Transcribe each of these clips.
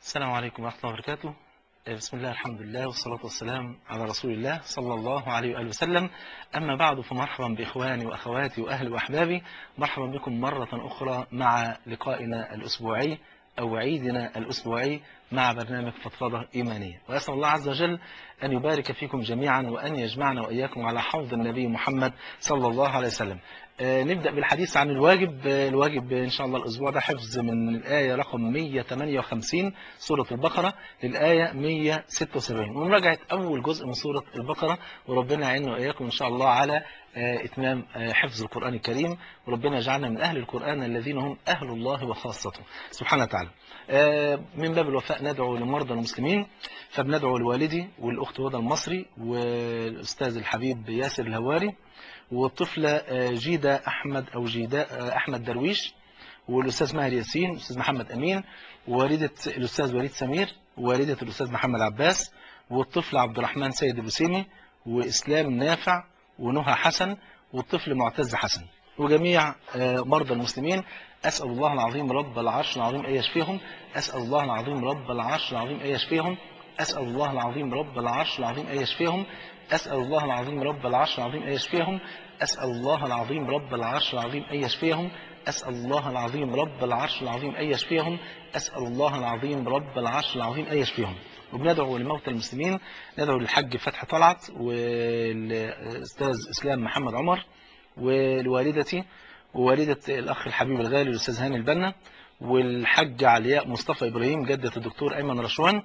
السلام عليكم ورحمة الله وبركاته بسم الله الحمد لله والصلاة والسلام على رسول الله صلى الله عليه وآله وسلم أما بعد فمرحبا بإخواني وأخواتي وأهلي وأحبابي مرحبا بكم مرة أخرى مع لقائنا الأسبوعي أو عيدنا الأسبوعي مع برنامج فضفضة إيمانية وأسأل الله عز وجل أن يبارك فيكم جميعا وأن يجمعنا وإياكم على حوض النبي محمد صلى الله عليه وسلم آه نبدأ بالحديث عن الواجب آه الواجب إن شاء الله الأسبوع ده حفظ من الآية رقم 158 سورة البقرة للآية 176 ومراجعة أول جزء من سورة البقرة وربنا يعيننا وإياكم إن شاء الله على آه إتمام حفظ القرآن الكريم وربنا يجعلنا من أهل القرآن الذين هم أهل الله وخاصته سبحانه وتعالى من باب الوفاء ندعو لمرضى المسلمين فبندعو لوالدي والأخت هدى المصري والأستاذ الحبيب ياسر الهواري والطفلة جيدة أحمد أو جيدة أحمد درويش والأستاذ ماهر ياسين الأستاذ محمد أمين ووالدة الأستاذ وليد سمير ووالدة الأستاذ محمد عباس والطفل عبد الرحمن سيد البسيمي وإسلام نافع ونهى حسن والطفل معتز حسن وجميع مرضى المسلمين أسأل الله العظيم رب العرش العظيم أن يشفيهم أسأل الله العظيم رب العرش العظيم أن يشفيهم أسأل الله العظيم رب العرش العظيم أن يشفيهم أسأل الله العظيم رب العرش العظيم أن يشفيهم أسأل الله العظيم رب العرش العظيم أن يشفيهم أسأل الله العظيم رب العرش العظيم أن يشفيهم أسأل الله العظيم رب العرش العظيم أن يشفيهم وبندعو لموتى المسلمين ندعو للحج فتح طلعت والأستاذ إسلام محمد عمر ولوالدتي ووالدة الأخ الحبيب الغالي الأستاذ هاني البنا والحج علياء مصطفى إبراهيم جدة الدكتور أيمن رشوان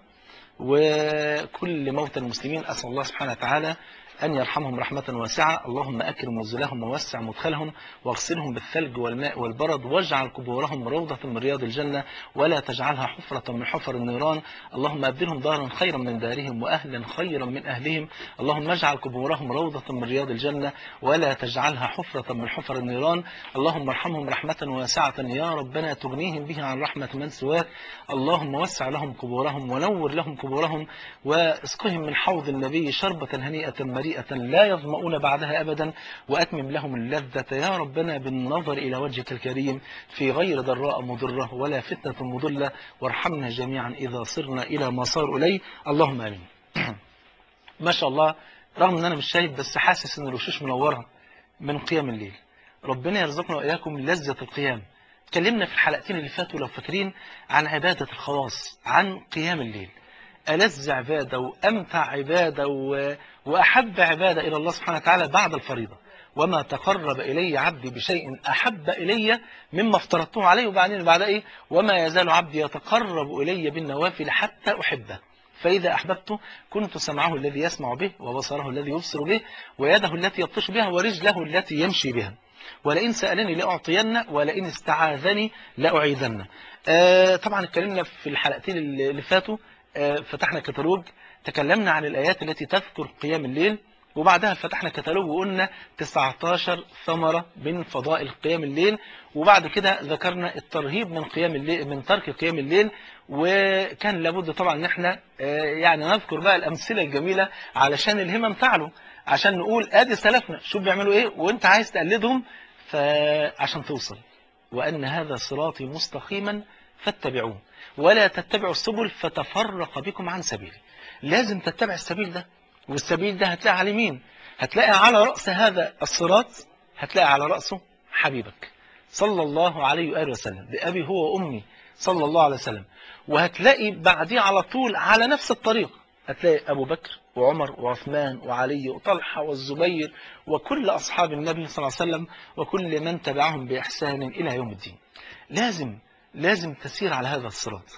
وكل موتى المسلمين أسأل الله سبحانه وتعالى أن يرحمهم رحمة واسعة اللهم أكرم نزلهم ووسع مدخلهم واغسلهم بالثلج والماء والبرد واجعل قبورهم روضة من رياض الجنة ولا تجعلها حفرة من حفر النيران اللهم أبدلهم دارا خيرا من دارهم وأهلا خيرا من أهلهم اللهم اجعل قبورهم روضة من رياض الجنة ولا تجعلها حفرة من حفر النيران اللهم ارحمهم رحمة واسعة يا ربنا تغنيهم بها عن رحمة من سواك اللهم وسع لهم قبورهم ونور لهم قبورهم واسقهم من حوض النبي شربة هنيئة مريئة لا يظمؤون بعدها أبدا وأتمم لهم اللذة يا ربنا بالنظر إلى وجهك الكريم في غير ضراء مضرة ولا فتنة مضلة وارحمنا جميعا إذا صرنا إلى ما صار إليه اللهم آمين ما شاء الله رغم أن أنا مش شايف بس حاسس أن الوشوش منورة من قيام الليل ربنا يرزقنا وإياكم لذة القيام اتكلمنا في الحلقتين اللي فاتوا لو فاكرين عن عبادة الخواص عن قيام الليل ألذ عبادة وأمتع عبادة و... وأحب عبادة إلى الله سبحانه وتعالى بعد الفريضة وما تقرب إلي عبدي بشيء أحب إلي مما افترضته عليه وبعدين بعد إيه وما يزال عبدي يتقرب إلي بالنوافل حتى أحبه فإذا أحببته كنت سمعه الذي يسمع به وبصره الذي يبصر به ويده التي يبطش بها ورجله التي يمشي بها ولئن سألني لأعطين ولئن استعاذني لأعيذن آه طبعا اتكلمنا في الحلقتين اللي فاتوا فتحنا كتالوج تكلمنا عن الآيات التي تذكر قيام الليل وبعدها فتحنا كتالوج وقلنا 19 ثمرة من فضائل قيام الليل وبعد كده ذكرنا الترهيب من قيام الليل من ترك قيام الليل وكان لابد طبعا ان احنا يعني نذكر بقى الأمثلة الجميلة علشان الهمم تعلو عشان نقول ادي سلفنا شوف بيعملوا ايه وانت عايز تقلدهم فعشان توصل وأن هذا صراطي مستقيما فاتبعوه ولا تتبعوا السبل فتفرق بكم عن سبيله لازم تتبع السبيل ده والسبيل ده هتلاقي على مين هتلاقي على رأس هذا الصراط هتلاقي على رأسه حبيبك صلى الله عليه وآله وسلم بأبي هو وأمي صلى الله عليه وسلم وهتلاقي بعديه على طول على نفس الطريق هتلاقي أبو بكر وعمر وعثمان وعلي وطلحة والزبير وكل أصحاب النبي صلى الله عليه وسلم وكل من تبعهم بإحسان إلى يوم الدين لازم لازم تسير على هذا الصراط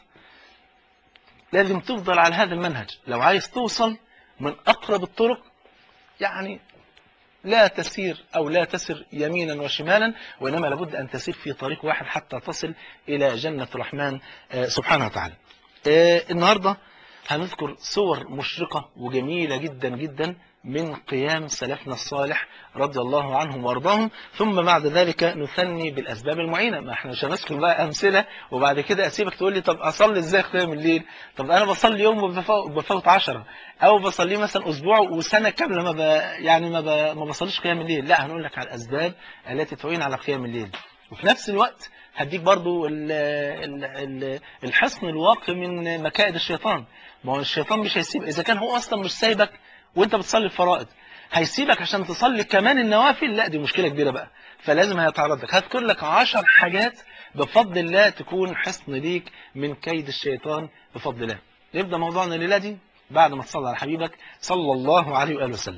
لازم تفضل على هذا المنهج لو عايز توصل من أقرب الطرق يعني لا تسير أو لا تسر يمينا وشمالا وإنما لابد أن تسير في طريق واحد حتى تصل إلى جنة الرحمن سبحانه وتعالى النهاردة هنذكر صور مشرقة وجميلة جدا جدا من قيام سلفنا الصالح رضي الله عنهم وارضاهم ثم بعد ذلك نثني بالأسباب المعينة ما احنا مش هنذكر بقى أمثلة وبعد كده أسيبك تقول لي طب أصلي إزاي قيام الليل طب أنا بصلي يوم وبفوت عشرة أو بصلي مثلا أسبوع وسنة كاملة ما ب... يعني ما, ب... ما بصليش قيام الليل لا هنقول لك على الأسباب التي تعين على قيام الليل وفي نفس الوقت هديك برضو ال ال ال الحصن الواقي من مكائد الشيطان ما هو الشيطان مش هيسيب إذا كان هو أصلا مش سايبك وانت بتصلي الفرائض هيسيبك عشان تصلي كمان النوافل لا دي مشكلة كبيرة بقى فلازم هيتعرض لك هذكر لك عشر حاجات بفضل الله تكون حصن ليك من كيد الشيطان بفضل الله نبدأ موضوعنا الليلة دي بعد ما تصلي على حبيبك صلى الله عليه وآله وسلم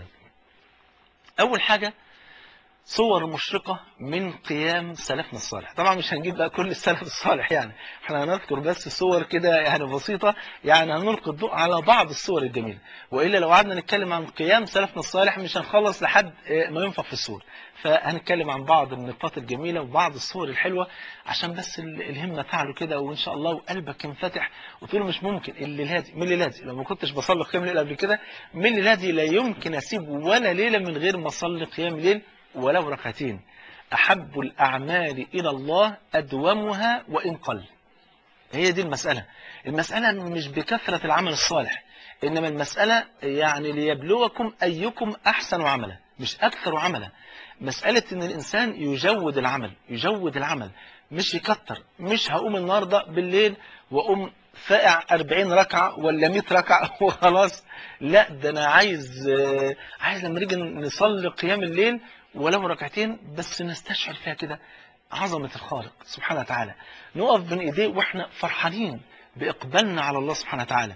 أول حاجة صور مشرقة من قيام سلفنا الصالح طبعا مش هنجيب بقى كل السلف الصالح يعني احنا هنذكر بس صور كده يعني بسيطة يعني هنلقي الضوء على بعض الصور الجميلة وإلا لو قعدنا نتكلم عن قيام سلفنا الصالح مش هنخلص لحد ما ينفع في الصور فهنتكلم عن بعض النقاط الجميلة وبعض الصور الحلوة عشان بس الهمة تعلو كده وإن شاء الله وقلبك ينفتح وتقول مش ممكن الليلة دي من الليلة دي لو ما كنتش بصلي قيام الليل قبل كده من الليلة دي لا يمكن أسيب ولا ليلة من غير ما أصلي قيام الليل ولو ركعتين أحب الأعمال إلى الله أدومها وإن قل هي دي المسألة المسألة مش بكثرة العمل الصالح إنما المسألة يعني ليبلوكم أيكم أحسن عملا مش أكثر عملا مسألة إن الإنسان يجود العمل يجود العمل مش يكتر مش هقوم النهاردة بالليل وأقوم فائع 40 ركعة ولا 100 ركعة وخلاص لا ده أنا عايز عايز لما نيجي نصلي قيام الليل ولو ركعتين بس نستشعر فيها كده عظمة الخالق سبحانه وتعالى نقف بين ايديه واحنا فرحانين بإقبالنا على الله سبحانه وتعالى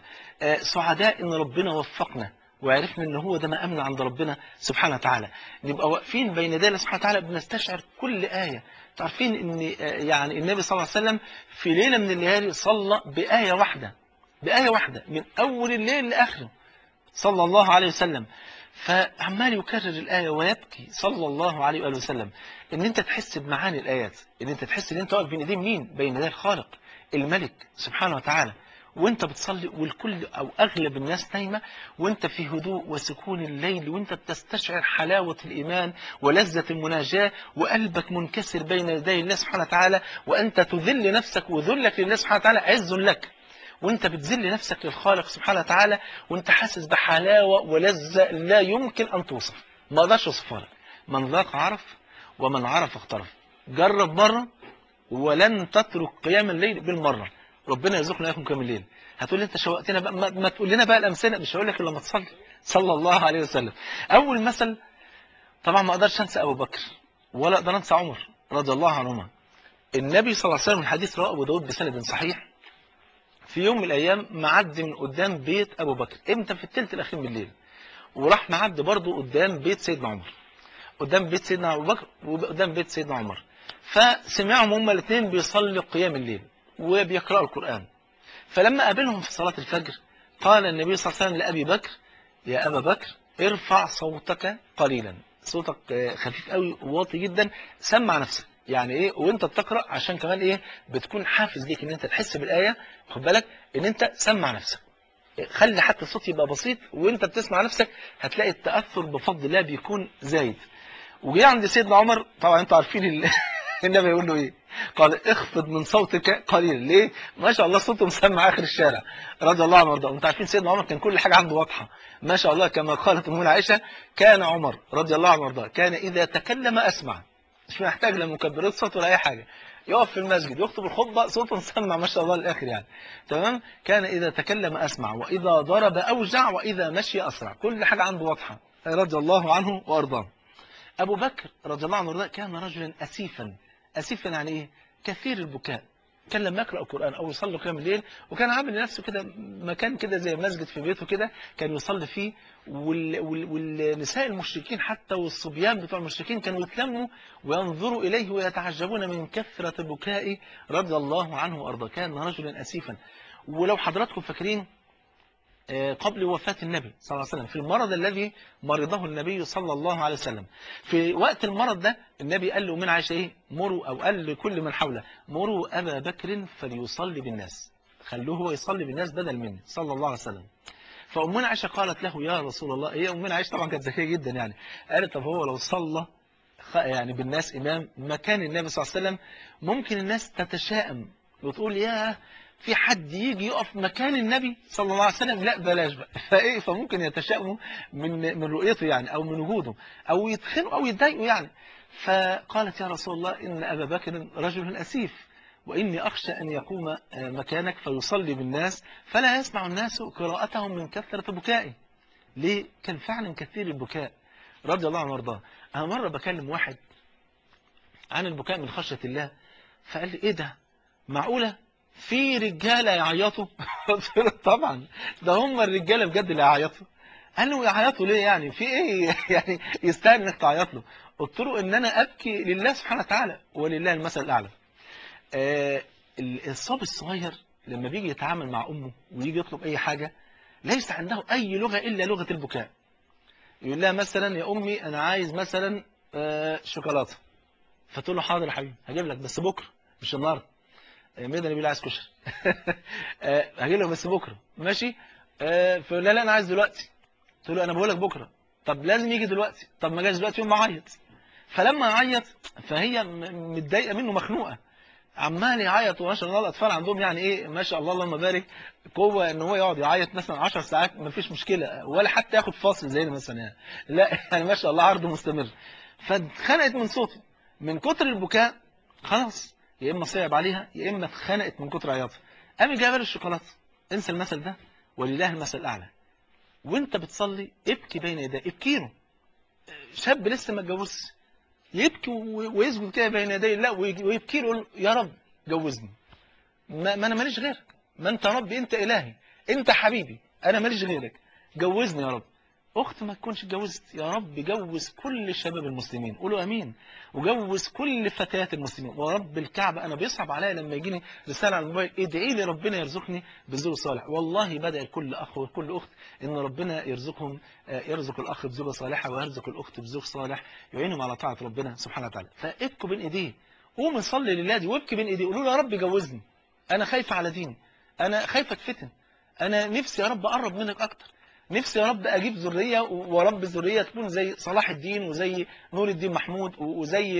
سعداء ان ربنا وفقنا وعرفنا ان هو ده ما امن عند ربنا سبحانه وتعالى نبقى واقفين بين يدي الله سبحانه وتعالى بنستشعر كل آية تعرفين ان يعني النبي صلى الله عليه وسلم في ليلة من الليالي صلى بآية واحدة بآية واحدة من أول الليل لآخره صلى الله عليه وسلم فعمال يكرر الآية ويبكي صلى الله عليه وآله وسلم ان انت تحس بمعاني الآيات ان انت تحس ان انت واقف بين ايدين مين بين يدي الخالق الملك سبحانه وتعالى وانت بتصلي والكل او اغلب الناس نايمه وانت في هدوء وسكون الليل وانت بتستشعر حلاوه الايمان ولذه المناجاه وقلبك منكسر بين يدي الله سبحانه وتعالى وانت تذل نفسك وذلك لله سبحانه وتعالى عز لك وانت بتذل نفسك للخالق سبحانه وتعالى وانت حاسس بحلاوه ولذه لا يمكن ان توصف ما اقدرش اوصفها لك من ذاق عرف ومن عرف اخترف جرب مره ولن تترك قيام الليل بالمره ربنا يرزقنا اياكم قيام الليل هتقول لي انت شوقتنا بقى ما, ما تقول لنا بقى الامثله مش هقول لك الا لما تصلي صلى الله عليه وسلم اول مثل طبعا ما اقدرش انسى ابو بكر ولا اقدر انسى عمر رضي الله عنهما النبي صلى الله عليه وسلم الحديث رواه ابو داود بسند صحيح في يوم من الايام معدي من قدام بيت ابو بكر امتى في الثلث الاخير من الليل وراح معدي برضه قدام بيت سيدنا عمر قدام بيت سيدنا ابو بكر وقدام بيت سيدنا عمر فسمعهم هما الاثنين بيصلوا قيام الليل وبيقرأوا القرآن فلما قابلهم في صلاة الفجر قال النبي صلى الله عليه وسلم لأبي بكر يا أبا بكر ارفع صوتك قليلا صوتك خفيف قوي واطي جدا سمع نفسك يعني ايه وانت بتقرأ عشان كمان ايه بتكون حافز ليك ان انت تحس بالآية خد بالك ان انت سمع نفسك خلي حتى الصوت يبقى بسيط وانت بتسمع نفسك هتلاقي التأثر بفضل الله بيكون زايد وجي عند سيدنا عمر طبعا انتوا عارفين ال... النبي يقول له ايه قال اخفض من صوتك قليلا ليه ما شاء الله صوته مسمع اخر الشارع رضي الله عنه وارضاه انتوا عارفين سيدنا عمر كان كل حاجه عنده واضحه ما شاء الله كما قالت امنا عائشه كان عمر رضي الله عنه وارضاه كان اذا تكلم اسمع مش محتاج لا مكبرات صوت ولا اي حاجه يقف في المسجد يخطب الخطبه صوته مسمع ما شاء الله للاخر يعني تمام كان اذا تكلم اسمع واذا ضرب اوجع واذا مشي اسرع كل حاجه عنده واضحه رضي الله عنه وارضاه ابو بكر رضي الله عنه وارضاه كان رجلا اسيفا أسيفا يعني إيه؟ كثير البكاء كان لما يقرأ القرآن أو يصلي قيام الليل وكان عامل لنفسه كده مكان كده زي مسجد في بيته كده كان يصلي فيه وال... وال... والنساء المشركين حتى والصبيان بتوع المشركين كانوا يتلموا وينظروا إليه ويتعجبون من كثرة بكائه رضي الله عنه وأرضاه كان رجلا أسيفا ولو حضراتكم فاكرين قبل وفاة النبي صلى الله عليه وسلم في المرض الذي مرضه النبي صلى الله عليه وسلم في وقت المرض ده النبي قال له من عايش ايه مروا او قال لكل من حوله مروا ابا بكر فليصلي بالناس خلوه هو يصلي بالناس بدل مني صلى الله عليه وسلم فأمنا عائشة قالت له يا رسول الله هي أمنا عائشة طبعا كانت ذكية جدا يعني قالت طب هو لو صلى يعني بالناس إمام مكان النبي صلى الله عليه وسلم ممكن الناس تتشائم وتقول يا في حد يجي يقف مكان النبي صلى الله عليه وسلم لا بلاش بقى فايه فممكن يتشائموا من من رؤيته يعني او من وجوده او يتخنوا او يتضايقوا يعني فقالت يا رسول الله ان ابا بكر رجل اسيف وإني أخشى أن يقوم مكانك فيصلي بالناس فلا يسمع الناس قراءتهم من كثرة بكائه ليه؟ كان فعلا كثير البكاء رضي الله عنه وارضاه أنا مرة بكلم واحد عن البكاء من خشية الله فقال لي إيه ده معقولة في رجالة يعيطوا قلت له طبعا ده هم الرجالة بجد اللي يعيطوا قال له يعيطوا ليه يعني في ايه يعني يستاهل انك تعيط له قلت له ان انا ابكي لله سبحانه وتعالى ولله المثل الاعلى آه الصبي الصغير لما بيجي يتعامل مع امه ويجي يطلب اي حاجة ليس عنده اي لغة الا لغة البكاء يقول لها مثلا يا امي انا عايز مثلا آه شوكولاته فتقول له حاضر يا حبيبي هجيب لك بس بكره مش النهارده ميدا نبيل عايز كشري هجيب لك بس بكره ماشي فلا لا انا عايز دلوقتي قلت له انا بقول لك بكره طب لازم يجي دلوقتي طب ما جاش دلوقتي يوم عيط فلما عيط فهي متضايقه منه مخنوقه عمال يعيط وما شاء الله الاطفال عندهم يعني ايه ما شاء الله اللهم بارك قوه ان هو يقعد يعيط مثلا 10 ساعات ما فيش مشكله ولا حتى ياخد فاصل زينا مثلا يعني لا يعني ما شاء الله عرض مستمر فاتخنقت من صوته من كتر البكاء خلاص يا اما صعب عليها يا اما اتخنقت من كتر عياطها قامت جايبه له الشوكولاته انسى المثل ده ولله المثل الاعلى وانت بتصلي ابكي بين يديه ابكي له شاب لسه ما اتجوزش يبكي ويسجد كده بين يدي الله ويبكي له يا رب جوزني ما, ما انا ماليش غيرك ما انت ربي انت الهي انت حبيبي انا ماليش غيرك جوزني يا رب اخت ما تكونش اتجوزت يا رب جوز كل شباب المسلمين قولوا امين وجوز كل فتيات المسلمين ورب الكعبة انا بيصعب عليا لما يجيني رسالة على الموبايل ادعي لي ربنا يرزقني بزوج صالح والله بدأ كل اخ وكل اخت ان ربنا يرزقهم يرزق الاخ بزوجة صالحة ويرزق الاخت بزوج صالح يعينهم على طاعة ربنا سبحانه وتعالى فابكوا بين ايديه قوم صلي لله دي وابكي بين ايديه قولوا له يا رب جوزني انا خايفة على ديني انا خايفة اتفتن انا نفسي يا رب اقرب منك اكتر نفسي يا رب أجيب ذرية ورب ذرية تكون زي صلاح الدين وزي نور الدين محمود وزي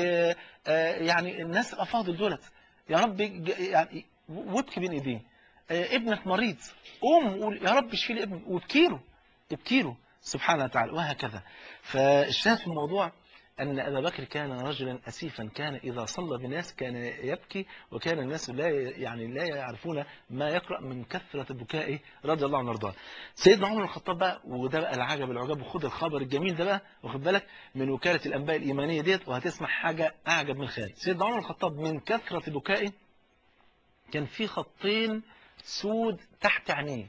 يعني الناس الأفاضل دولت يا رب يعني وابكي بين ايديه ابنك مريض قوم وقول يا رب اشفي لي ابني وابكي له ابكي له سبحانه وتعالى وهكذا فالشاهد في الموضوع أن أبا بكر كان رجلا أسيفا كان إذا صلى بالناس كان يبكي وكان الناس لا يعني لا يعرفون ما يقرأ من كثرة بكائه رضي الله عنه وارضاه سيدنا عمر الخطاب بقى وده بقى العجب العجاب وخد الخبر الجميل ده بقى واخد بالك من وكالة الأنباء الإيمانية ديت وهتسمع حاجة أعجب من الخيال سيدنا عمر الخطاب من كثرة بكائه كان في خطين سود تحت عينيه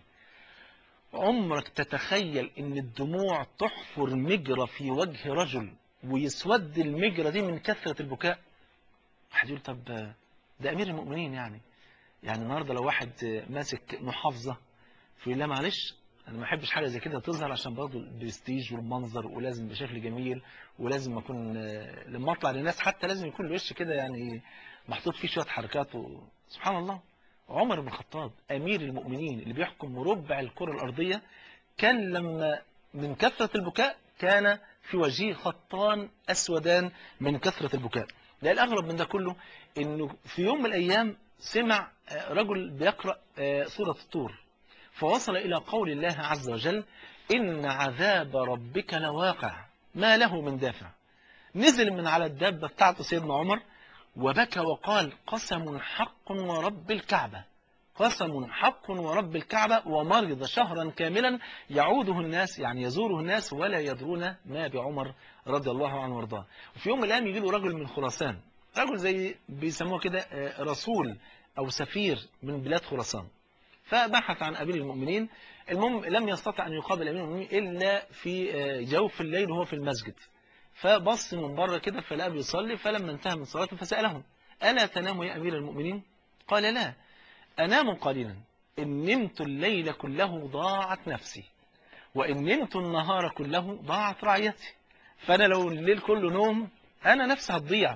عمرك تتخيل ان الدموع تحفر مجرى في وجه رجل ويسود المجرى دي من كثرة البكاء واحد يقول طب ده أمير المؤمنين يعني يعني النهاردة لو واحد ماسك محافظة في الله معلش أنا ما أحبش حاجة زي كده تظهر عشان برضه البرستيج والمنظر ولازم بشكل جميل ولازم أكون لما أطلع للناس حتى لازم يكون الوش كده يعني محطوط فيه شوية حركات و... سبحان الله عمر بن الخطاب أمير المؤمنين اللي بيحكم ربع الكرة الأرضية كان لما من كثرة البكاء كان في وجهه خطان أسودان من كثرة البكاء لا الأغرب من ده كله أنه في يوم من الأيام سمع رجل بيقرأ سورة الطور فوصل إلى قول الله عز وجل إن عذاب ربك لواقع ما له من دافع نزل من على الدابة بتاعته سيدنا عمر وبكى وقال قسم حق ورب الكعبة قسم حق ورب الكعبة ومرض شهرا كاملا يعوده الناس يعني يزوره الناس ولا يدرون ما بعمر رضي الله عنه وارضاه وفي يوم من الأيام يجي له رجل من خراسان رجل زي بيسموه كده رسول أو سفير من بلاد خراسان فبحث عن أمير المؤمنين المهم لم يستطع أن يقابل أمير المؤمنين إلا في جوف الليل وهو في المسجد فبص من بره كده فلقى بيصلي فلما انتهى من صلاته فسألهم ألا تنام يا أمير المؤمنين قال لا أنام قليلا إن نمت الليل كله ضاعت نفسي وإن نمت النهار كله ضاعت رعيتي فأنا لو الليل كله نوم أنا نفسي هتضيع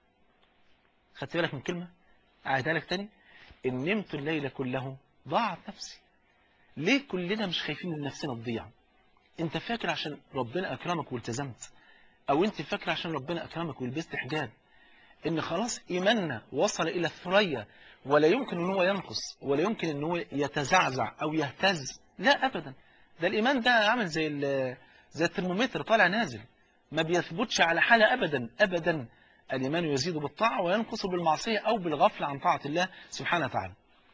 خدت بالك من كلمة أعيدها لك تاني إن نمت الليل كله ضاعت نفسي ليه كلنا مش خايفين من نفسنا تضيع انت فاكر عشان ربنا أكرمك والتزمت أو انت فاكر عشان ربنا أكرمك ولبست حجاب ان خلاص إيماننا وصل إلى الثريا ولا يمكن ان هو ينقص ولا يمكن ان هو يتزعزع أو يهتز لا أبدا ده الإيمان ده عامل زي زي الترمومتر طالع نازل ما بيثبتش على حالة أبدا أبدا الإيمان يزيد بالطاعة وينقص بالمعصية أو بالغفلة عن طاعة الله سبحانه وتعالى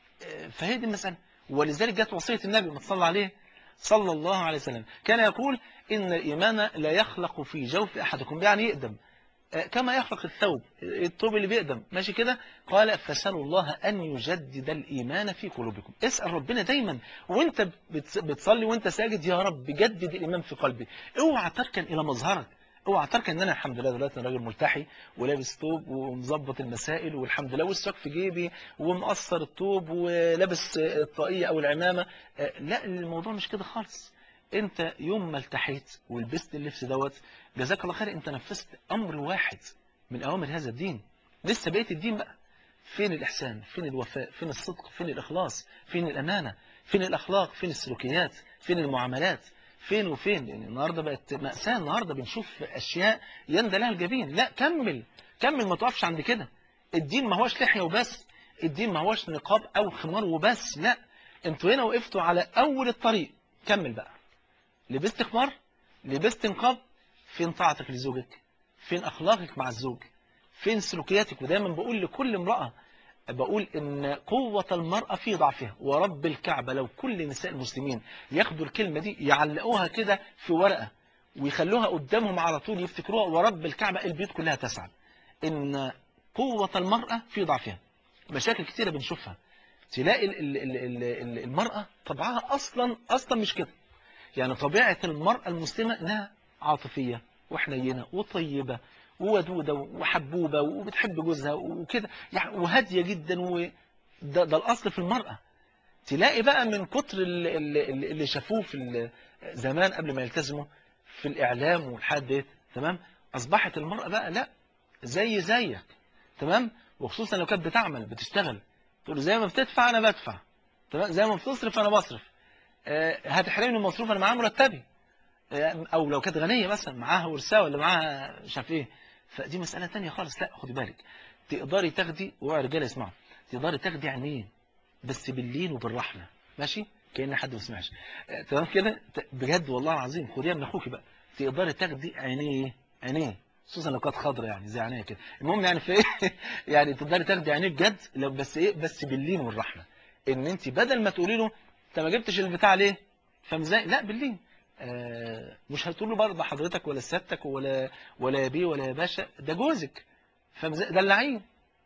فهي دي المسألة ولذلك جت وصية النبي ما تصلى عليه صلى الله عليه وسلم كان يقول إن الإيمان لا يخلق في جوف أحدكم يعني يقدم كما يخلق الثوب الثوب اللي بيقدم ماشي كده قال فسألوا الله أن يجدد الإيمان في قلوبكم اسأل ربنا دايما وانت بتصلي وانت ساجد يا رب جدد الإيمان في قلبي اوعى تركن إلى مظهرك اوعى تركن ان انا الحمد لله دلوقتي انا راجل ملتحي ولابس ثوب ومظبط المسائل والحمد لله والساق في جيبي ومقصر الثوب ولابس الطاقيه او العمامه لا الموضوع مش كده خالص انت يوم ما التحيت ولبست اللبس دوت جزاك الله خير انت نفذت امر واحد من اوامر هذا الدين لسه بقيه الدين بقى فين الاحسان فين الوفاء فين الصدق فين الاخلاص فين الامانه فين الاخلاق فين السلوكيات فين المعاملات فين وفين يعني النهارده بقت مأساة النهارده بنشوف اشياء يندى لها الجبين لا كمل كمل ما تقفش عند كده الدين ما هوش لحيه وبس الدين ما هوش نقاب او خمار وبس لا انتوا هنا وقفتوا على اول الطريق كمل بقى لبست خمار لبست نقاب فين طاعتك لزوجك فين اخلاقك مع الزوج فين سلوكياتك ودايما بقول لكل امرأة بقول ان قوة المرأة في ضعفها ورب الكعبة لو كل نساء المسلمين ياخدوا الكلمة دي يعلقوها كده في ورقة ويخلوها قدامهم على طول يفتكروها ورب الكعبة البيوت كلها تسعد ان قوة المرأة في ضعفها مشاكل كتيرة بنشوفها تلاقي ال ال ال ال المرأة طبعها أصلا أصلا مش كده يعني طبيعة المرأة المسلمة إنها عاطفية وحنينة وطيبة وودودة وحبوبة وبتحب جوزها وكده يعني وهادية جدا وده ده الأصل في المرأة تلاقي بقى من كتر اللي, اللي شافوه في زمان قبل ما يلتزموا في الإعلام والحاجات ديت تمام أصبحت المرأة بقى لا زي زيك تمام وخصوصا لو كانت بتعمل بتشتغل تقول زي ما بتدفع أنا بدفع تمام زي ما بتصرف أنا بصرف أه هتحرمني من المصروف أنا معايا مرتبي أه أو لو كانت غنية مثلا معاها ورثة ولا معاها مش عارف إيه فدي مسألة تانية خالص لا خدي بالك تقدري تاخدي اوعي رجاله اسمعوا تقدري تاخدي عينين بس باللين وبالرحمة ماشي كأن حد ما سمعش تمام كده بجد والله العظيم خديها من اخوكي بقى تقدري تاخدي عينيه عينيه خصوصا لو كانت خضرا يعني زي عينيه كده المهم يعني في ايه يعني تقدري تاخدي عينيه بجد لو بس ايه بس باللين والرحمة ان انت بدل ما تقولي له انت ما جبتش البتاع ليه فاهم ازاي لا باللين آه مش هتقول له برضه حضرتك ولا سيادتك ولا ولا يا بيه ولا يا باشا ده جوزك فاهم ازاي ده اللعين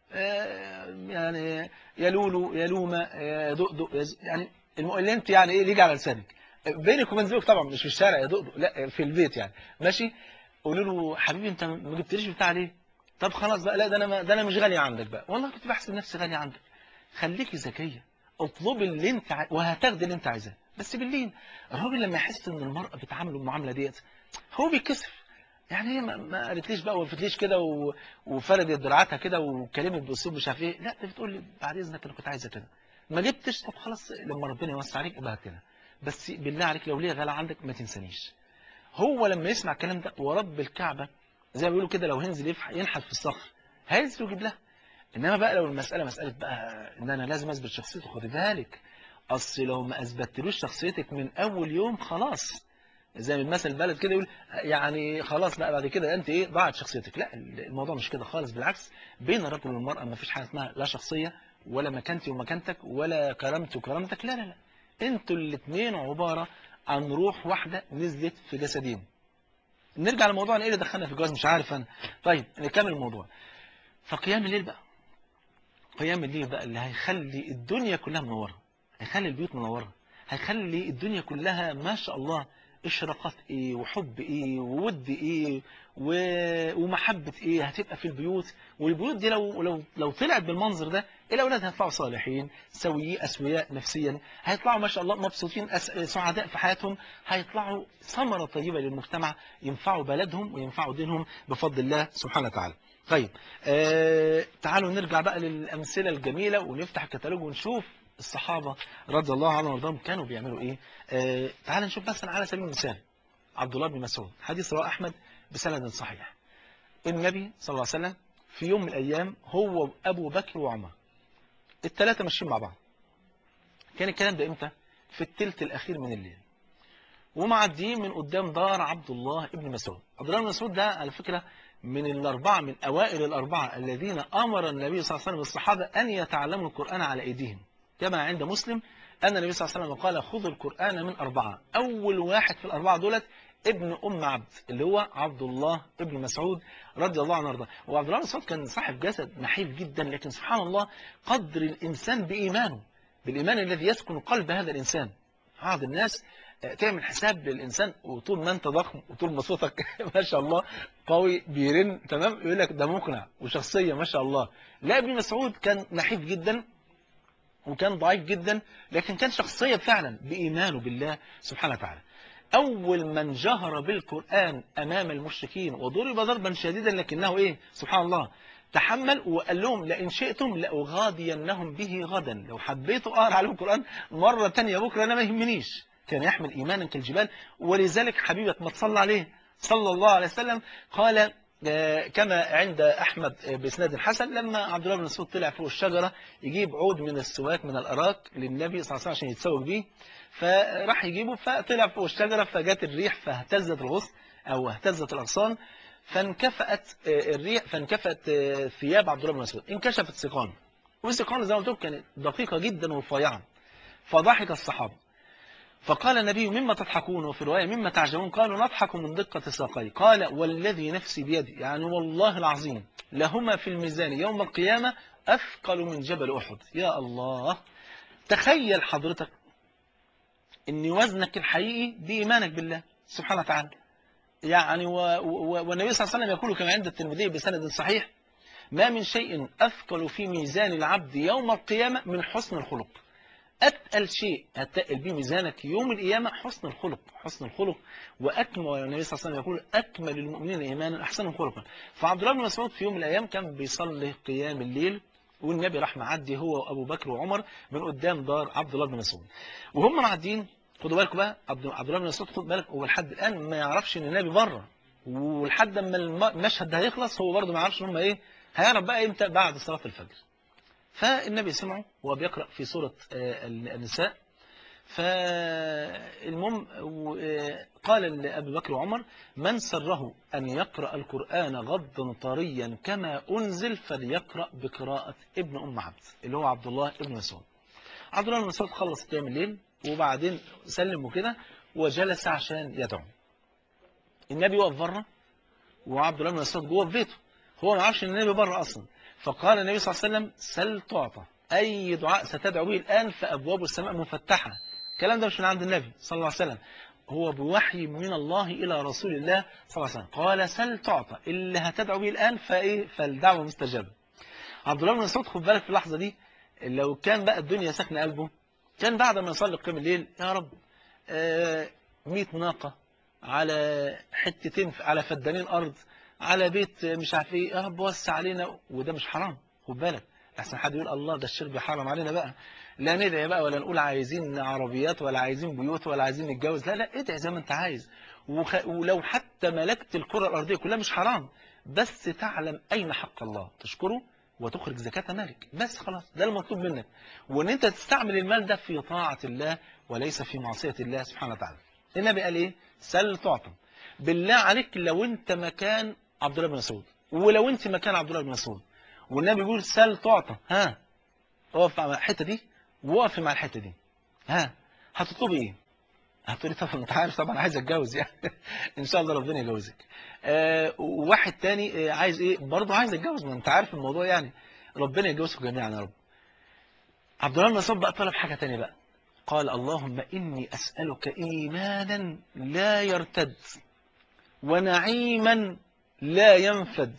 آه يعني يا لولو يا لومه يا دقدق يعني اللي انت يعني ايه يجي على لسانك بينك وبين زوجك طبعا مش في الشارع يا دقدق لا في البيت يعني ماشي قولوا له حبيبي انت ما جبتليش بتاع ليه طب خلاص بقى لا ده انا ده انا مش غالي عندك بقى والله كنت بحسب نفسي غالي عندك خليكي ذكيه اطلبي اللي انت ع... وهتاخدي اللي انت عايزاه بس باللين الراجل لما يحس ان المرأة بتعامله المعاملة ديت هو بيتكسف يعني هي ما قالتليش بقى وقفتليش كده و... وفردت دراعاتها كده وكلمت باسلوب مش عارف ايه لا ده بتقول لي بعد اذنك انا كنت عايزه كده ما جبتش طب خلاص لما ربنا يوسع عليك ابقى كده بس بالله عليك لو ليه غلا عندك ما تنسانيش هو لما يسمع الكلام ده ورب الكعبة زي ما بيقولوا كده لو هينزل ينحت في الصخر هينزل ويجيب لها انما بقى لو المسألة مسألة بقى ان انا لازم اثبت شخصيته خدي بالك اصل لو ما اثبتلوش شخصيتك من اول يوم خلاص زي ما المثل البلد كده يقول يعني خلاص بقى بعد كده انت ايه ضاعت شخصيتك لا الموضوع مش كده خالص بالعكس بين الرجل والمرأة ما فيش حاجه اسمها لا شخصية ولا مكانتي ومكانتك ولا كرامتي وكرامتك لا لا لا انتوا الاثنين عبارة عن روح واحدة نزلت في جسدين نرجع لموضوع ايه اللي دخلنا في الجواز مش عارف انا طيب نكمل الموضوع فقيام الليل بقى قيام الليل بقى اللي هيخلي الدنيا كلها منوره هيخلي البيوت منورة هيخلي الدنيا كلها ما شاء الله اشراقات ايه وحب ايه وود ايه و... ومحبة ايه هتبقى في البيوت والبيوت دي لو لو لو طلعت بالمنظر ده الاولاد هيطلعوا صالحين سويين اسوياء نفسيا هيطلعوا ما شاء الله مبسوطين أس... سعداء في حياتهم هيطلعوا ثمرة طيبة للمجتمع ينفعوا بلدهم وينفعوا دينهم بفضل الله سبحانه وتعالى طيب آه... تعالوا نرجع بقى للأمثلة الجميلة ونفتح الكتالوج ونشوف الصحابة رضي الله عنهم وارضاهم كانوا بيعملوا ايه آه تعال نشوف مثلا على سبيل المثال عبد الله بن مسعود حديث رواه احمد بسند صحيح النبي صلى الله عليه وسلم في يوم من الايام هو وابو بكر وعمر الثلاثه ماشيين مع بعض كان الكلام ده امتى في الثلث الاخير من الليل ومعديين من قدام دار عبد الله بن مسعود عبد الله بن مسعود ده على فكره من الأربعة من أوائل الأربعة الذين أمر النبي صلى الله عليه وسلم الصحابة أن يتعلموا القرآن على أيديهم كما عند مسلم أن النبي صلى الله عليه وسلم قال خذوا القرآن من أربعة أول واحد في الأربعة دولت ابن أم عبد اللي هو عبد الله ابن مسعود رضي الله عنه وارضاه وعبد الله بن مسعود كان صاحب جسد نحيف جدا لكن سبحان الله قدر الإنسان بإيمانه بالإيمان الذي يسكن قلب هذا الإنسان بعض الناس تعمل حساب للإنسان وطول ما أنت ضخم وطول ما صوتك ما شاء الله قوي بيرن تمام يقول لك ده مقنع وشخصية ما شاء الله لا ابن مسعود كان نحيف جدا وكان ضعيف جدا لكن كان شخصية فعلا بإيمانه بالله سبحانه وتعالى أول من جهر بالقرآن أمام المشركين وضرب ضربا شديدا لكنه إيه سبحان الله تحمل وقال لهم لئن شئتم لأغاضينهم به غدا لو حبيتوا أقرأ عليهم القرآن مرة تانية بكرة أنا ما يهمنيش كان يحمل إيمانا كالجبال ولذلك حبيبك ما تصلى عليه صلى الله عليه وسلم قال كما عند أحمد بإسناد الحسن لما عبد الله بن مسعود طلع فوق الشجرة يجيب عود من السواك من الأراك للنبي صلى الله عليه وسلم عشان يتسوق بيه فراح يجيبه فطلع فوق الشجرة فجت الريح فاهتزت الغصن أو اهتزت الأغصان فانكفأت الريح فانكفأت ثياب عبد الله بن مسعود انكشفت سيقانه والسيقانه زي ما قلت لكم كانت دقيقة جدا ورفيعة فضحك الصحابة فقال النبي مما تضحكون وفي رواية مما تعجبون قالوا نضحك من دقة ساقي قال والذي نفسي بيدي يعني والله العظيم لهما في الميزان يوم القيامة أثقل من جبل أحد يا الله تخيل حضرتك ان وزنك الحقيقي بإيمانك بالله سبحانه وتعالى يعني و... و... والنبي صلى الله عليه وسلم يقول كما عند الترمذي بسند صحيح ما من شيء أثقل في ميزان العبد يوم القيامة من حسن الخلق أتقل شيء هتقل به ميزانك يوم القيامة حسن الخلق حسن الخلق وأكمل والنبي صلى الله عليه وسلم يقول أكمل المؤمنين إيمانا أحسنهم خلقا فعبد الله بن مسعود في يوم من الأيام كان بيصلي قيام الليل والنبي راح معدي هو وأبو بكر وعمر من قدام دار عبد الله بن مسعود وهم معديين خدوا بالكم بقى عبد الله بن مسعود خد بالك هو لحد الآن ما يعرفش إن النبي بره ولحد ما المشهد ده هيخلص هو برضه ما يعرفش إن هم إيه هيعرف بقى إمتى بعد صلاة الفجر فالنبي سمعه وهو بيقرأ في سورة النساء فالمهم قال لأبي بكر وعمر من سره أن يقرأ القرآن غضا طريا كما أنزل فليقرأ بقراءة ابن أم عبد اللي هو عبد الله ابن مسعود عبد الله بن مسعود خلص قيام الليل وبعدين سلم وكده وجلس عشان يدعو النبي وقف بره وعبد الله بن مسعود جوه في بيته هو ما عرفش ان النبي بره اصلا فقال النبي صلى الله عليه وسلم سل تعطى اي دعاء ستدعو به الان فابواب السماء مفتحه الكلام ده مش من عند النبي صلى الله عليه وسلم هو بوحي من الله الى رسول الله صلى الله عليه وسلم قال سل تعطى اللي هتدعو به الان فايه فالدعوه مستجابه عبد الله بن مسعود خد بالك في اللحظه دي لو كان بقى الدنيا ساكنه قلبه كان بعد ما يصلي قيام الليل يا رب 100 ناقة على حتتين على فدانين أرض على بيت مش عارف ايه يا رب وسع علينا وده مش حرام خد بالك احسن حد يقول الله ده الشرب حرام علينا بقى لا ندعي بقى ولا نقول عايزين عربيات ولا عايزين بيوت ولا عايزين نتجوز لا لا ادعي زي ما انت عايز وخ... ولو حتى ملكت الكرة الأرضية كلها مش حرام بس تعلم أين حق الله تشكره وتخرج زكاة مالك بس خلاص ده المطلوب منك وان انت تستعمل المال ده في طاعة الله وليس في معصية الله سبحانه وتعالى النبي قال ايه سل تعطى بالله عليك لو انت مكان عبد الله بن مسعود ولو انت مكان عبد الله بن مسعود والنبي بيقول سل تعطى ها اقف مع الحته دي وقف مع الحته دي ها هتطلبي ايه هتقولي طبعا انت عارف طبعا عايز اتجوز يعني ان شاء الله ربنا يجوزك آه وواحد تاني آه عايز ايه برضه عايز اتجوز ما انت عارف الموضوع يعني ربنا يجوزكم جميعا يا رب عبد الله بن مسعود بقى طلب حاجه تانية بقى قال اللهم اني اسالك ايمانا لا يرتد ونعيما لا ينفد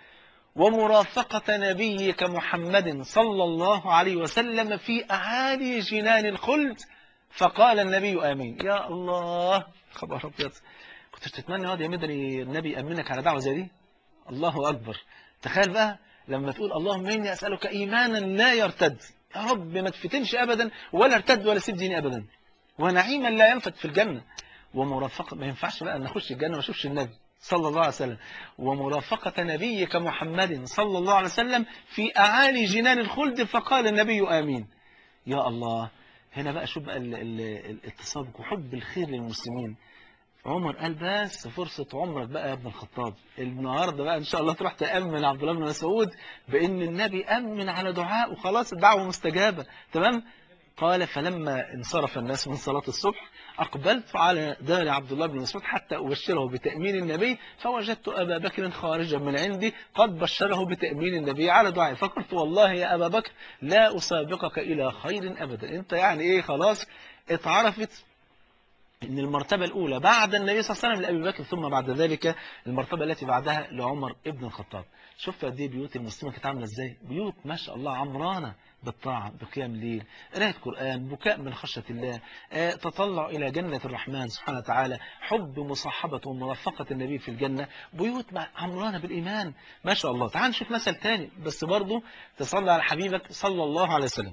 ومرافقة نبيك محمد صلى الله عليه وسلم في أعالي جنان الخلد فقال النبي آمين يا الله خبر أبيض كنت تتمنى يا مدني النبي يأمنك على دعوة زي دي الله أكبر تخيل بقى لما تقول اللهم إني أسألك إيمانا لا يرتد يا رب ما تفتنش أبدا ولا ارتد ولا سيب ديني أبدا ونعيما لا ينفد في الجنة ومرافقة ما ينفعش بقى أن أخش الجنة ما أشوفش النبي صلى الله عليه وسلم ومرافقة نبيك محمد صلى الله عليه وسلم في أعالي جنان الخلد فقال النبي آمين يا الله هنا بقى شوف بقى التصادق وحب الخير للمسلمين عمر قال بس فرصة عمرك بقى يا ابن الخطاب النهاردة بقى إن شاء الله تروح تأمن عبد الله بن مسعود بأن النبي أمن على دعاء وخلاص الدعوة مستجابة تمام قال فلما انصرف الناس من صلاة الصبح أقبلت على دار عبد الله بن مسعود حتى أبشره بتأمين النبي فوجدت أبا بكر خارجا من عندي قد بشره بتأمين النبي على دعائي فقلت والله يا أبا بكر لا أسابقك إلى خير أبدا أنت يعني إيه خلاص اتعرفت ان المرتبة الأولى بعد النبي صلى الله عليه وسلم لأبي بكر ثم بعد ذلك المرتبة التي بعدها لعمر ابن الخطاب شفت قد ايه بيوت المسلمين كانت عاملة ازاي بيوت ما شاء الله عمرانة بالطاعة بقيام الليل قراءة قرآن بكاء من خشية الله آه، تطلع إلى جنة الرحمن سبحانه وتعالى حب مصاحبة ومرافقة النبي في الجنة بيوت مع- عمرانة بالإيمان ما شاء الله تعال نشوف مثل تاني بس برضه تصلي على حبيبك صلى الله عليه وسلم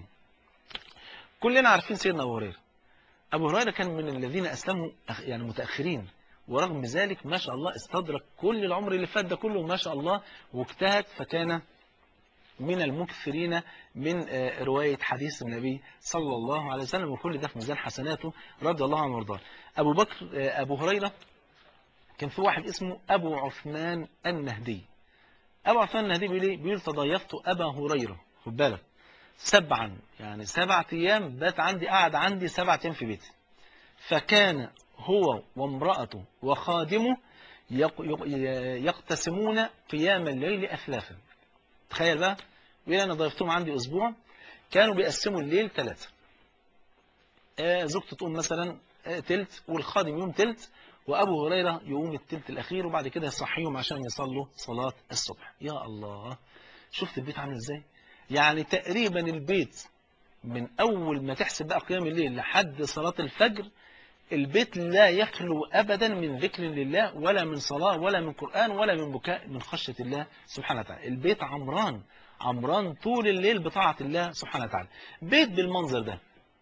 كلنا عارفين سيدنا أبو هريرة أبو هريرة كان من الذين أسلموا أخ- يعني متأخرين ورغم ذلك ما شاء الله استدرك كل العمر اللي فات ده كله ما شاء الله واجتهد فكان من المكثرين من آه، رواية حديث النبي صلى الله عليه وسلم وكل ده في ميزان حسناته رضي الله عنه وارضاه أبو بكر آه، أبو هريرة كان في واحد اسمه أبو عثمان النهدي أبو عثمان النهدي بيقول إيه؟ بيقول تضيفت أبا هريرة خد بالك سبعا يعني سبعة أيام بات عندي قاعد عندي سبعة أيام في بيتي فكان هو وامرأته وخادمه يق- يق- يقتسمون قيام الليل أثلاثا تخيل بقى بيقول أنا ضيفتهم عندي أسبوع كانوا بيقسموا الليل ثلاثة آه، زوجته تقوم مثلا آه، تلت والخادم يوم تلت وأبو هريرة يقوم التلت الأخير وبعد كده يصحيهم عشان يصلوا صلاة الصبح يا الله شفت البيت عامل ازاي يعني تقريبا البيت من أول ما تحسب بقى قيام الليل لحد صلاة الفجر البيت لا يخلو أبدا من ذكر لله ولا من صلاة ولا من قرآن ولا من بكاء من خشية الله سبحانه وتعالى البيت عمران عمران طول الليل بطاعة الله سبحانه وتعالى بيت بالمنظر ده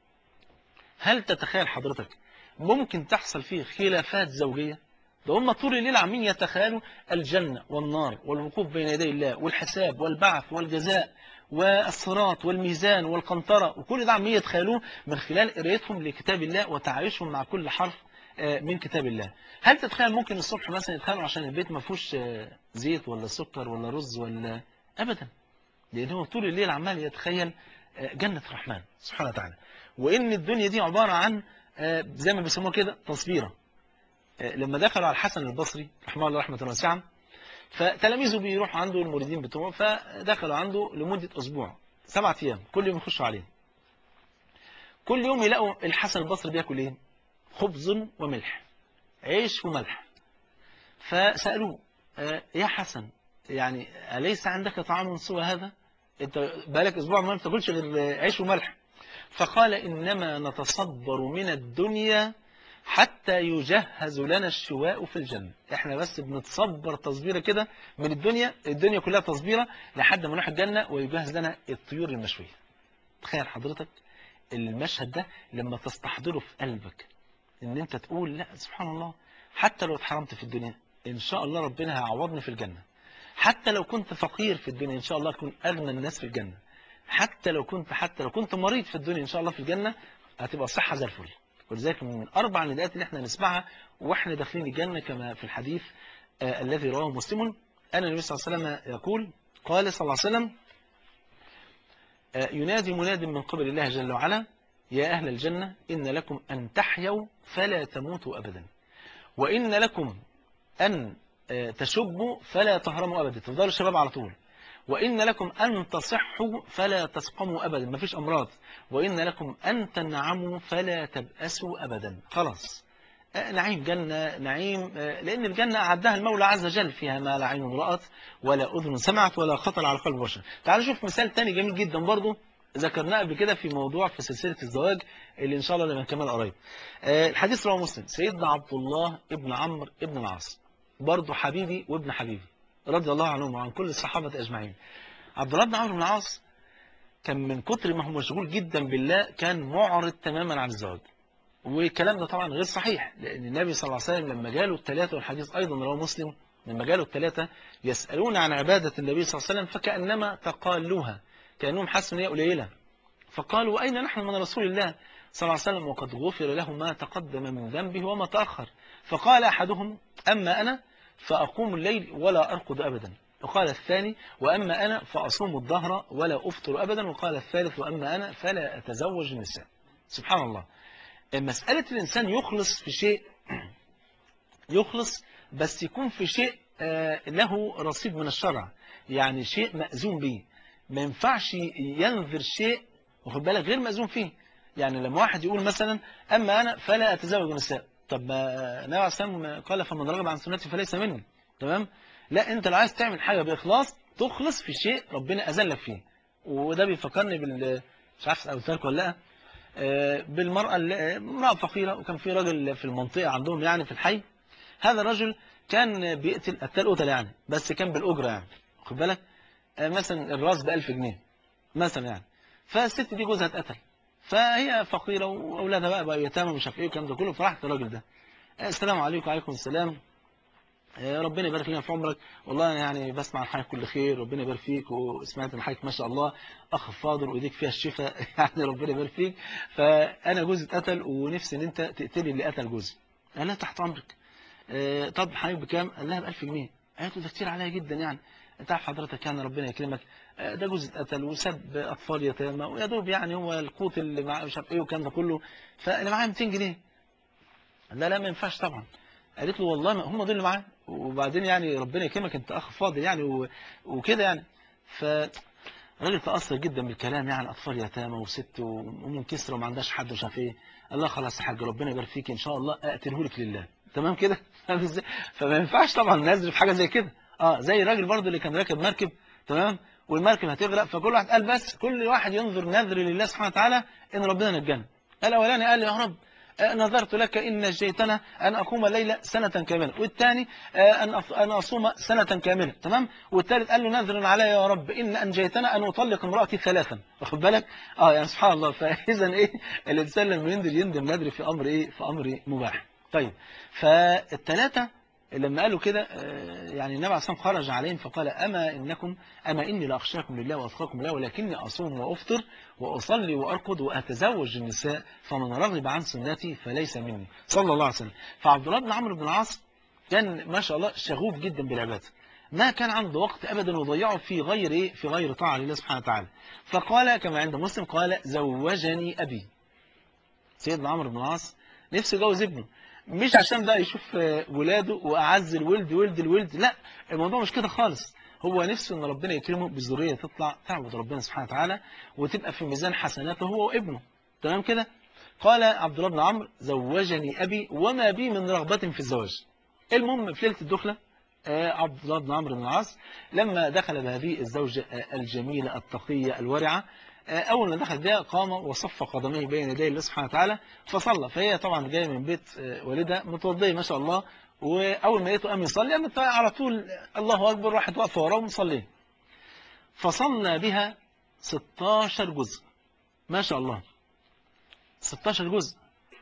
هل تتخيل حضرتك ممكن تحصل فيه خلافات زوجية ده هم طول الليل عاملين يتخيلوا الجنة والنار والوقوف بين يدي الله والحساب والبعث والجزاء والصراط والميزان والقنطرة وكل ده عمالين يتخيلوه من خلال قرايتهم لكتاب الله وتعايشهم مع كل حرف آه، من كتاب الله هل تتخيل ممكن الصبح مثلا يتخيلوا عشان البيت ما فيهوش آه، زيت ولا سكر ولا رز ولا أبدا لأن هو طول الليل عمال يتخيل آه، جنة الرحمن سبحانه وتعالى وإن الدنيا دي عبارة عن آه، زي ما بيسموها كده تصبيرة آه، لما دخلوا على الحسن البصري رحمه الله رحمة واسعة فتلاميذه بيروحوا عنده المريدين بتوعه فدخلوا عنده لمدة أسبوع سبعة أيام كل يوم يخشوا عليه كل يوم يلاقوا الحسن البصري بياكل إيه خبز وملح عيش وملح فسألوه آه، يا حسن يعني أليس عندك طعام سوى هذا انت بقالك اسبوع ما بتاكلش غير عيش وملح فقال انما نتصبر من الدنيا حتى يجهز لنا الشواء في الجنة احنا بس بنتصبر تصبيرة كده من الدنيا الدنيا كلها تصبيرة لحد ما نروح الجنة ويجهز لنا الطيور المشوية تخيل حضرتك المشهد ده لما تستحضره في قلبك ان انت تقول لا سبحان الله حتى لو اتحرمت في الدنيا ان شاء الله ربنا هيعوضني في الجنة حتى لو كنت فقير في الدنيا ان شاء الله اكون اغنى الناس في الجنة حتى لو كنت حتى لو كنت مريض في الدنيا ان شاء الله في الجنة هتبقى صحة زي الفل ولذلك من اربع نداءات اللي احنا نسمعها واحنا داخلين الجنة كما في الحديث آه الذي رواه مسلم ان النبي صلى الله عليه وسلم يقول قال صلى الله عليه وسلم آه ينادي مناد من قبل الله جل وعلا يا أهل الجنة إن لكم أن تحيوا فلا تموتوا أبدا وإن لكم أن آه، تشبوا فلا تهرموا أبدا تفضلوا الشباب على طول وإن لكم أن تصحوا فلا تسقموا أبدا ما فيش أمراض وإن لكم أن تنعموا فلا تبأسوا أبدا خلاص آه، نعيم جنة نعيم آه، لأن الجنة أعدها المولى عز وجل فيها ما لا عين رأت ولا أذن سمعت ولا خطر على قلب بشر تعالوا نشوف مثال تاني جميل جدا برضو ذكرناه قبل كده في موضوع في سلسلة الزواج اللي إن شاء الله لما نكمل قريب آه، الحديث رواه مسلم سيدنا عبد الله ابن عمرو ابن العاص برضه حبيبي وابن حبيبي رضي الله عنهم وعن كل الصحابة أجمعين عبد الله بن عمرو بن العاص كان من كتر ما هو مشغول جدا بالله كان معرض تماما عن الزواج والكلام ده طبعا غير صحيح لأن النبي صلى الله عليه وسلم لما جاله الثلاثة والحديث أيضا رواه مسلم لما جاله الثلاثة يسألون عن عبادة النبي صلى الله عليه وسلم فكأنما تقالوها كأنهم حسوا ان هي قليلة فقالوا أين نحن من رسول الله صلى الله عليه وسلم وقد غفر له ما تقدم من ذنبه وما تأخر فقال أحدهم أما أنا فأقوم الليل ولا أرقد أبدا وقال الثاني وأما أنا فأصوم الظهر ولا أفطر أبدا وقال الثالث وأما أنا فلا أتزوج النساء سبحان الله مسألة الإنسان يخلص في شيء يخلص بس يكون في شيء له رصيد من الشرع يعني شيء مأزوم به ما ينفعش ينذر شيء واخد بالك غير مأزوم فيه يعني لما واحد يقول مثلا أما أنا فلا أتزوج النساء طب ما النبي عليه الصلاة قال فمن رغب عن سنتي فليس مني تمام لا أنت لو عايز تعمل حاجة بإخلاص تخلص في شيء ربنا أذلك فيه وده بيفكرني بال مش عارف قلت لك ولا لا بالمرأة امرأة فقيرة وكان في راجل في المنطقة عندهم يعني في الحي هذا الرجل كان بيقتل قتال قتل يعني بس كان بالأجرة يعني واخد بالك مثلا الراس ب 1000 جنيه مثلا يعني فالست دي جوزها اتقتل فهي فقيرة وأولادها بقى بقى يتامى ومش عارف ايه والكلام ده كله فراحت الراجل ده السلام عليكم وعليكم السلام ربنا يبارك لنا في عمرك والله يعني بسمع عن حضرتك كل خير ربنا يبارك فيك وسمعت من حضرتك ما شاء الله اخ فاضل وايديك فيها الشفاء يعني ربنا يبارك فيك فانا جوزي اتقتل ونفسي ان انت تقتلي اللي قتل جوزي قال لها تحت امرك طب حضرتك بكام قال لها ب 1000 جنيه قالت له ده كتير عليا جدا يعني انت عارف حضرتك يعني ربنا يكرمك ده جوز اتقتل وساب اطفال يتامى ويا دوب يعني هو القوت اللي معاه مش عارف ايه والكلام ده كله فانا معايا 200 جنيه لا لا ما ينفعش طبعا قالت له والله ما هم دول اللي معاه وبعدين يعني ربنا يكرمك انت اخ فاضل يعني وكده يعني ف الراجل تأثر جدا بالكلام يعني أطفال يتامى وست وأم كسرة وما عندهاش حد ومش عارف إيه قال لها خلاص يا حاج ربنا يبارك فيك إن شاء الله أقتله لك لله تمام كده فما ينفعش طبعا ننزل في حاجة زي كده اه زي الراجل برضه اللي كان راكب مركب تمام والمركب هتغرق فكل واحد قال بس كل واحد ينظر نذر لله سبحانه وتعالى ان ربنا نجانا الاولاني قال يا رب نظرت لك إن نجيتنا أن أقوم الليلة سنة كاملة والثاني أن أن أصوم سنة كاملة تمام والثالث قال له نذر علي يا رب إن أنجيتنا أن أطلق امرأتي ثلاثا واخد بالك اه يعني سبحان الله فإذا إيه الإنسان لما يندم يندم ندري في أمر إيه في أمر مباح طيب فالثلاثة لما قالوا كده يعني النبي عليه الصلاة خرج عليهم فقال أما إنكم أما إني لأخشاكم لله وأتقاكم لله ولكني أصوم وأفطر وأصلي وأرقد وأتزوج النساء فمن رغب عن سنتي فليس مني صلى الله عليه وسلم فعبد الله بن عمرو بن العاص كان ما شاء الله شغوف جدا بالعبادة ما كان عنده وقت أبدا يضيعه في غير إيه في غير طاعة لله سبحانه وتعالى فقال كما عند مسلم قال زوجني أبي سيدنا عمرو بن العاص نفسه يجوز ابنه مش عشان بقى يشوف ولاده وأعز الولد ولد الولد لا الموضوع مش كده خالص هو نفسه ان ربنا يكرمه بذريه تطلع تعبد ربنا سبحانه وتعالى وتبقى في ميزان حسناته هو وابنه تمام كده قال عبد الله بن عمرو زوجني ابي وما بي من رغبه في الزواج المهم في ليله الدخله عبد الله بن عمرو بن العاص لما دخل بهذه الزوجه الجميله التقيه الورعه أول ما دخل بها قام وصف قدميه بين يدي الله سبحانه وتعالى فصلى فهي طبعا جاية من بيت والدها متوضية ما شاء الله وأول ما لقيته قام يصلي قامت على طول الله أكبر راحت واقفة وراه ومصليه فصلى بها 16 جزء ما شاء الله 16 جزء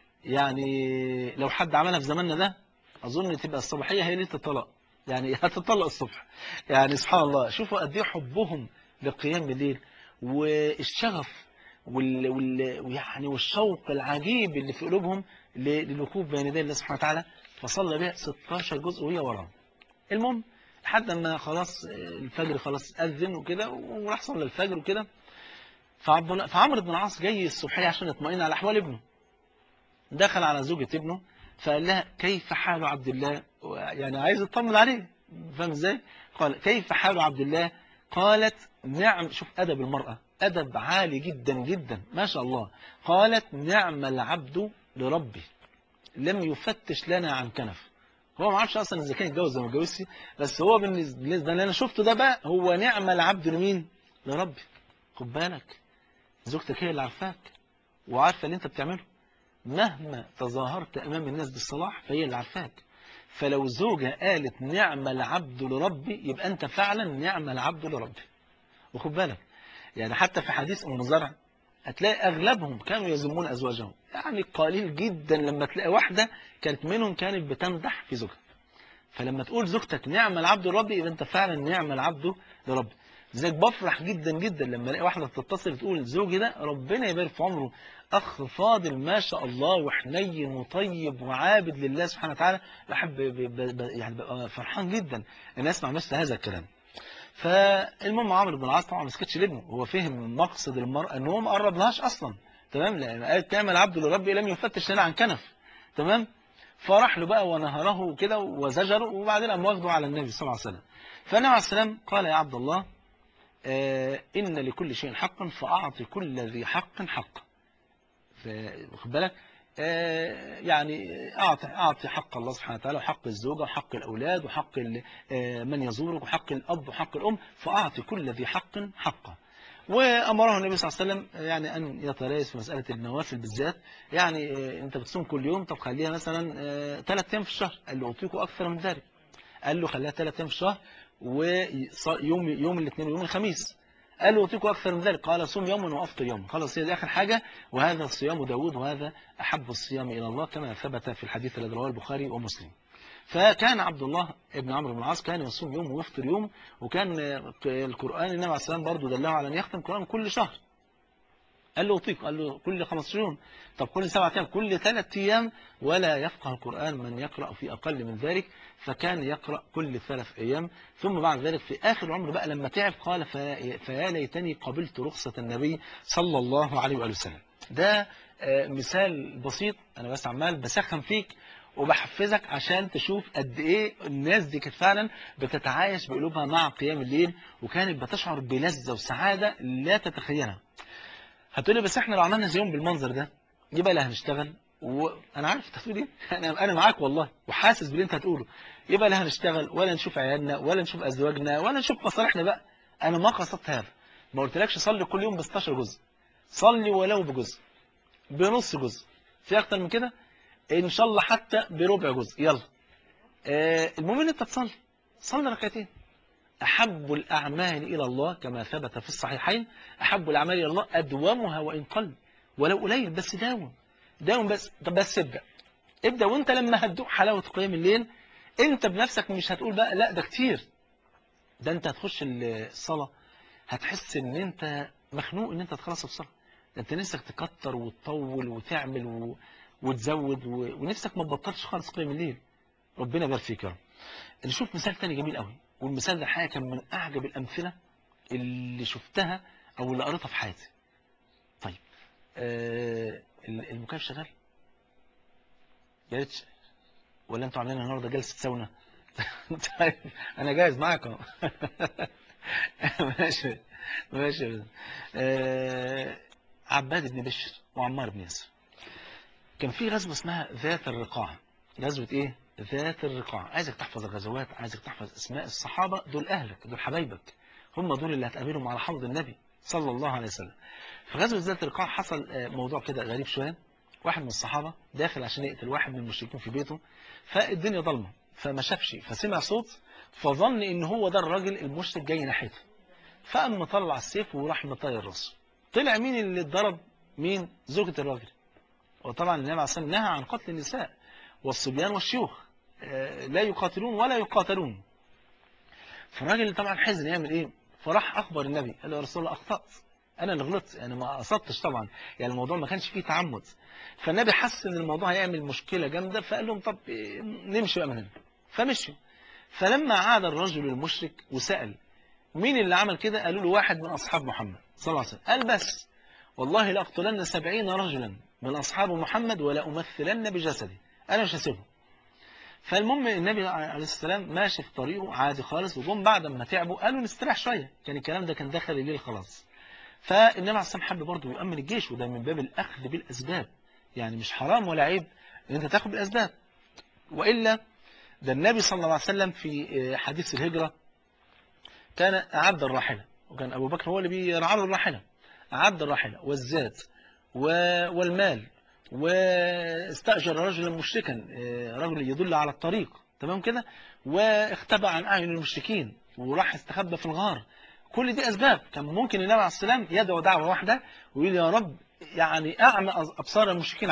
يعني لو حد عملها في زماننا ده أظن تبقى الصباحية هي ليلة الطلاق يعني هتطلق الصبح يعني سبحان الله شوفوا قد ايه حبهم لقيام الليل والشغف وال... وال... يعني والشوق العجيب اللي في قلوبهم للوقوف بين يدي الله سبحانه وتعالى فصلى بها 16 جزء وهي وراه المهم لحد ما خلاص الفجر خلاص أذن وكده وراح صلى الفجر وكده فعبد الله فعمرو بن العاص جاي الصبحيه عشان يطمئن على أحوال ابنه دخل على زوجة ابنه فقال لها كيف حال عبد الله يعني عايز يطمن عليه فاهم ازاي قال كيف حال عبد الله قالت نعم شوف أدب المرأة أدب عالي جدا جدا ما شاء الله قالت نعم العبد لربي لم يفتش لنا عن كنف هو ما عرفش أصلا إذا كان يتجوز ولا ما يتجوزش بس هو بالنسبة اللي أنا شفته ده بقى هو نعم العبد لمين لربي خد بالك زوجتك هي اللي عارفاك وعارفة اللي أنت بتعمله مهما تظاهرت أمام الناس بالصلاح فهي اللي عارفاك فلو زوجة قالت نعم العبد لربي يبقى أنت فعلا نعم العبد لربي وخد بالك يعني حتى في حديث أم زرع هتلاقي أغلبهم كانوا يذمون أزواجهم يعني قليل جدا لما تلاقي واحدة كانت منهم كانت بتمدح في زوجها فلما تقول زوجتك نعم العبد لربي يبقى أنت فعلا نعم العبد لربي لذلك بفرح جدا جدا لما الاقي واحده تتصل تقول زوجي ده ربنا يبارك في عمره اخ فاضل ما شاء الله وحنين وطيب وعابد لله سبحانه وتعالى بحب ب- ب- ب- يعني ببقى فرحان جدا ان اسمع مثل هذا الكلام فالمهم عمرو بن العاص طبعا ما سكتش لابنه هو فهم مقصد المرأة ان هو ما قربلهاش اصلا تمام لان قالت تعمل عبد لربي لم يفتش لنا عن كنف تمام فراح له بقى ونهره كده وزجره وبعدين قام واخده على النبي صلى الله عليه وسلم فالنبي عليه السلام قال يا عبد الله آه إن لكل شيء حقا فأعطي كل ذي حق حقه واخد بالك آه يعني أعطي, أعطي حق الله سبحانه وتعالى وحق الزوجة وحق الأولاد وحق ال- آه من يزورك وحق الأب وحق الأم فأعطي كل ذي حق حقه وأمره النبي صلى الله عليه وسلم يعني أن يتريث في مسألة النوافل بالذات يعني آه، أنت بتصوم كل يوم طب خليها مثلا ثلاث أيام في الشهر قال له أعطيك أكثر من ذلك قال له خليها ثلاث أيام في الشهر ويوم يوم الاثنين ويوم الخميس قال له أعطيك أكثر من ذلك قال صوم يوما وأفطر يوما خلاص هي دي آخر حاجة وهذا صيام داود وهذا أحب الصيام إلى الله كما ثبت في الحديث الذي رواه البخاري ومسلم فكان عبد الله ابن عمرو بن العاص كان يصوم يوم ويفطر يوم وكان القرآن النبي عليه السلام برضه دله على أن يختم القرآن كل شهر قال له أطيق قال له كل 15 يوم طب كل سبعة أيام كل ثلاث أيام ولا يفقه القرآن من يقرأ في أقل من ذلك فكان يقرأ كل ثلاث أيام ثم بعد ذلك في آخر عمره بقى لما تعب قال في- فيا ليتني قبلت رخصة النبي صلى الله عليه وآله وسلم ده آه، مثال بسيط أنا بس عمال بسخن فيك وبحفزك عشان تشوف قد ايه الناس دي كانت فعلا بتتعايش بقلوبها مع قيام الليل وكانت بتشعر بلذة وسعادة لا تتخيلها هتقولي بس احنا لو عملنا زيهم بالمنظر ده يبقى لا هنشتغل وانا عارف انت هتقول ايه انا انا معاك والله وحاسس باللي انت هتقوله يبقى لا هنشتغل ولا نشوف عيالنا ولا نشوف ازواجنا ولا نشوف مصالحنا بقى انا ما قصدت هذا ما قلتلكش صلي كل يوم ب 16 جزء صلي ولو بجزء بنص جزء في اكتر من كده ان شاء الله حتى بربع جزء يلا آه المهم ان انت تصلي صلي ركعتين أحب الأعمال إلى الله كما ثبت في الصحيحين أحب الأعمال إلى الله أدومها وإن قل ولو قليل بس داوم داوم بس طب بس ابدأ ابدأ وانت لما هتدوق حلاوة قيام الليل انت بنفسك مش هتقول بقى لا ده كتير ده انت هتخش الصلاة هتحس ان انت مخنوق ان انت تخلص الصلاة ده انت نفسك تكتر وتطول وتعمل و... وتزود و... ونفسك ما تبطلش خالص قيام الليل ربنا يبارك فيك يا رب نشوف مثال تاني جميل قوي والمثال ده الحقيقه كان من اعجب الامثله اللي شفتها او اللي قريتها في حياتي طيب آه المكيف شغال يا ريت ولا انتوا عاملين النهارده جلسه ساونا طيب انا جاهز معاكم ماشي ماشي آه عباد بن بشر وعمار بن ياسر كان في غزوه اسمها ذات الرقاع غزوه ايه ذات الرقاع عايزك تحفظ الغزوات عايزك تحفظ اسماء الصحابة دول أهلك دول حبايبك هم دول اللي هتقابلهم على حوض النبي صلى الله عليه وسلم في غزوة ذات الرقاع حصل موضوع كده غريب شوية واحد من الصحابة داخل عشان يقتل واحد من المشركين في بيته فالدنيا ضلمة فما شافش فسمع صوت فظن ان هو ده الراجل المشرك جاي ناحيته فقام مطلع السيف وراح مطير راسه طلع مين اللي اتضرب مين زوجة الراجل وطبعا النبي عليه الصلاة والسلام نهى عن قتل النساء والصبيان والشيوخ لا يقاتلون ولا يقاتلون فالراجل طبعا حزن يعمل ايه فراح اخبر النبي قال له يا رسول الله اخطات انا اللي غلطت انا ما قصدتش طبعا يعني الموضوع ما كانش فيه تعمد فالنبي حس ان الموضوع هيعمل مشكله جامده فقال لهم طب نمشي بقى من هنا فمشوا فلما عاد الرجل المشرك وسال مين اللي عمل كده قالوا له واحد من اصحاب محمد صلى الله عليه وسلم قال بس والله لاقتلن سبعين رجلا من اصحاب محمد ولا امثلن بجسدي انا مش هسيبهم فالمهم النبي عليه السلام ماشي في طريقه عادي خالص وجم بعد ما تعبوا قالوا نستريح شوية كان الكلام ده كان دخل الليل خلاص فالنبي عليه السلام حب برضه يؤمن الجيش وده من باب الأخذ بالأسباب يعني مش حرام ولا عيب ان انت تاخد بالأسباب وإلا ده النبي صلى الله عليه وسلم في حديث الهجرة كان أعد الراحلة وكان أبو بكر هو اللي بيرعى له الراحلة أعد الراحلة والزاد والمال واستأجر رجلا مشركا رجل يدل على الطريق تمام كده واختبأ عن أعين المشركين وراح استخبى في الغار كل دي أسباب كان ممكن النبي عليه السلام يدعو دعوة واحدة ويقول يا رب يعني أعمى أبصار المشركين عني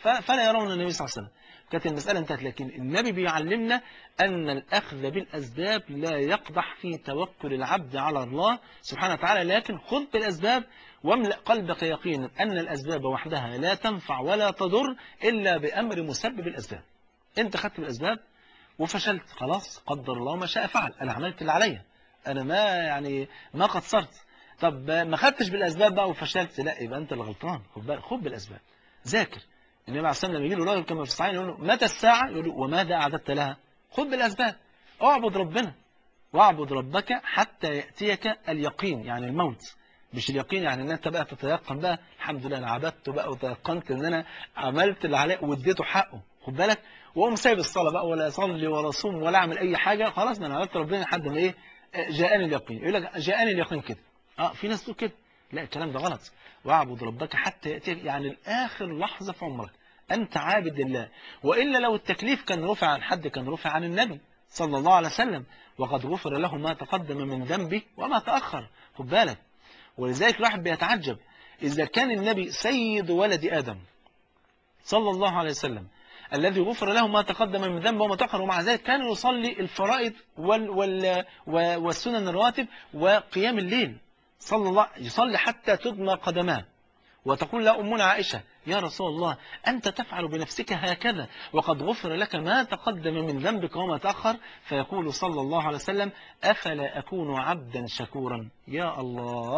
ف- فلا يرون النبي صلى الله عليه وسلم كانت المسألة انتهت لكن النبي بيعلمنا أن الأخذ بالأسباب لا يقدح في توكل العبد على الله سبحانه وتعالى لكن خذ بالأسباب واملأ قلبك يقينا أن الأسباب وحدها لا تنفع ولا تضر إلا بأمر مسبب الأسباب أنت خدت بالأسباب وفشلت خلاص قدر الله ما شاء فعل أنا عملت اللي عليا أنا ما يعني ما قصرت طب ما خدتش بالأسباب بقى وفشلت لا يبقى أنت اللي غلطان خد بالك خد بالأسباب ذاكر النبي عليه الصلاة والسلام لما يجي له راجل كما في الصحيح يقول له متى الساعة يقول له وماذا أعددت لها خد بالأسباب اعبد ربنا واعبد ربك حتى يأتيك اليقين يعني الموت مش اليقين يعني ان انت بقى تتيقن بقى الحمد لله انا عبدته بقى وتيقنت ان انا عملت اللي عليه واديته حقه خد بالك واقوم سايب الصلاه بقى ولا اصلي ولا اصوم ولا اعمل اي حاجه خلاص ما انا عبدت ربنا لحد ما ايه جاءني اليقين يقول لك جاءني اليقين كده اه في ناس تقول كده لا الكلام ده غلط واعبد ربك حتى ياتيك يعني لاخر لحظه في عمرك انت عابد لله والا لو التكليف كان رفع عن حد كان رفع عن النبي صلى الله عليه وسلم وقد غفر له ما تقدم من ذنبه وما تاخر خد بالك ولذلك الواحد بيتعجب إذا كان النبي سيد ولد آدم صلى الله عليه وسلم الذي غفر له ما تقدم من ذنبه وما تأخر ومع ذلك كان يصلي الفرائض وال وال والسنن الرواتب وقيام الليل صلى الله يصلي حتى تدمى قدماه وتقول له أمنا عائشة يا رسول الله أنت تفعل بنفسك هكذا وقد غفر لك ما تقدم من ذنبك وما تأخر فيقول صلى الله عليه وسلم أفلا أكون عبدا شكورا يا الله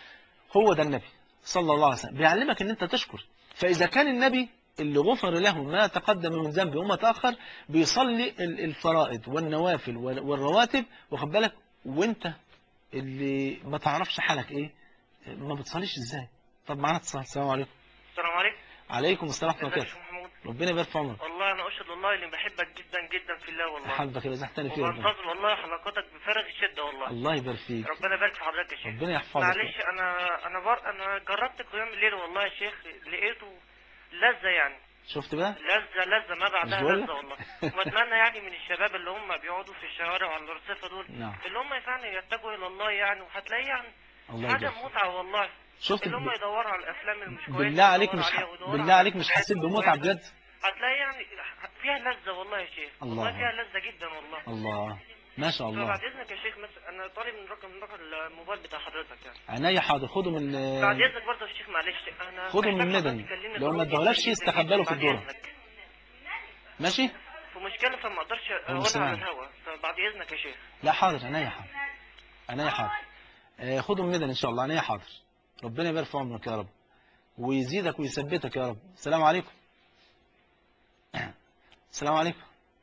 هو ده النبي صلى الله عليه وسلم بيعلمك ان انت تشكر فاذا كان النبي اللي غفر له ما تقدم من ذنبه وما تأخر بيصلي الفرائض والنوافل والرواتب واخد بالك وانت اللي ما تعرفش حالك ايه ما بتصليش ازاي طب معانا اتصال السلام عليكم السلام عليكم عليكم السلام ورحمه الله ازيك يا وبركاته شيخ محمود ربنا يبارك في عمرك والله انا اشهد والله اني بحبك جدا جدا في الله والله حبك اللي زحتني فيه ربنا وبنتظر والله حلقاتك بفارغ الشده والله الله يبارك فيك ربنا يبارك في حضرتك يا شيخ ربنا يحفظك معلش انا انا بر... انا جربت قيام الليل والله يا شيخ لقيته لذة يعني شفت بقى لذة لذة ما بعدها مش بقول لك؟ لذة والله واتمنى يعني من الشباب اللي هم بيقعدوا في الشوارع وعلى الرصيفة دول نعم اللي هم يعني يتجهوا الى الله يعني وهتلاقيه يعني الله حاجة يبارك فيك. متعة والله شفت اللي هم ب... يدوروا على الافلام اللي مش كويسة بالله عليك ويدوروا مش عليها ح... ويدوروا بالله على عليك مش الحاجات حسيت بمتعه الكويسة. بجد هتلاقي يعني فيها لذة والله يا شيخ الله. والله فيها لذة جدا والله الله ما شاء الله بعد اذنك يا شيخ مثلا انا طالب من رقم من رقم الموبايل بتاع حضرتك يعني عينيا حاضر خده من بعد اذنك برضه يا شيخ معلش انا خده من محتاج مدني. حضرتك تكلمني لو ما ضروري ادهولكش جداً استخبله في بعد الدورة. إذنك. ماشي في مشكله فما اقدرش اقولها سمعني. على الهوا فبعد اذنك يا شيخ لا حاضر عينيا حاضر عينيا حاضر آه، خده من مدني ان شاء الله عينيا حاضر ربنا يبارك في عمرك يا رب ويزيدك ويثبتك يا رب السلام عليكم السلام عليكم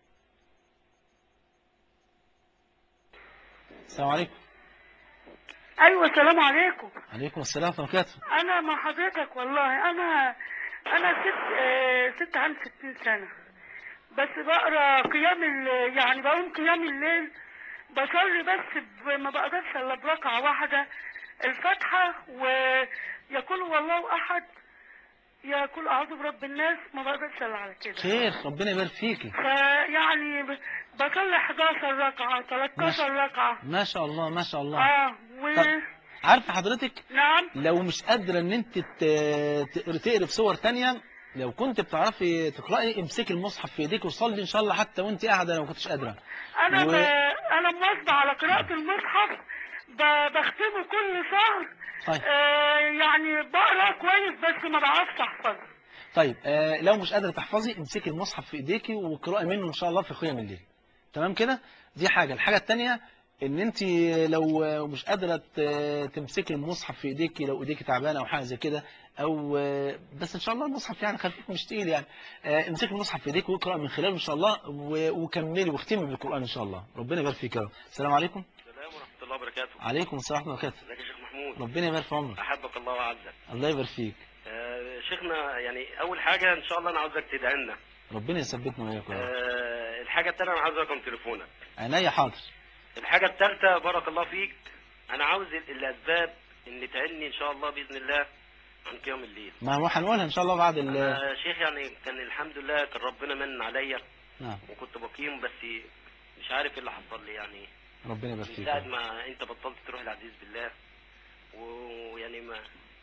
السلام عليكم ايوه السلام عليكم عليكم السلام ورحمه الله وبركاته انا مع حضرتك والله انا انا ست آه، ست عام ستين سنه بس بقرا قيام ال- يعني بقوم قيام الليل بصلي بس ب- ما بقدرش الا بركعه واحده الفاتحه ويقول والله احد يقول اعوذ برب الناس ما بقدرش الا على كده خير ربنا يبارك فيكي فيعني ب- بصلي 11 ركعه 13 ركعه ما شاء الله ما شاء الله اه و طب. عارفه حضرتك نعم لو مش قادرة ان انت ت- تقري تقري في صور تانية لو كنت بتعرفي تقرأي امسكي المصحف في ايديك وصلي ان شاء الله حتى وانت قاعدة لو ما كنتش قادرة انا و- ب... انا مواظبه على قراءه المصحف ب... بختمه كل شهر طيب آه يعني بقرا كويس بس ما بعرفش احفظه طيب آه لو مش قادرة تحفظي امسكي المصحف في ايديكي وقرأي منه ان شاء الله في قيام الليل تمام كده دي حاجة الحاجة التانية ان انت لو مش قادرة ت- تمسكي المصحف في ايديكي لو ايديكي تعبانة او حاجة زي كده او بس ان شاء الله المصحف يعني خفيف مش تقيل يعني آه، امسكي المصحف في ايديك واقرأ من خلاله ان شاء الله و- وكملي واختمي بالقرآن ان شاء الله ربنا يبارك فيك يا رب السلام عليكم السلام ورحمه الله وبركاته عليكم السلام ورحمة الله وبركاته ازيك يا شيخ محمود ربنا يبارك في عمرك احبك الله وعزك الله يبارك فيك آه شيخنا يعني اول حاجه ان شاء الله انا عاوزك تدعي لنا ربنا يثبتنا وياك يا رب آه الحاجه الثانيه انا عاوز رقم تليفونك عينيا حاضر الحاجه الثالثه بارك الله فيك انا عاوز ال- الاسباب ان تعني ان شاء الله باذن الله عن قيام الليل ما هو هنقولها ان شاء الله بعد ال انا شيخ يعني كان الحمد لله كان ربنا من عليا نعم وكنت بقيم بس مش عارف ايه اللي حصل لي يعني ربنا يبارك من فيك ساعه يا رب. ما انت بطلت تروح العزيز بالله ويعني ما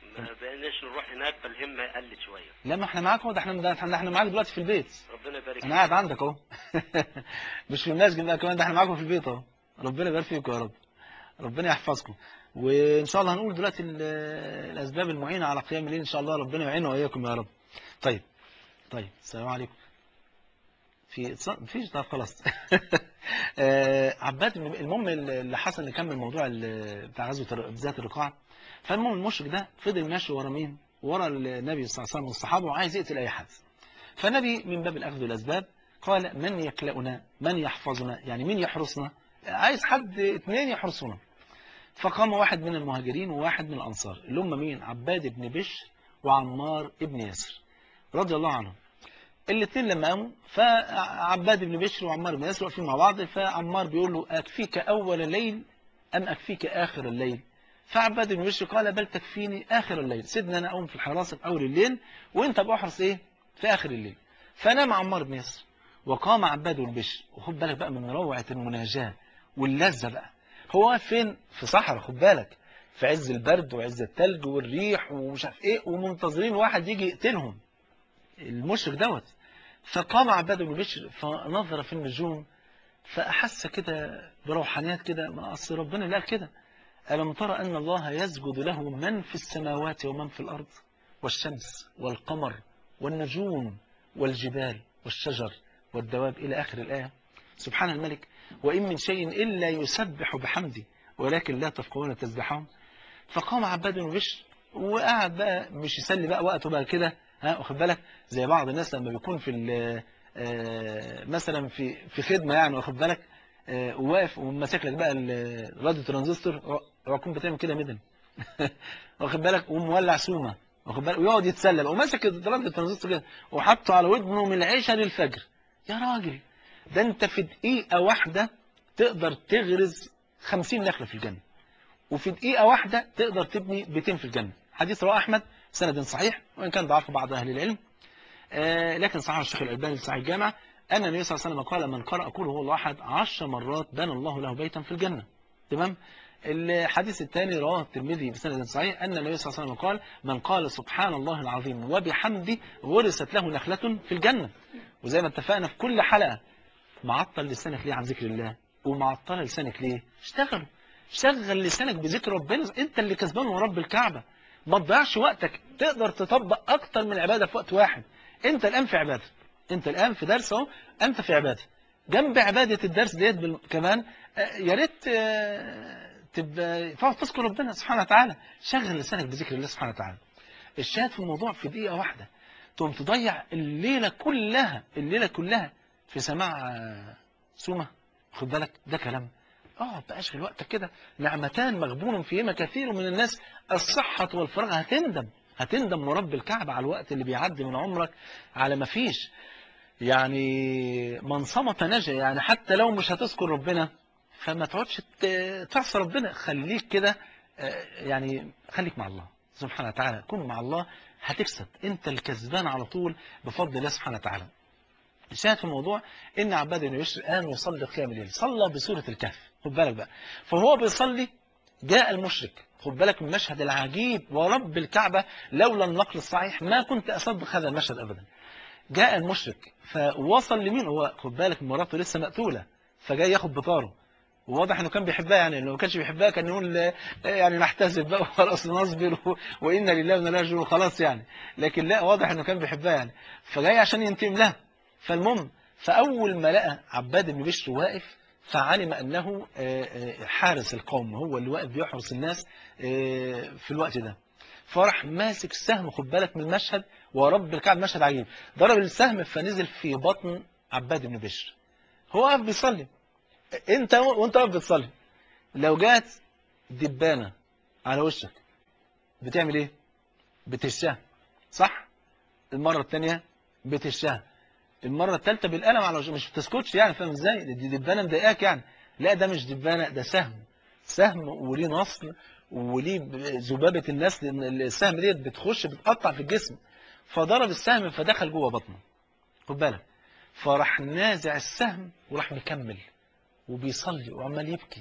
ما بقيناش نروح هناك فالهمه قلت شويه لا ما احنا معاك اهو ده احنا ده احنا احنا معاك دلوقتي في البيت ربنا يبارك انا قاعد عندك اهو مش في المسجد بقى كمان ده احنا معاكم في البيت اهو ربنا يبارك فيكم يا رب ربنا يحفظكم وان شاء الله هنقول دلوقتي ال- الاسباب المعينه على قيام الليل ان شاء الله ربنا يعيننا واياكم يا رب طيب طيب السلام عليكم في اتصال مفيش طب خلاص آه، عباد بن- المهم اللي حصل نكمل موضوع ال- بتاع غزوه الر- ذات الرقاع فالمهم المشرك ده فضل ماشي ورا مين ورا النبي صلى الله عليه وسلم والصحابه وعايز يقتل اي حد فالنبي من باب الاخذ والاسباب قال من يكلأنا من يحفظنا يعني مين يحرسنا عايز حد اثنين يحرسونا فقام واحد من المهاجرين وواحد من الأنصار اللي هم مين عباد بن بشر وعمار بن ياسر رضي الله عنهم الاثنين لما قاموا فعباد بن بشر وعمار بن ياسر واقفين مع بعض فعمار بيقول له أكفيك أول الليل أم أكفيك آخر الليل فعباد بن بشر قال بل تكفيني آخر الليل سيدنا أنا أقوم في الحراسة في أول الليل وأنت بأحرس إيه في آخر الليل فنام عمار بن ياسر وقام عباد بن بشر وخد بالك بقى من روعة المناجاة واللذة بقى هو واقف فين في صحراء خد بالك في عز البرد وعز التلج والريح ومش عارف ايه ومنتظرين واحد يجي يقتلهم المشرك دوت فقام عباد بن بشر فنظر في النجوم فأحس كده بروحانيات كده ما أصل ربنا اللي قال كده ألم ترى أن الله يسجد له من في السماوات ومن في الأرض والشمس والقمر والنجوم والجبال والشجر والدواب إلى آخر الآية سبحان الملك وإن من شيء إلا يسبح بحمده ولكن لا تفقهون تسبحهم فقام عباد بن بشر وقعد بقى مش يسلي بقى وقته بقى كده ها واخد بالك زي بعض الناس لما بيكون في ال- آه، مثلا في في خدمه يعني واخد بالك آه، وواقف وماسك لك بقى ال- الراديو ترانزستور هو يكون بتعمل كده مدن واخد بالك ومولع سومه واخد بالك ويقعد يتسلى بقى وماسك الراديو ترانزستور كده وحاطه على ودنه من العشاء للفجر يا راجل ده انت في دقيقه واحده تقدر تغرز 50 نخله في الجنه وفي دقيقة واحدة تقدر تبني بيتين في الجنة حديث رواه أحمد سند صحيح وإن كان ضعف بعض أهل العلم آه، لكن صحيح الشيخ الألباني في صحيح الجامع أن النبي صلى الله عليه وسلم قال من قرأ قل هو الله أحد عشر مرات بنى الله له بيتا في الجنة تمام الحديث الثاني رواه الترمذي بسند صحيح أن النبي صلى الله عليه وسلم قال من قال سبحان الله العظيم وبحمده غرست له نخلة في الجنة وزي ما اتفقنا في كل حلقة معطل لسانك ليه عن ذكر الله ومعطل لسانك ليه اشتغلوا شغل لسانك بذكر ربنا انت اللي كسبان من رب الكعبة ما تضيعش وقتك تقدر تطبق اكتر من عبادة في وقت واحد انت الان في عبادة انت الان في درس اهو انت في عبادة جنب عبادة الدرس ديت بال- كمان آه، يا ريت آه، تبقى تقعد تذكر ربنا سبحانه وتعالى شغل لسانك بذكر الله سبحانه وتعالى الشاهد في الموضوع في دقيقة واحدة تقوم تضيع الليلة كلها الليلة كلها في سماع آه، سومة خد بالك ده كلام اه بقى اشغل وقتك كده نعمتان مغبون فيهما كثير من الناس الصحة والفراغ هتندم هتندم مرب الكعبة على الوقت اللي بيعدي من عمرك على ما فيش يعني من صمت نجا يعني حتى لو مش هتذكر ربنا فما تقعدش ت- تعصى ربنا خليك كده آه، يعني خليك مع الله سبحانه وتعالى كن مع الله هتكسب انت الكسبان على طول بفضل الله سبحانه وتعالى الشاهد في الموضوع ان عباد بن بشر قام يصلي قيام الليل صلى بسوره الكهف خد بالك بقى فهو بيصلي جاء المشرك خد بالك من المشهد العجيب ورب الكعبه لولا النقل الصحيح ما كنت اصدق هذا المشهد ابدا جاء المشرك فوصل لمين هو خد بالك مراته لسه مقتوله فجاي ياخد بطاره وواضح انه كان بيحبها يعني لو ما كانش بيحبها كان يقول آه، يعني نحتسب بقى وخلاص نصبر و- وانا لله وانا اليه راجعون خلاص يعني لكن لا واضح انه كان بيحبها يعني فجاي عشان ينتقم لها فالمهم فاول ما لقى عباد بن بشر واقف فعلم انه آه، آه، حارس القوم هو اللي واقف بيحرس الناس آه، في الوقت ده فراح ماسك السهم خد بالك من المشهد ورب الكعب مشهد عجيب ضرب السهم فنزل في بطن عباد بن بشر هو واقف بيصلي انت وانت واقف بتصلي لو جات دبانه على وشك بتعمل ايه بتشها صح المره الثانيه بتشها المره الثالثه بالقلم على وشك مش بتسكتش يعني فاهم ازاي دي دبانه مضايقاك يعني لا ده مش دبانه ده سهم سهم وليه نصل وليه ذبابه الناس لان السهم ديت بتخش بتقطع في الجسم فضرب السهم فدخل جوه بطنه خد بالك فراح نازع السهم وراح مكمل وبيصلي وعمال يبكي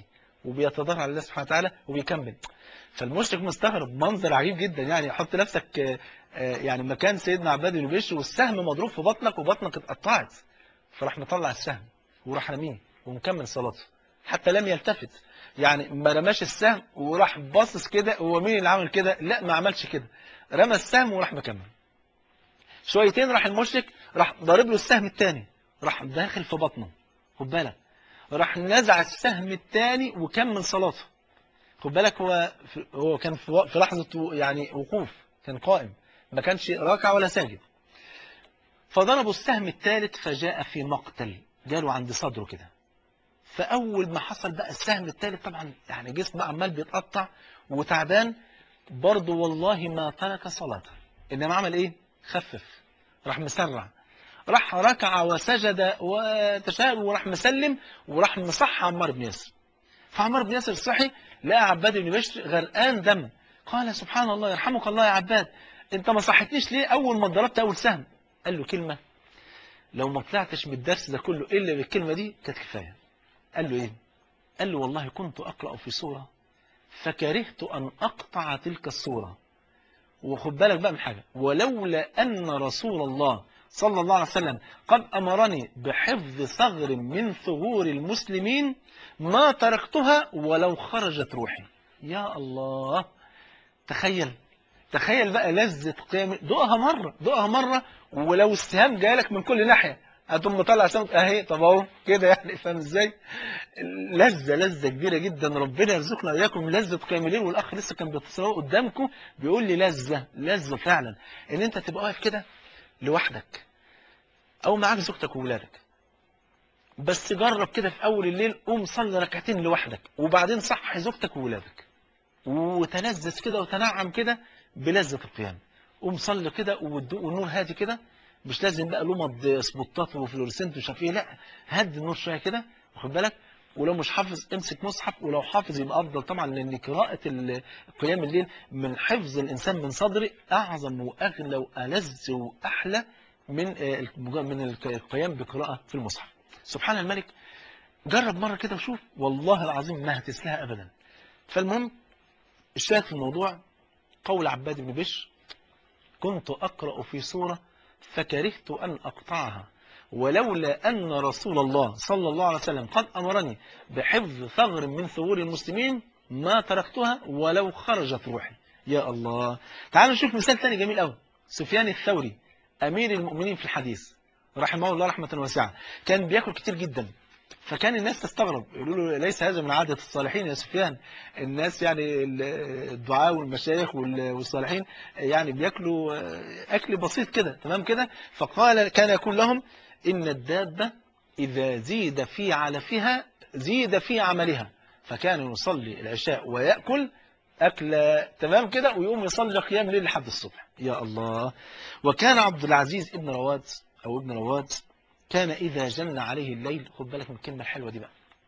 وبيتضرع على الله سبحانه وتعالى وبيكمل فالمشرك مستغرب منظر عجيب جدا يعني حط نفسك آه، آه، يعني مكان سيدنا عباد بن بشر والسهم مضروب في بطنك وبطنك اتقطعت فراح مطلع السهم وراح رميه ومكمل صلاته حتى لم يلتفت يعني ما رماش السهم وراح باصص كده هو مين اللي عمل كده لا ما عملش كده رمى السهم وراح مكمل شويتين راح المشرك راح ضارب له السهم الثاني راح داخل في بطنه خد بالك راح نزع السهم الثاني وكمل صلاته خد بالك هو في- هو كان في وق- في لحظه و- يعني وقوف كان قائم ما كانش راكع ولا ساجد فضربوا السهم الثالث فجاء في مقتل جاله عند صدره كده فاول ما حصل بقى السهم الثالث طبعا يعني جسمه عمال بيتقطع وتعبان برضه والله ما ترك صلاته انما عمل ايه خفف راح مسرع راح ركع وسجد وتشاءل وراح مسلم وراح مصح عمار بن ياسر فعمار بن ياسر صحي لقى عباد بن بشر غرقان دم قال سبحان الله يرحمك الله يا عباد انت ما صحتنيش ليه اول ما ضربت اول سهم قال له كلمه لو ما طلعتش من الدرس ده كله الا بالكلمه دي كانت كفايه قال له ايه قال له والله كنت اقرا في سوره فكرهت ان اقطع تلك السوره وخد بالك بقى من حاجه ولولا ان رسول الله صلى الله عليه وسلم قد امرني بحفظ ثغر من ثغور المسلمين ما تركتها ولو خرجت روحي يا الله تخيل تخيل بقى لذة قيام دقها مرة دقها مرة ولو السهام جايلك من كل ناحية هتقوم مطلع سهم اهي طب اهو كده يعني فاهم ازاي لذة لذة كبيرة جدا ربنا يرزقنا اياكم لذة قيام الليل والاخ لسه كان بيتصل قدامكم بيقول لي لذة لذة فعلا ان انت تبقى واقف كده لوحدك او معاك زوجتك وولادك بس جرب كده في اول الليل قوم صلي ركعتين لوحدك وبعدين صحي زوجتك وولادك وتلذذ كده وتنعم كده بلذة القيام قوم صلي كده والضوء والنور هادي كده مش لازم بقى لمض سبوتات وفلورسنت ومش عارف ايه لا هدي النور شويه كده واخد بالك ولو مش حافظ امسك مصحف ولو حافظ يبقى افضل طبعا لان قراءه ال- قيام الليل من حفظ الانسان من صدره اعظم واغلى والذ واحلى من آه، المج- من الك- القيام بقراءه في المصحف سبحان الملك جرب مره كده وشوف والله العظيم ما هتسلها ابدا فالمهم الشاهد في الموضوع قول عباد بن بشر كنت أقرأ في سورة فكرهت أن أقطعها ولولا أن رسول الله صلى الله عليه وسلم قد أمرني بحفظ ثغر من ثغور المسلمين ما تركتها ولو خرجت روحي يا الله تعالوا نشوف مثال تاني جميل قوي سفيان الثوري أمير المؤمنين في الحديث رحمه الله رحمة واسعة كان بياكل كتير جدا فكان الناس تستغرب يقولوا له ليس هذا من عادة الصالحين يا سفيان الناس يعني ال- الدعاء والمشايخ وال- والصالحين يعني بياكلوا آه، أكل بسيط كده تمام كده فقال كان يقول لهم إن الدابة إذا زيد في علفها زيد في عملها فكان يصلي العشاء ويأكل أكل تمام كده ويقوم يصلي قيام الليل لحد الصبح يا الله وكان عبد العزيز ابن رواد أو ابن رواد كان إذا جن عليه الليل خد بالك من الكلمة الحلوة دي بقى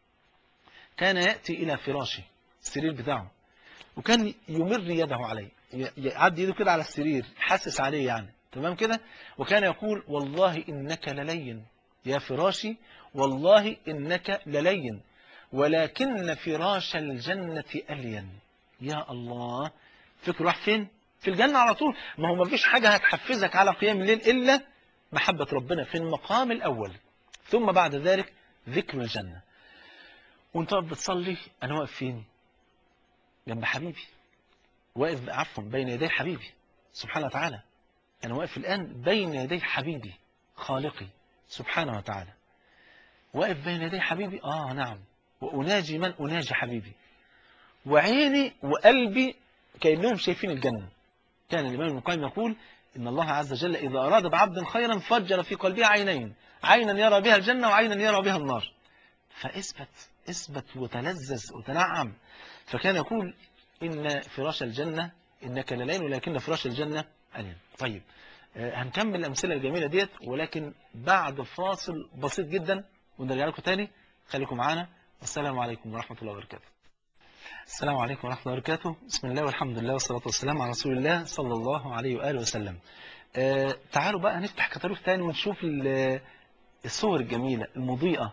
كان يأتي إلى فراشه السرير بتاعه وكان يمر يده عليه ي- يعدي يده كده على السرير حاسس عليه يعني تمام كده وكان يقول والله إنك للين يا فراشي والله إنك للين ولكن فراش الجنة ألين يا الله فكر راح فين في الجنة على طول ما هو ما فيش حاجة هتحفزك على قيام الليل إلا محبة ربنا في المقام الأول ثم بعد ذلك ذكر الجنة وانت واقف بتصلي أنا واقف فين جنب حبيبي واقف عفوا بين يدي حبيبي سبحانه وتعالى أنا واقف الآن بين يدي حبيبي خالقي سبحانه وتعالى واقف بين يدي حبيبي آه نعم وأناجي من أناجي حبيبي وعيني وقلبي كأنهم شايفين الجنة كان الإمام ابن القيم يقول إن الله عز وجل إذا أراد بعبد خيرا فجر في قلبه عينين عينا يرى بها الجنة وعينا يرى بها النار فاثبت اثبت وتلذذ وتنعم فكان يقول إن فراش الجنة إنك للين ولكن فراش الجنة ألين طيب آه، هنكمل الأمثلة الجميلة ديت ولكن بعد فاصل بسيط جدا ونرجع لكم تاني خليكم معانا والسلام عليكم ورحمة الله وبركاته السلام عليكم ورحمة الله وبركاته بسم الله والحمد لله والصلاة والسلام على رسول الله صلى الله عليه وآله وسلم آه تعالوا بقى نفتح كتالوج تاني ونشوف ال- الصور الجميلة المضيئة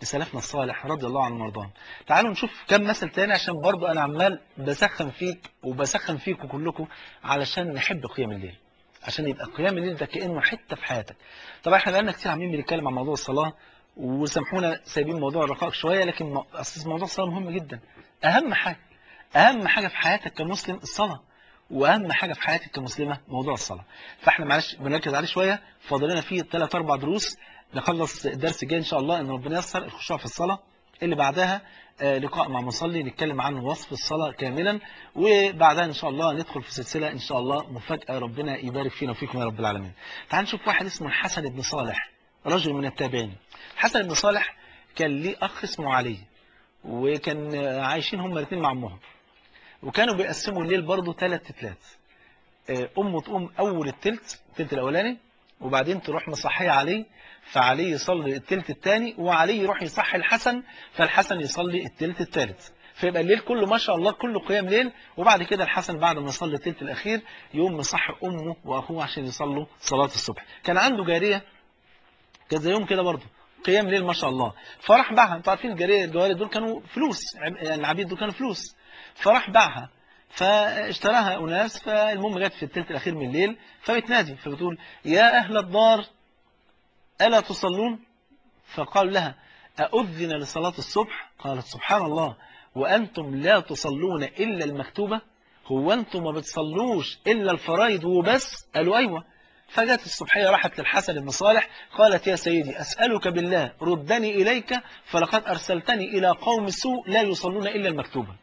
لسلفنا الصالح رضي الله عنهم وارضاهم تعالوا نشوف كم مثل تاني عشان برضو انا عمال بسخن فيك وبسخن فيكم كلكم علشان نحب قيام الليل عشان يبقى قيام الليل ده كانه حته في حياتك طبعا احنا بقالنا كتير عاملين بنتكلم عن موضوع الصلاه وسامحونا سايبين موضوع الرقائق شويه لكن مو- اصل موضوع الصلاه مهم جدا اهم حاجه اهم حاجه في حياتك كمسلم الصلاه واهم حاجه في حياتك كمسلمه موضوع الصلاه فاحنا معلش بنركز عليه شويه فاضل لنا فيه ثلاث اربع دروس نخلص الدرس الجاي ان شاء الله ان ربنا ييسر الخشوع في الصلاه اللي بعدها آه، لقاء مع مصلي نتكلم عن وصف الصلاة كاملا وبعدها إن شاء الله ندخل في سلسلة إن شاء الله مفاجأة ربنا يبارك فينا وفيكم يا رب العالمين تعال نشوف واحد اسمه الحسن بن صالح رجل من التابعين الحسن بن صالح كان ليه أخ اسمه علي وكان آه، عايشين هم الاثنين مع أمهم وكانوا بيقسموا الليل برضه ثلاث تلات آه، أمه تقوم أول التلت التلت الأولاني وبعدين تروح مصحية عليه فعلي يصلي التلت الثاني وعلي يروح يصحي الحسن فالحسن يصلي التلت الثالث فيبقى الليل كله ما شاء الله كله قيام ليل وبعد كده الحسن بعد ما يصلي التلت الأخير يقوم مصحي أمه وأخوه عشان يصلوا صلاة الصبح كان عنده جارية كانت زيهم كده برضه قيام ليل ما شاء الله فراح باعها انتوا عارفين الجارية الجواري دول كانوا فلوس عب- يعني العبيد دول كانوا فلوس فراح باعها فاشتراها أناس فالمهم جت في التلت الأخير من الليل فبتنادي فبتقول يا أهل الدار ألا تصلون فقال لها أؤذن لصلاة الصبح قالت سبحان الله وأنتم لا تصلون إلا المكتوبة هو أنتم ما بتصلوش إلا الفرائض وبس قالوا أيوة فجت الصبحية راحت للحسن بن صالح قالت يا سيدي أسألك بالله ردني إليك فلقد أرسلتني إلى قوم سوء لا يصلون إلا المكتوبة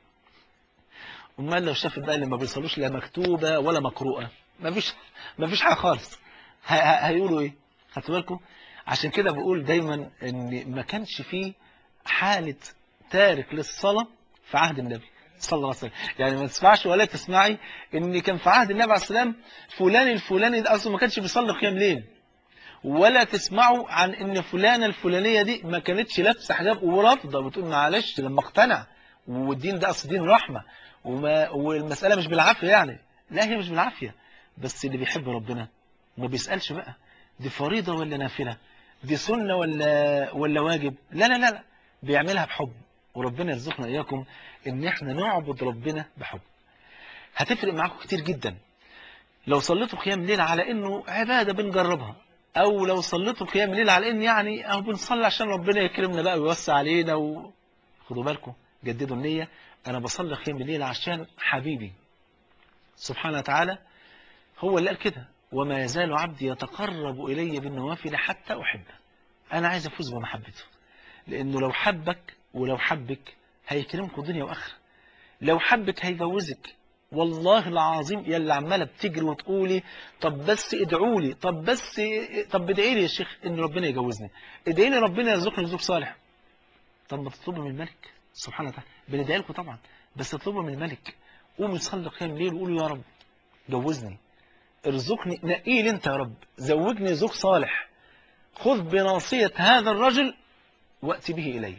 امال لو شافت بقى اللي ما بيصلوش لا مكتوبة ولا مقروءة ما فيش ما فيش حاجة خالص ه- ه- هيقولوا ايه خدتوا بالكم عشان كده بقول دايما ان ما كانش فيه حالة تارك للصلاة في عهد النبي صلى الله عليه وسلم يعني ما تسمعش ولا تسمعي ان كان في عهد النبي عليه السلام فلان الفلاني ده اصلا ما كانش بيصلي قيام ليل ولا تسمعوا عن ان فلانة الفلانية دي ما كانتش لابسه حجاب ورافضة وتقول معلش لما اقتنع والدين ده اصل دين رحمة وما والمسألة مش بالعافية يعني لا هي مش بالعافية بس اللي بيحب ربنا ما بيسألش بقى دي فريضة ولا نافلة دي سنة ولا ولا واجب لا لا لا لا بيعملها بحب وربنا يرزقنا إياكم إن إحنا نعبد ربنا بحب هتفرق معاكم كتير جدا لو صليتوا قيام ليل على إنه عبادة بنجربها أو لو صليتوا قيام ليل على إن يعني أو بنصلي عشان ربنا يكرمنا بقى ويوسع علينا و... خدوا بالكم جددوا النية أنا بصلي قيام الليل عشان حبيبي سبحانه وتعالى هو اللي قال كده وما يزال عبدي يتقرب إلي بالنوافل حتى أحبه أنا عايز أفوز بمحبته لأنه لو حبك ولو حبك هيكرمكم دنيا وآخرة لو حبك هيجوزك والله العظيم يا اللي عماله بتجري وتقولي طب بس ادعوا لي طب بس طب ادعي لي يا شيخ ان ربنا يجوزني ادعي لي ربنا يرزقني زوج صالح طب ما تطلبوا من الملك سبحانه وتعالى بندعي لكم طبعا بس اطلبوا من الملك قوموا صلي قيام ليل وقولوا يا رب جوزني ارزقني نقي لي انت يا رب زوجني زوج صالح خذ بناصية هذا الرجل وأتي به إلي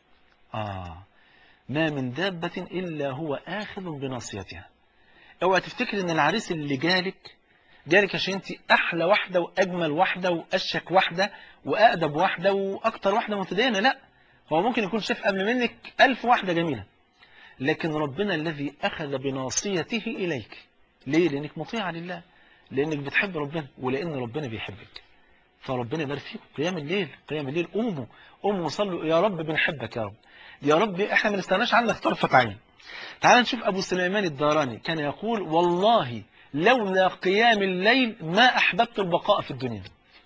آه ما من دابة إلا هو آخذ بناصيتها اوعى تفتكر ان العريس اللي جالك جالك عشان انت احلى واحدة واجمل واحدة واشك واحدة واقدب واحدة واكتر واحدة متدينة لا هو ممكن يكون شاف قبل منك الف واحدة جميلة لكن ربنا الذي اخذ بناصيته اليك ليه لانك مطيعة لله لانك بتحب ربنا ولان ربنا بيحبك فربنا يبارك فيكم قيام الليل قيام الليل قوموا قوموا صلوا يا رب بنحبك يا رب يا رب احنا ما نستناش عنك طرفة عين تعال نشوف أبو سليمان الداراني كان يقول والله لولا قيام الليل ما أحببت البقاء في الدنيا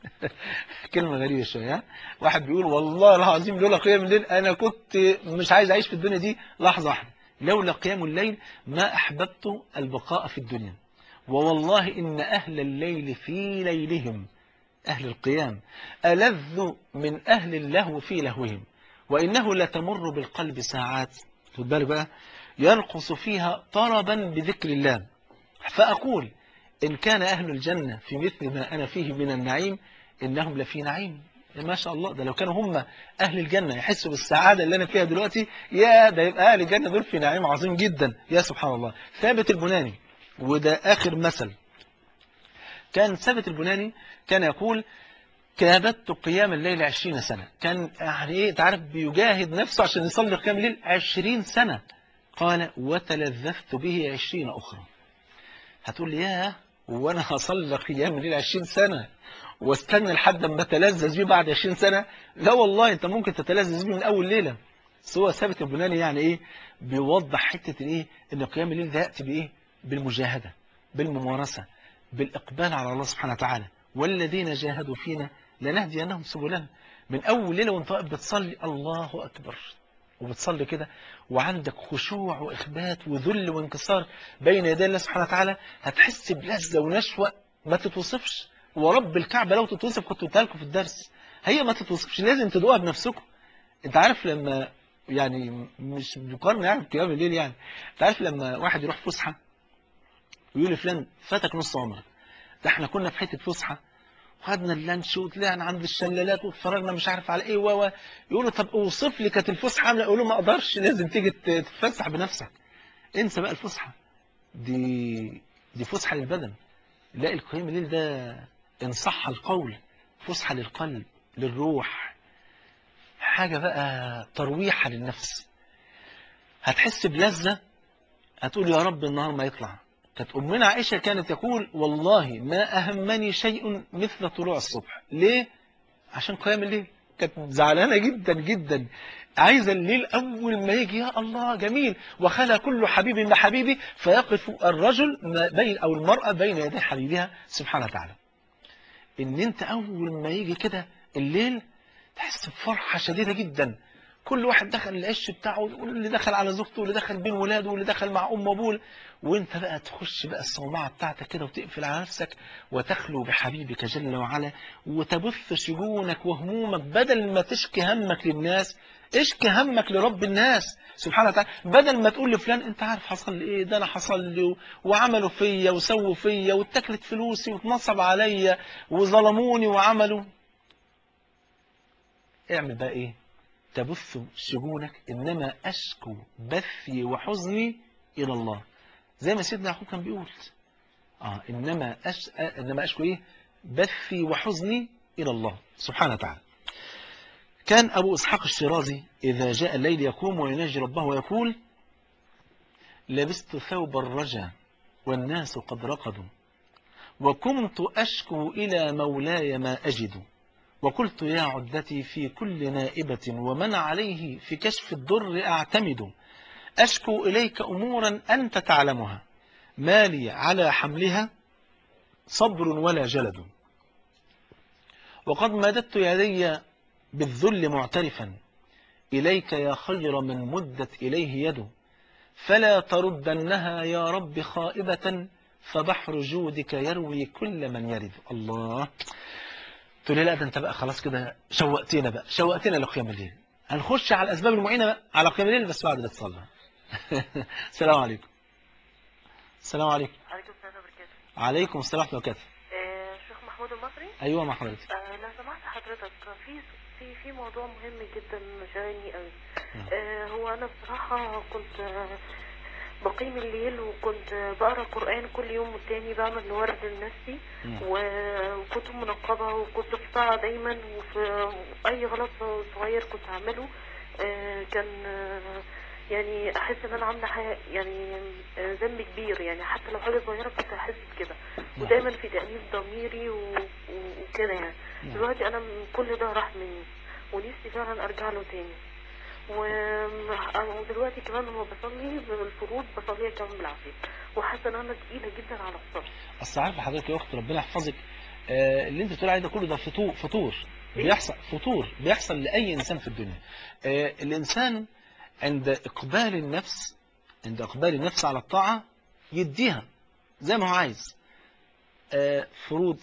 كلمة غريبة شوية ها؟ واحد بيقول والله العظيم لولا قيام الليل أنا كنت مش عايز أعيش في الدنيا دي لحظة واحدة لولا قيام الليل ما أحببت البقاء في الدنيا ووالله إن أهل الليل في ليلهم أهل القيام ألذ من أهل اللهو في لهوهم وإنه لتمر بالقلب ساعات خد بالك بقى يرقص فيها طربا بذكر الله فأقول إن كان أهل الجنة في مثل ما أنا فيه من النعيم إنهم لفي نعيم ما شاء الله ده لو كانوا هم أهل الجنة يحسوا بالسعادة اللي أنا فيها دلوقتي يا ده يبقى أهل الجنة دول في نعيم عظيم جدا يا سبحان الله ثابت البناني وده آخر مثل كان ثابت البناني كان يقول كابدت قيام الليل عشرين سنة كان يعني ايه تعرف بيجاهد نفسه عشان يصلي قيام الليل عشرين سنة قال وتلذذت به عشرين أخرى هتقول لي ياه وانا هصلي قيام الليل عشرين سنة واستنى لحد ما اتلذذ بيه بعد 20 سنة لا والله انت ممكن تتلذذ بيه من اول ليلة بس هو ثابت البناني يعني ايه بيوضح حتة ايه ان قيام الليل ده يأتي بايه بالمجاهدة بالممارسة بالاقبال على الله سبحانه وتعالى والذين جاهدوا فينا لنهدينهم سبلنا من اول ليلة وانت واقف بتصلي الله اكبر وبتصلي كده وعندك خشوع واخبات وذل وانكسار بين يدي الله سبحانه وتعالى هتحس بلذة ونشوة ما تتوصفش ورب الكعبة لو تتوصف كنت قلتها لكم في الدرس هي ما تتوصفش لازم تدوقها بنفسكم انت عارف لما يعني مش بقارن يعني بقيام الليل يعني انت عارف لما واحد يروح فسحة ويقول لفلان فاتك نص عمرك ده احنا كنا في حتة فسحة وخدنا اللانش وطلعنا عند الشلالات واتفرجنا مش عارف على ايه و يقولوا طب اوصف لي كانت الفسحه عامله يقولوا ما اقدرش لازم تيجي تتفسح بنفسك انسى بقى الفسحه دي دي فسحه للبدن لا القيام الليل ده إن صح القول فسحة للقلب للروح حاجة بقى ترويحة للنفس هتحس بلذة هتقول يا رب النهار ما يطلع كانت أمنا عائشة كانت تقول والله ما أهمني شيء مثل طلوع الصبح ليه؟ عشان قيام الليل كانت زعلانة جدا جدا عايزة الليل أول ما يجي يا الله جميل وخلى كل حبيب بحبيبه فيقف الرجل بين أو المرأة بين يدي حبيبها سبحانه وتعالى ان انت اول ما يجي كده الليل تحس بفرحة شديدة جدا كل واحد دخل العش بتاعه واللي دخل على زوجته واللي دخل بين ولاده واللي دخل مع ام وابوه وانت بقى تخش بقى الصومعة بتاعتك كده وتقفل على نفسك وتخلو بحبيبك جل وعلا وتبث شجونك وهمومك بدل ما تشكي همك للناس اشكي همك لرب الناس سبحانه وتعالى بدل ما تقول لفلان انت عارف حصل لي ايه ده انا حصل لي وعملوا فيا وسووا فيا واتكلت فلوسي واتنصب عليا وظلموني وعملوا اعمل بقى ايه تبث شجونك انما اشكو بثي وحزني الى الله زي ما سيدنا يعقوب كان بيقول اه انما أش... انما اشكو ايه بثي وحزني الى الله سبحانه وتعالى كان أبو إسحاق الشيرازي إذا جاء الليل يقوم ويناجي ربه ويقول لبست ثوب الرجا والناس قد رقدوا وكنت أشكو إلى مولاي ما أجد وقلت يا عدتي في كل نائبة ومن عليه في كشف الضر أعتمد أشكو إليك أمورا أنت تعلمها ما لي على حملها صبر ولا جلد وقد مددت يدي بالذل معترفا إليك يا خير من مدت إليه يده فلا تردنها يا رب خائبة فبحر جودك يروي كل من يرد الله تقول لي لا ده انت بقى خلاص كده شوقتنا بقى شوقتنا لقيام الليل هنخش على الأسباب المعينة بقى على قيام الليل بس بعد الاتصال السلام عليكم السلام عليكم عليكم السلام وبركاته عليكم السلام ورحمة الله وبركاته آه، شيخ محمود المصري أيوة مع حضرتك آه، لو سمحت حضرتك في في في موضوع مهم جدا شاغلني قوي نعم. آه، هو انا بصراحه كنت آه، بقيم الليل وكنت آه، بقرا قران كل يوم والتاني بعمل ورد لنفسي نعم. و- وكنت منقبه وكنت في طاعه دايما وفي اي غلط صغير كنت اعمله آه، كان آه، يعني احس ان انا عامله حاجه يعني آه، ذنب كبير يعني حتى لو حاجه صغيره كنت احس بكده ودايما في تأنيب ضميري و- و- وكده يعني نعم. دلوقتي انا من كل ده راح مني ونفسي فعلا ارجع له تاني و- ودلوقتي كمان لما بصلي بالفروض بصليها كمان بالعافيه وحاسه ان انا تقيله جدا على الصبر اصل عارفه حضرتك يا اخت ربنا يحفظك آه، اللي انت بتقول عليه ده كله ده فطور فطور بيحصل فطور بيحصل لاي انسان في الدنيا آه، الانسان عند اقبال النفس عند اقبال النفس على الطاعه يديها زي ما هو عايز آه، فروض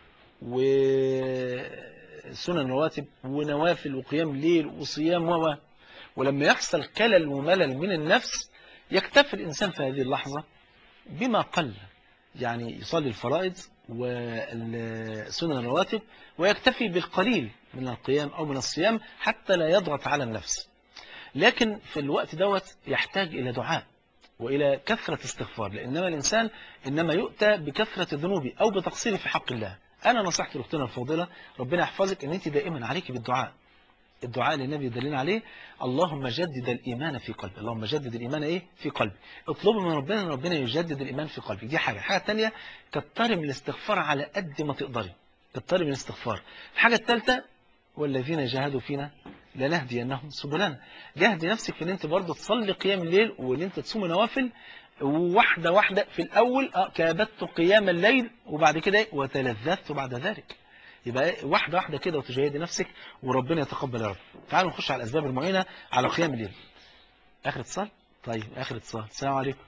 وسنن رواتب ونوافل وقيام ليل وصيام و ولما يحصل كلل وملل من النفس يكتفي الإنسان في هذه اللحظة بما قل يعني يصلي الفرائض والسنن الرواتب ويكتفي بالقليل من القيام أو من الصيام حتى لا يضغط على النفس لكن في الوقت دوت يحتاج إلى دعاء وإلى كثرة استغفار لأنما الإنسان إنما يؤتى بكثرة ذنوبه أو بتقصيره في حق الله انا نصيحتي لاختنا الفاضله ربنا يحفظك ان انت دائما عليك بالدعاء الدعاء اللي النبي دلنا عليه اللهم جدد الإيمان في قلبي اللهم جدد الإيمان إيه في قلبي اطلبوا من ربنا ان ربنا يجدد الإيمان في قلبي دي حاجة الحاجة الثانية كتري من الاستغفار على قد ما تقدري كتري من الاستغفار الحاجة الثالثة والذين جاهدوا فينا لنهدينهم سبلنا جاهدي نفسك في ان انت برضه تصلي قيام الليل وان انت تصومي نوافل واحدة واحدة في الأول آه، كابدت قيام الليل وبعد كده إيه؟ وتلذذت بعد ذلك يبقى إيه؟ واحدة واحدة كده وتجاهدي نفسك وربنا يتقبل يا رب تعالوا نخش على الأسباب المعينة على قيام الليل آخر اتصال طيب آخر اتصال السلام عليكم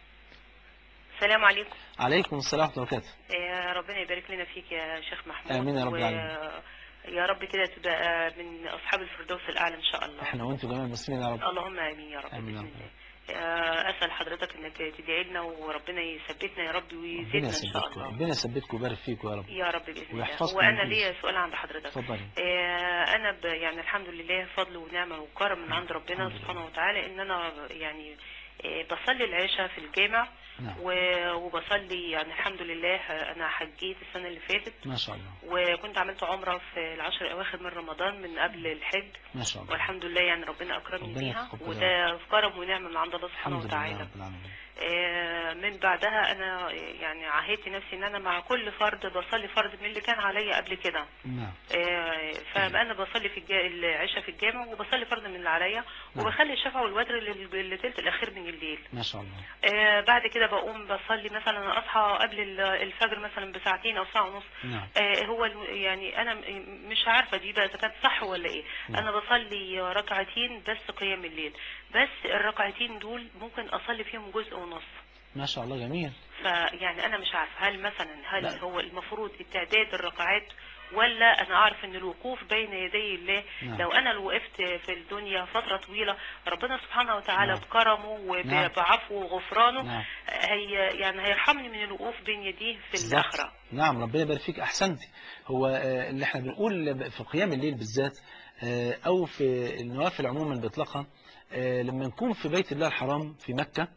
السلام عليكم عليكم السلام ورحمة الله وبركاته يا ربنا يبارك لنا فيك يا شيخ محمود آمين يا رب و- العالمين. يا رب كده تبقى من أصحاب الفردوس الأعلى إن شاء الله احنا وانتم جميع المسلمين يا رب اللهم آمين يا رب آمين يا بإذن رب. الله آه، أسأل حضرتك إنك تدعي لنا وربنا يثبتنا يا رب ربنا ويزيدنا إن شاء يثبتكم الله ربنا يثبتكم ويبارك فيكم يا رب يا رب بإذن الله ويحفظكم وأنا من كل ليا شيء. سؤال عند حضرتك اتفضلي آه، أنا ب يعني الحمد لله فضل ونعمة وكرم من عند ربنا الحمد لله. سبحانه وتعالى إن أنا يعني آه، بصلي العشاء في الجامع نعم و- وبصلي يعني الحمد لله آه، أنا حجيت السنة اللي فاتت ما شاء الله وكنت عملت عمرة في العشر الأواخر من رمضان من قبل الحج ما شاء الله والحمد لله يعني ربنا أكرمني ربنا بيها يتقبل وده كرم ونعمة من عند الله سبحانه الحمد لله وتعالى رب العالمين آه، من بعدها أنا يعني عهدت نفسي إن أنا مع كل فرد بصلي فرد من اللي كان عليا قبل كده نعم آه، فأنا بصلي في الجا... العشاء في الجامع وبصلي فرد من اللي عليا نعم. وبخلي الشفع والوتر لل- للثلث الأخير من الليل ما شاء الله آه، بعد كده بقوم بصلي مثلا أصحى قبل ال- الفجر مثلا بساعتين أو ساعة ونص نعم آه، هو الم- يعني انا م- مش عارفه دي بقى إذا كانت صح ولا ايه نعم. انا بصلي ركعتين بس قيام الليل بس الركعتين دول ممكن اصلي فيهم جزء ونص ما شاء الله جميل فيعني انا مش عارفه هل مثلا هل لا. هو المفروض التعداد الركعات ولا انا اعرف ان الوقوف بين يدي الله نعم. لو انا لو وقفت في الدنيا فتره طويله ربنا سبحانه وتعالى نعم. بكرمه نعم. وبعفوه وغفرانه نعم هي يعني هيرحمني من الوقوف بين يديه في بالظبط. الاخره نعم ربنا يبارك فيك احسنتي هو آه، اللي احنا بنقول في قيام الليل بالذات آه، او في النوافل عموما باطلاقها آه، لما نكون في بيت الله الحرام في مكة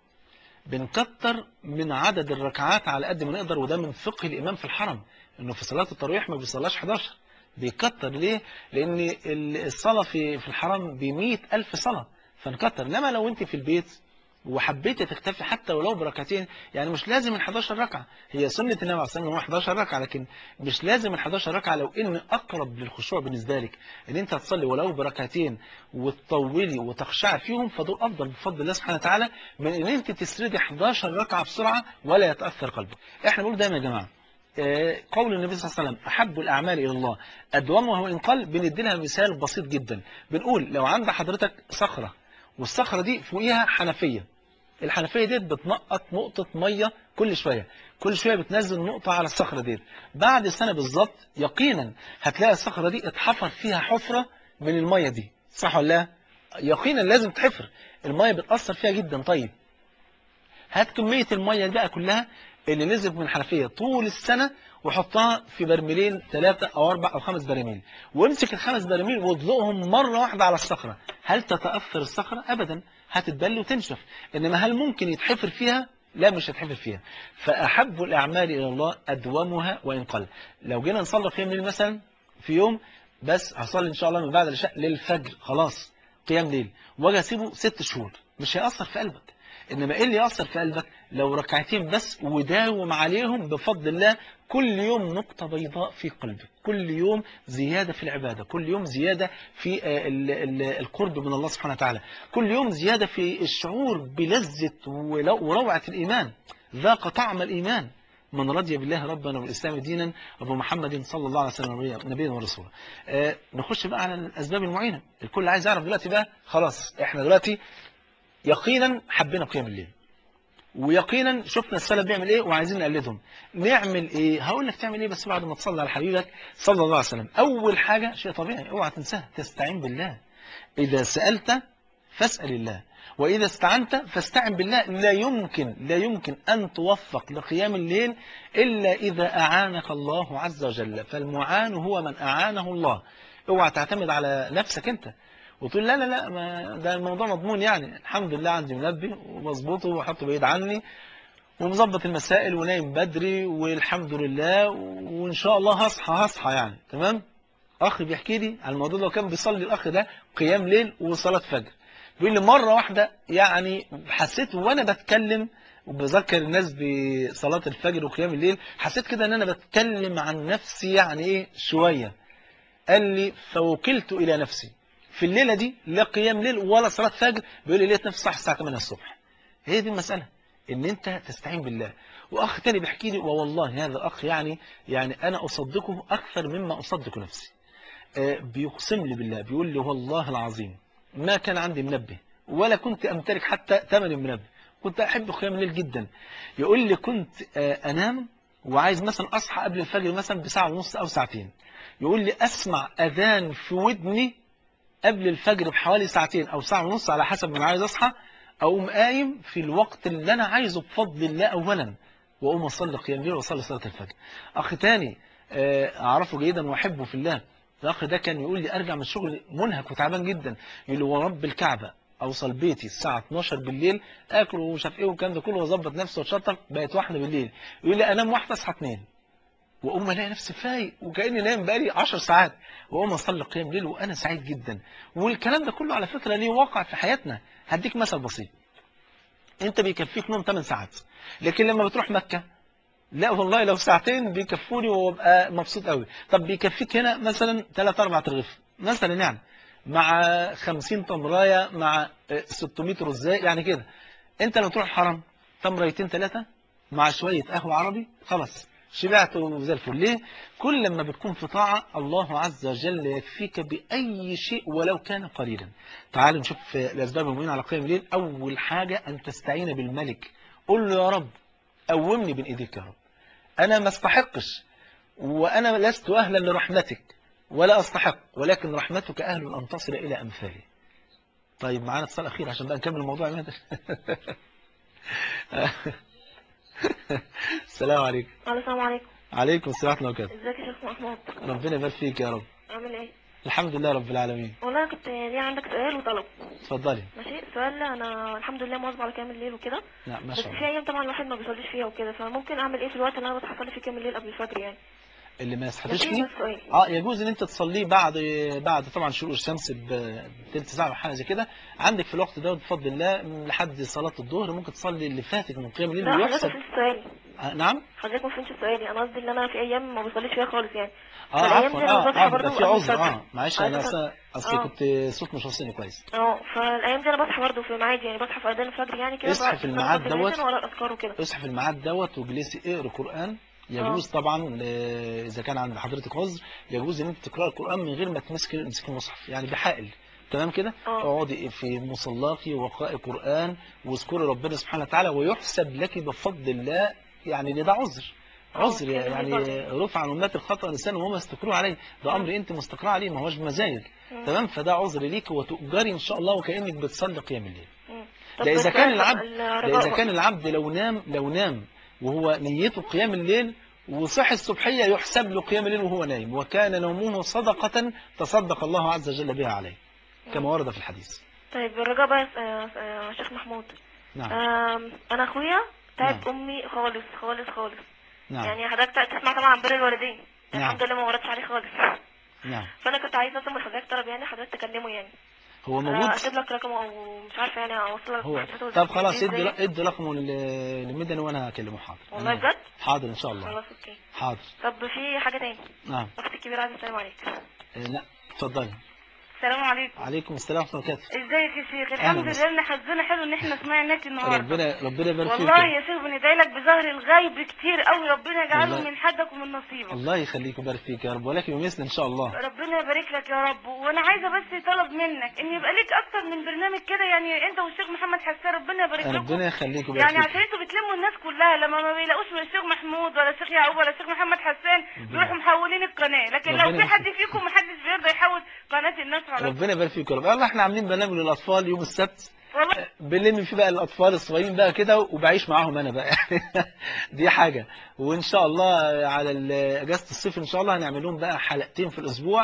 بنكتر من عدد الركعات على قد ما نقدر وده من فقه الإمام في الحرم انه في صلاة التراويح ما بيصلاش 11 بيكتر ليه لان الصلاة في في الحرم ب ألف صلاة فنكتر انما لو انت في البيت وحبيت تكتفي حتى ولو بركعتين يعني مش لازم ال 11 ركعة هي سنة النبي عليه الصلاة والسلام هو 11 ركعة لكن مش لازم ال 11 ركعة لو ان اقرب للخشوع بالنسبة لك ان انت تصلي ولو بركعتين وتطولي وتخشعي فيهم فدول افضل بفضل الله سبحانه وتعالى من ان انت تسردي 11 ركعة بسرعة ولا يتأثر قلبك احنا بنقول دايما يا جماعة آه، قول النبي صلى الله عليه وسلم أحب الأعمال إلى الله أدومها وإن قل بندي لها مثال بسيط جدا بنقول لو عند حضرتك صخرة والصخرة دي فوقيها حنفية الحنفية ديت بتنقط نقطة مية كل شوية كل شوية بتنزل نقطة على الصخرة ديت بعد سنة بالظبط يقينا هتلاقي الصخرة دي اتحفر فيها حفرة من المية دي صح ولا لا؟ يقينا لازم تحفر المية بتأثر فيها جدا طيب هات كمية المية دي بقى كلها اللي نزلت من الحنفية طول السنة وحطها في برميلين ثلاثة أو أربع أو خمس براميل وامسك الخمس براميل واطلقهم مرة واحدة على الصخرة هل تتأثر الصخرة؟ أبدا هتتبل وتنشف إنما هل ممكن يتحفر فيها؟ لا مش هتحفر فيها فأحب الأعمال إلى الله أدومها وإن قل لو جينا نصلي قيام ليل مثلا في يوم بس هصلي إن شاء الله من بعد العشاء للفجر خلاص قيام ليل واجي أسيبه ست شهور مش هيأثر في قلبك إنما إيه اللي يأثر في قلبك لو ركعتين بس وداوم عليهم بفضل الله كل يوم نقطة بيضاء في قلبك كل يوم زيادة في العبادة كل يوم زيادة في آه، ال- ال- القرب من الله سبحانه وتعالى كل يوم زيادة في الشعور بلذة ولو- وروعة الإيمان ذاق طعم الإيمان من رضي بالله ربنا والإسلام دينا أبو محمد صلى الله عليه وسلم نبيا- نبيا ورسولا آه، نخش بقى على الأسباب المعينة الكل عايز يعرف دلوقتي بقى خلاص احنا دلوقتي يقينا حبينا قيام الليل ويقينا شفنا السلف بيعمل ايه وعايزين نقلدهم نعمل ايه هقول لك تعمل ايه بس بعد ما تصلي على حبيبك صلى الله عليه وسلم اول حاجة شيء طبيعي اوعى تنساها تستعين بالله اذا سألت فاسأل الله وإذا استعنت فاستعن بالله لا يمكن لا يمكن أن توفق لقيام الليل إلا إذا أعانك الله عز وجل فالمعان هو من أعانه الله اوعى تعتمد على نفسك أنت وتقول لا لا لا ما ده الموضوع مضمون يعني الحمد لله عندي منبه ومظبوط وحطه بعيد عني ومظبط المسائل ونايم بدري والحمد لله وان شاء الله هصحى هصحى يعني تمام اخ بيحكي لي على الموضوع ده وكان بيصلي الاخ ده قيام ليل وصلاه فجر بيقول لي مره واحده يعني حسيت وانا بتكلم وبذكر الناس بصلاه الفجر وقيام الليل حسيت كده ان انا بتكلم عن نفسي يعني ايه شويه قال لي فوكلت الى نفسي في الليله دي لا قيام ليل ولا صلاه فجر بيقول لي لقيت نفسي صح الساعه 8 الصبح هي دي المساله ان انت تستعين بالله واخ تاني بيحكي لي والله هذا اخ يعني يعني انا اصدقه اكثر مما اصدق نفسي آه، بيقسم لي بالله بيقول لي والله العظيم ما كان عندي منبه ولا كنت امتلك حتى ثمن منبه كنت احب قيام الليل جدا يقول لي كنت آه، انام وعايز مثلا اصحى قبل الفجر مثلا بساعه ونص او ساعتين يقول لي اسمع اذان في ودني قبل الفجر بحوالي ساعتين او ساعه ونص على حسب ما انا عايز اصحى اقوم قايم في الوقت اللي انا عايزه بفضل الله اولا واقوم اصلي قيام الليل واصلي صلاه الفجر اخ تاني آه، اعرفه جيدا واحبه في الله الاخ ده كان يقول لي ارجع من الشغل منهك وتعبان جدا يقول لي ورب الكعبه اوصل بيتي الساعه 12 بالليل اكل ومش عارف ايه والكلام ده كله واظبط نفسي واتشطر بقت واحده بالليل يقول لي انام واحده اصحى اثنين واقوم الاقي نفسي فايق وكاني نايم بقالي 10 ساعات واقوم اصلي قيام ليل وانا سعيد جدا والكلام ده كله على فكره ليه واقع في حياتنا هديك مثل بسيط انت بيكفيك نوم 8 ساعات لكن لما بتروح مكه لا والله لو ساعتين بيكفوني وابقى مبسوط قوي طب بيكفيك هنا مثلا 3 4 رغيف مثلا يعني مع 50 تمرايه مع 600 رزاق يعني كده انت لو تروح الحرم تمريتين ثلاثه مع شويه قهوه عربي خلاص شبعت وزي الفل ليه كل لما بتكون في طاعة الله عز وجل يكفيك بأي شيء ولو كان قليلا تعالوا نشوف الأسباب المؤمنين على قيام الليل أول حاجة أن تستعين بالملك قل له يا رب قومني بين إيديك يا رب أنا ما استحقش وأنا لست أهلا لرحمتك ولا أستحق ولكن رحمتك أهل أن تصل إلى أمثالي طيب معانا اتصال أخير عشان بقى نكمل الموضوع يا مادر السلام عليكم السلام عليكم عليكم السلام ورحمة الله وبركاته ازيك يا شيخ محمود ربنا يبارك فيك يا رب عامل ايه الحمد لله رب العالمين والله أنا كنت ليه عندك سؤال وطلب اتفضلي ماشي السؤال انا الحمد لله مواظبه على قيام الليل وكده نعم ما بس شاء في الله ايام طبعا الواحد ما بيصليش فيها وكده فممكن اعمل ايه في الوقت اللي انا بصحى اصلي فيه قيام الليل قبل الفجر يعني اللي ما يستحبش ماشي فيه ده السؤال اه يجوز ان انت تصليه بعد بعد طبعا شروق الشمس بثلث ساعه او حاجه زي كده عندك في الوقت ده بفضل الله لحد صلاه الظهر ممكن تصلي اللي فاتك من قيام الليل لا حضرتك ويحسب ما فهمتش سؤالي آه نعم حضرتك ما فهمتش سؤالي انا قصدي ان انا في ايام ما بصليش فيها خالص يعني اه فالأيام عفوا دي أنا اه بصحى اه برضه بيبقى في قبل عذر الفجر. اه معلش انا عايزة- اصلا اصلي آه. كنت صوت مش واصلني كويس اه فالايام دي انا بصحى برضه في ميعاد يعني بصحى في اذان الفجر يعني كده اصحى بعد في الميعاد صلاة الجنازة دوت. ولا الاذكار وكده اصحى في الميعاد دوت واجلسي اقري قران يجوز طبعا آه، اذا كان عند حضرتك عذر يجوز ان انت تقرا القران من غير ما تمسك تمسك المصحف يعني بحائل تمام كده اه. اقعدي في مصلاك وقراء قران واذكري ربنا سبحانه وتعالى ويحسب لك بفضل الله يعني ده عذر اه، عذر كده يعني برضه. رفع عن امات الخطا لسان وهم استكروا عليه ده امر انت مستقره عليه ما هوش بمزاجك مم. تمام فده عذر ليك وتؤجري ان شاء الله وكانك بتصلي قيام الليل مم. ده إذا بس كان ال- العبد الرجاء ده إذا بقى. كان العبد لو نام لو نام وهو نيته قيام الليل وصحي الصبحية يحسب له قيام الليل وهو نايم وكان نومه صدقة تصدق الله عز وجل بها عليه كما ورد في الحديث طيب الرجاء بقى يا آه، شيخ محمود نعم آم، انا اخويا تعب نعم. امي خالص خالص خالص نعم يعني حضرتك تسمع طبعا عن بر الوالدين نعم. الحمد لله ما وردش عليه خالص نعم فانا كنت عايزه اطلب من حضرتك طلب يعني حضرتك تكلمه يعني هو آه، موجود اسيب لك رقمه او مش عارفه يعني اوصل لك هو محطته طب خلاص إزاي. ادي ادي رقمه لل- للمدني وانا هكلمه حاضر والله أنا- بجد؟ حاضر ان شاء الله خلاص اوكي حاضر طب في حاجه تاني نعم اختي الكبيره عايزه السلام عليك آه، لا اتفضلي السلام عليكم عليكم السلام ورحمه الله وبركاته ازيك يا شيخ أهلا الحمد وسهلا. لله ان حظنا حلو ان احنا سمعناك النهارده ربنا ربنا يبارك فيك والله يا شيخ بندعي لك بظهر الغيب كتير قوي ربنا يجعله والله. من حدك ومن نصيبك الله يخليك ويبارك فيك يا رب ولكن بمثل ان شاء الله ربنا يبارك لك يا رب وانا عايزه بس طلب منك ان يبقى ليك اكتر من برنامج كده يعني انت والشيخ محمد حسان ربنا يبارك لكم ربنا يخليك ويبارك يعني فيك عشان انتوا بتلموا الناس كلها لما ما بيلاقوش من الشيخ محمود ولا الشيخ يعقوب ولا الشيخ محمد حسان بيروحوا محولين القناه لكن لو ربنا في حد يبارك فيكم محدش بيرضى يحول قناه الناس على ربنا يبارك فيك يا رب يلا احنا عاملين برنامج للاطفال يوم السبت والله بنلم فيه بقى الاطفال الصغيرين بقى كده وبعيش معاهم انا بقى يعني دي حاجه وان شاء الله على ال- اجازه الصيف ان شاء الله هنعمل لهم بقى حلقتين في الاسبوع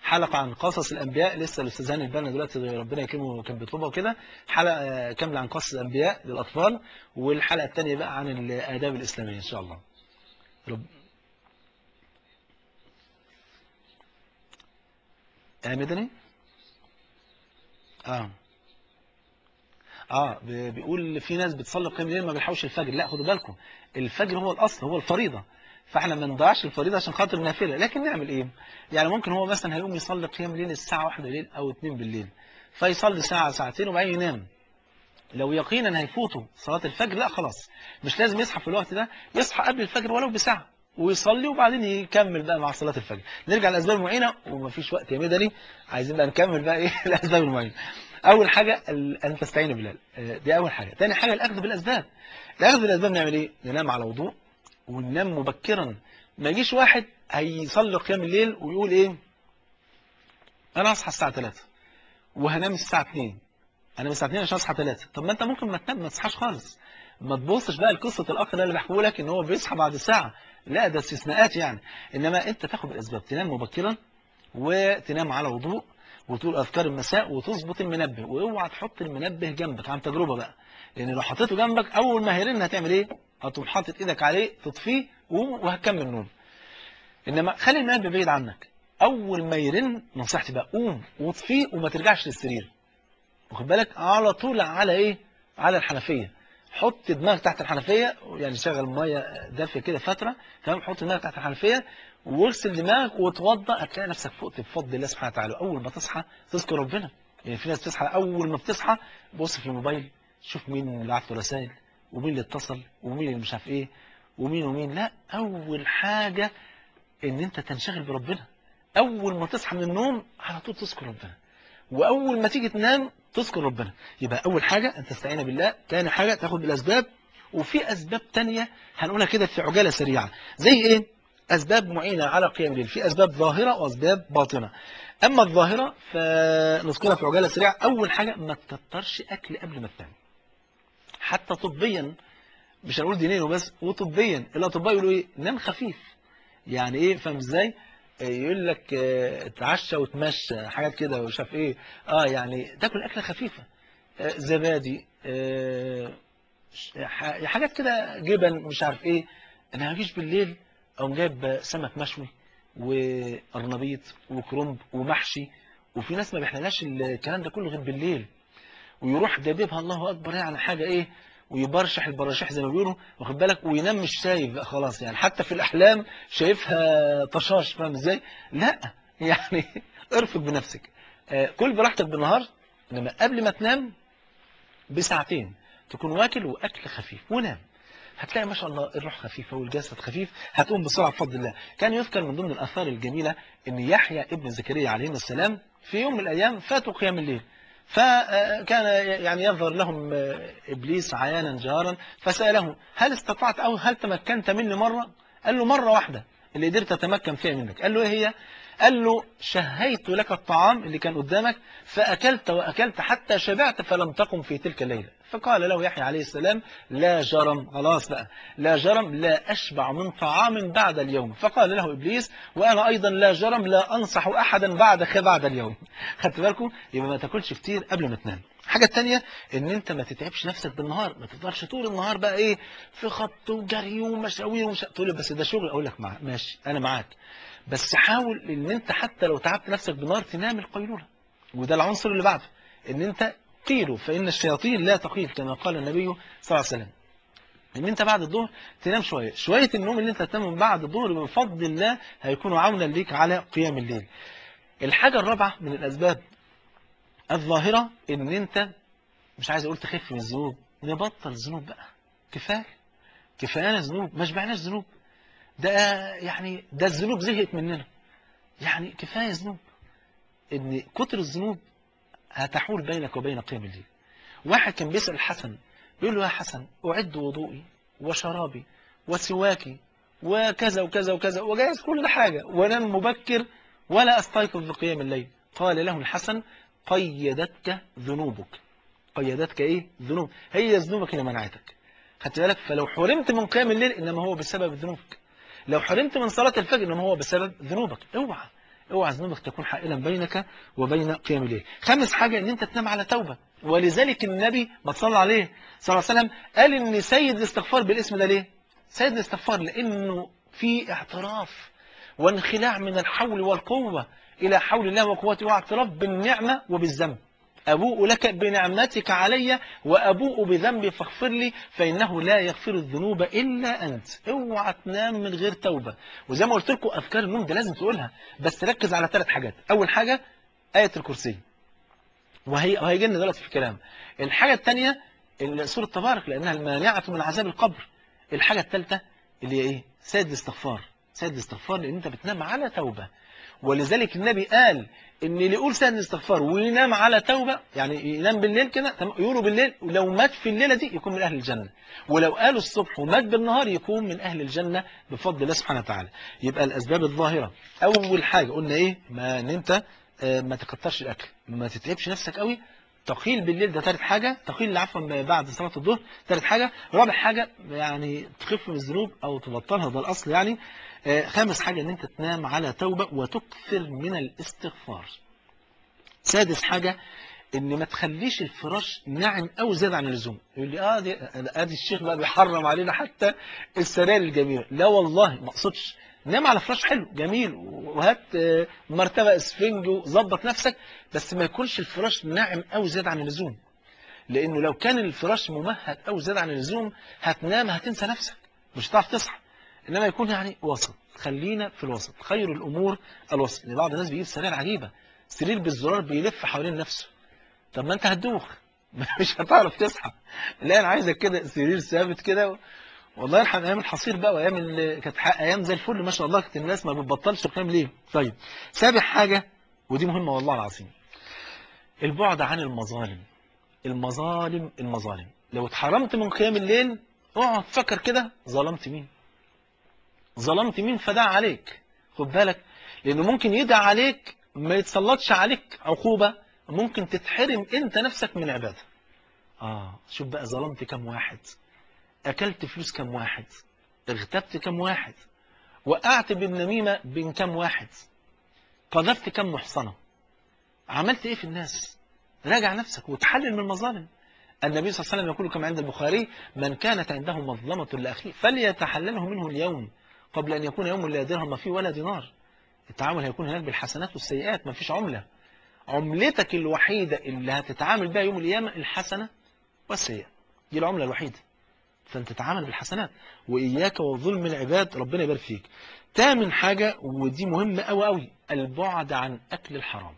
حلقة عن قصص الأنبياء لسه الأستاذ هاني البنا دلوقتي ربنا يكرمه كان بيطلبها وكده حلقة آه، كاملة عن قصص الأنبياء للأطفال والحلقة الثانية بقى عن الآداب الإسلامية إن شاء الله رب... آه مدني؟ اه اه ب- بيقول في ناس بتصلي قيام الليل ما بيلحقوش الفجر لا خدوا بالكم الفجر هو الاصل هو الفريضه فاحنا ما نضيعش الفريضه عشان خاطر نافله لكن نعمل ايه يعني ممكن هو مثلا هيقوم يصلي قيام الليل الساعه 1 بالليل او 2 بالليل فيصلي ساعه ساعتين وبعدين ينام لو يقينا هيفوته صلاه الفجر لا خلاص مش لازم يصحى في الوقت ده يصحى قبل الفجر ولو بساعه ويصلي وبعدين يكمل بقى مع صلاه الفجر نرجع للاسباب المعينه ومفيش وقت يا مدني عايزين بقى نكمل بقى ايه الاسباب المعينه اول حاجه ال- ان تستعين بالله آه، دي اول حاجه تاني حاجه الاخذ بالاسباب الاخذ بالاسباب نعمل ايه ننام على وضوء وننام مبكرا ما يجيش واحد هيصلي قيام الليل ويقول ايه انا هصحى الساعه 3 وهنام الساعه 2 انا الساعه 2 عشان اصحى 3 طب ما انت ممكن ما تنام ما تصحاش خالص ما تبصش بقى لقصه الاخ ده اللي بحكيه لك ان هو بيصحى بعد ساعه لا ده استثناءات يعني انما انت تاخد الاسباب تنام مبكرا وتنام على وضوء وتقول اذكار المساء وتظبط المنبه واوعى تحط المنبه جنبك عن تجربه بقى لان لو حطيته جنبك اول ما هيرن هتعمل ايه هتقوم حاطط ايدك عليه تطفيه وهتكمل نوم انما خلي المنبه بعيد عنك اول ما يرن نصيحتي بقى قوم واطفيه وما ترجعش للسرير واخد بالك على طول على ايه على الحنفيه حط دماغك تحت الحنفيه يعني شغل ميه دافيه كده فتره تمام حط دماغك تحت الحنفيه واغسل دماغك وتوضا هتلاقي نفسك فقت بفضل الله سبحانه وتعالى اول ما تصحى تذكر ربنا يعني في ناس تصحى اول ما بتصحى بص في الموبايل شوف مين اللي بعت له رسائل ومين اللي اتصل ومين اللي مش عارف ايه ومين ومين لا اول حاجه ان انت تنشغل بربنا اول ما تصحى من النوم على طول تذكر ربنا واول ما تيجي تنام تذكر ربنا يبقى اول حاجه ان تستعين بالله ثاني حاجه تاخد بالاسباب وفي اسباب تانية هنقولها كده في عجاله سريعه زي ايه اسباب معينه على قيام الليل في اسباب ظاهره واسباب باطنه اما الظاهره فنذكرها في عجاله سريعه اول حاجه ما تكترش اكل قبل ما تنام حتى طبيا مش هنقول دينيا وبس وطبيا الاطباء يقولوا ايه نام خفيف يعني ايه فاهم ازاي آه، يقول لك آه، اتعشى وتمشى حاجات كده ومش عارف ايه اه يعني تاكل اكله خفيفه آه، زبادي آه، ش- ح- حاجات كده جبن مش عارف ايه انا هجيش بالليل اقوم جايب سمك مشوي وقرنبيط وكرنب ومحشي وفي ناس ما بيحللاش الكلام ده كله غير بالليل ويروح جايبها الله اكبر يعني حاجه ايه ويبرشح البراشيح زي ما بيقولوا واخد بالك وينام مش شايف بقى خلاص يعني حتى في الاحلام شايفها طشاش فاهم ازاي لا يعني ارفق بنفسك آه، كل براحتك بالنهار انما قبل ما تنام بساعتين تكون واكل واكل خفيف ونام هتلاقي ما شاء الله الروح خفيفة والجسد خفيف هتقوم بسرعة بفضل الله كان يذكر من ضمن الآثار الجميلة أن يحيى ابن زكريا عليه السلام في يوم من الأيام فاتوا قيام الليل فكان يعني يظهر لهم إبليس عيانا جهارا فسأله هل استطعت أو هل تمكنت مني مرة قال له مرة واحدة اللي قدرت أتمكن فيها منك قال له إيه هي قال له شهيت لك الطعام اللي كان قدامك فأكلت وأكلت حتى شبعت فلم تقم في تلك الليلة فقال له يحيى عليه السلام لا جرم خلاص بقى لا جرم لا أشبع من طعام بعد اليوم فقال له إبليس وأنا أيضا لا جرم لا أنصح أحدا بعدك بعد اليوم خدت بالكم يبقى ما تاكلش كتير قبل ما تنام الحاجة التانية ان انت ما تتعبش نفسك بالنهار ما تفضلش طول النهار بقى ايه في خط وجري ومشاوير ومش تقول لي بس ده شغل اقول لك مع... ماشي انا معاك بس حاول ان انت حتى لو تعبت نفسك بالنهار تنام القيلولة وده العنصر اللي بعده ان انت قيلوا فان الشياطين لا تقيل كما قال النبي صلى الله عليه وسلم ان انت بعد الظهر تنام شوية شوية النوم اللي انت تنام بعد الظهر بفضل الله هيكونوا عونا ليك على قيام الليل الحاجة الرابعة من الاسباب الظاهرة ان انت مش عايز اقول تخف من الذنوب نبطل ذنوب بقى كفاية كفاية ذنوب ما شبعناش ذنوب ده يعني ده الذنوب زهقت مننا يعني كفاية ذنوب ان كتر الذنوب هتحول بينك وبين قيام الليل واحد كان بيسأل الحسن بيقول له يا حسن أعد وضوئي وشرابي وسواكي وكذا وكذا وكذا وجايز كل حاجة وانام مبكر ولا أستيقظ بقيام الليل قال له الحسن قيدتك ذنوبك قيدتك ايه ذنوب هي ذنوبك اللي منعتك خدت بالك فلو حرمت من قيام الليل انما هو بسبب ذنوبك لو حرمت من صلاة الفجر انما هو بسبب ذنوبك اوعى اوعى ذنوبك تكون حائلا بينك وبين قيام الليل خامس حاجة ان انت تنام على توبة ولذلك النبي ما صلى عليه صلى الله عليه وسلم قال ان سيد الاستغفار بالاسم ده ليه سيد الاستغفار لانه في اعتراف وانخلاع من الحول والقوة الى حول الله وقوته واعتراف بالنعمة وبالذنب أبوء لك بنعمتك علي وأبوء بذنبي فاغفر لي فإنه لا يغفر الذنوب إلا أنت اوعى تنام من غير توبة وزي ما قلت لكم أذكار النوم ده لازم تقولها بس ركز على ثلاث حاجات أول حاجة آية الكرسي وهي وهيجي لنا دلوقتي في الكلام الحاجة الثانية سورة تبارك لأنها المانعة من عذاب القبر الحاجة الثالثة اللي هي إيه سيد الاستغفار سيد الاستغفار لأن أنت بتنام على توبة ولذلك النبي قال ان اللي يقول سيد الاستغفار وينام على توبة يعني ينام بالليل كده يقولوا بالليل ولو مات في الليلة دي يكون من أهل الجنة ولو قالوا الصبح ومات بالنهار يكون من أهل الجنة بفضل الله سبحانه وتعالى يبقى الأسباب الظاهرة أول حاجة قلنا إيه ما ان أنت آه، ما تكترش الأكل ما تتعبش نفسك قوي تقيل بالليل ده ثالث حاجة تقيل عفوا بعد صلاة الظهر ثالث حاجة رابع حاجة يعني تخف من الذنوب أو تبطلها ده الأصل يعني آه، خامس حاجة ان انت تنام على توبة وتكثر من الاستغفار سادس حاجة ان ما تخليش الفراش ناعم او زيادة عن اللزوم يقول لي اه دي ادي الشيخ بقى بيحرم علينا حتى السراير الجميلة لا والله ما اقصدش نام على فراش حلو جميل وهات آه، مرتبة اسفنج وظبط نفسك بس ما يكونش الفراش ناعم او زيادة عن اللزوم لانه لو كان الفراش ممهد او زيادة عن اللزوم هتنام هتنسى نفسك مش هتعرف تصحى انما يكون يعني وسط خلينا في الوسط خير الامور الوسط لان بعض الناس بيجيب سرير عجيبه سرير بالزرار بيلف حوالين نفسه طب ما انت هتدوخ مش هتعرف تصحى لا انا عايزك كده سرير ثابت كده والله يرحم ايام الحصير بقى وايام اللي كانت حق- ايام زي الفل ما شاء الله كانت الناس ما بتبطلش قيام ليه طيب سابع حاجه ودي مهمه والله العظيم البعد عن المظالم المظالم المظالم لو اتحرمت من قيام الليل اقعد فكر كده ظلمت مين ظلمت مين فدعا عليك خد بالك لانه ممكن يدعى عليك ما يتسلطش عليك عقوبة ممكن تتحرم انت نفسك من عبادة اه شوف بقى ظلمت كم واحد اكلت فلوس كم واحد اغتبت كم واحد وقعت بالنميمة بين كم واحد قذفت كم محصنة عملت ايه في الناس راجع نفسك وتحلل من المظالم النبي صلى الله عليه وسلم يقول كما عند البخاري من كانت عنده مظلمة لأخيه فليتحلله منه اليوم قبل أن يكون يوم لا درهم فيه ولا دينار التعامل هيكون هناك بالحسنات والسيئات ما فيش عملة عملتك الوحيدة اللي هتتعامل بها يوم القيامة الحسنة والسيئة دي العملة الوحيدة فانت تتعامل بالحسنات وإياك وظلم العباد ربنا يبارك فيك تامن حاجة ودي مهمة أوي أوي البعد عن أكل الحرام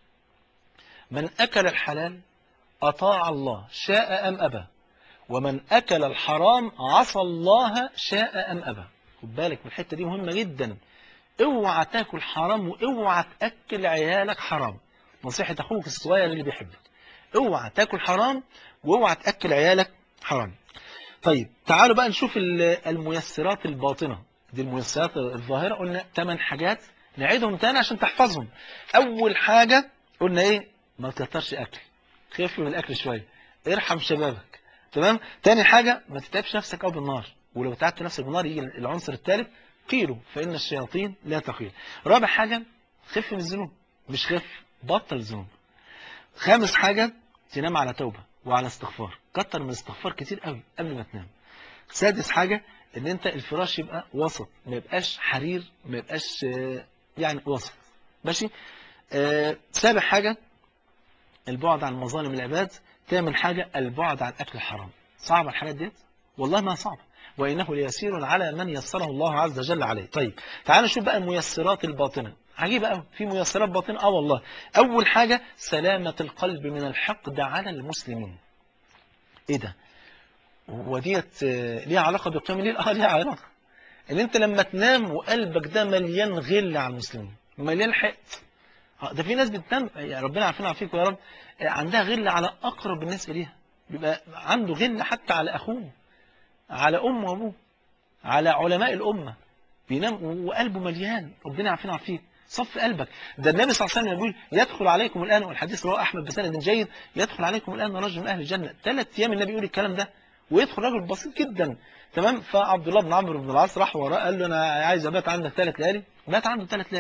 من أكل الحلال أطاع الله شاء أم أبى ومن أكل الحرام عصى الله شاء أم أبى خد بالك من الحتة دي مهمة جدا اوعى تاكل حرام واوعى تأكل عيالك حرام نصيحة أخوك الصغير اللي بيحبك اوعى تاكل حرام واوعى تأكل عيالك حرام طيب تعالوا بقى نشوف ال- الميسرات الباطنة دي الميسرات الظاهرة قلنا 8 حاجات نعيدهم تاني عشان تحفظهم أول حاجة قلنا إيه ما تكترش أكل خف من الأكل شوية ارحم شبابك تمام تاني حاجة ما تتعبش نفسك أو بالنار ولو تعبت نفسك بالنار يجي العنصر الثالث قيلوا فإن الشياطين لا تقيل رابع حاجة خف من الذنوب مش خف بطل الذنوب خامس حاجة تنام على توبة وعلى استغفار كتر من الاستغفار كتير قوي قبل ما تنام سادس حاجة ان انت الفراش يبقى وسط ما يبقاش حرير ما يبقاش آه، يعني وسط ماشي آه، سابع حاجة البعد عن مظالم العباد ثامن حاجة البعد عن أكل الحرام صعب الحاجات ديت والله ما صعب وإنه ليسير على من يسره الله عز وجل عليه طيب تعالوا نشوف بقى الميسرات الباطنة عجيبة قوي في ميسرات باطنة اه والله أول حاجة سلامة القلب من الحقد على المسلمين ايه ده وديت آه، ليها علاقة بقيام الليل اه ليها علاقة ان انت لما تنام وقلبك ده مليان غل على المسلمين مليان حقد آه، ده في ناس بتنام يعني ربنا عارفين عافيكم يا رب آه، عندها غل على اقرب الناس اليها بيبقى عنده غل حتى على اخوه على امه وابوه على علماء الامه بينام وقلبه مليان ربنا عارفين عافيك صف قلبك ده النبي صلى الله عليه وسلم يقول يدخل عليكم الان والحديث رواه احمد بسند جيد يدخل عليكم الان رجل من اهل الجنه ثلاث ايام النبي يقول الكلام ده ويدخل رجل بسيط جدا تمام فعبد الله بن عمرو بن العاص راح وراه قال له انا عايز ابات عندك ثلاث ليالي بات عنده ثلاث ليالي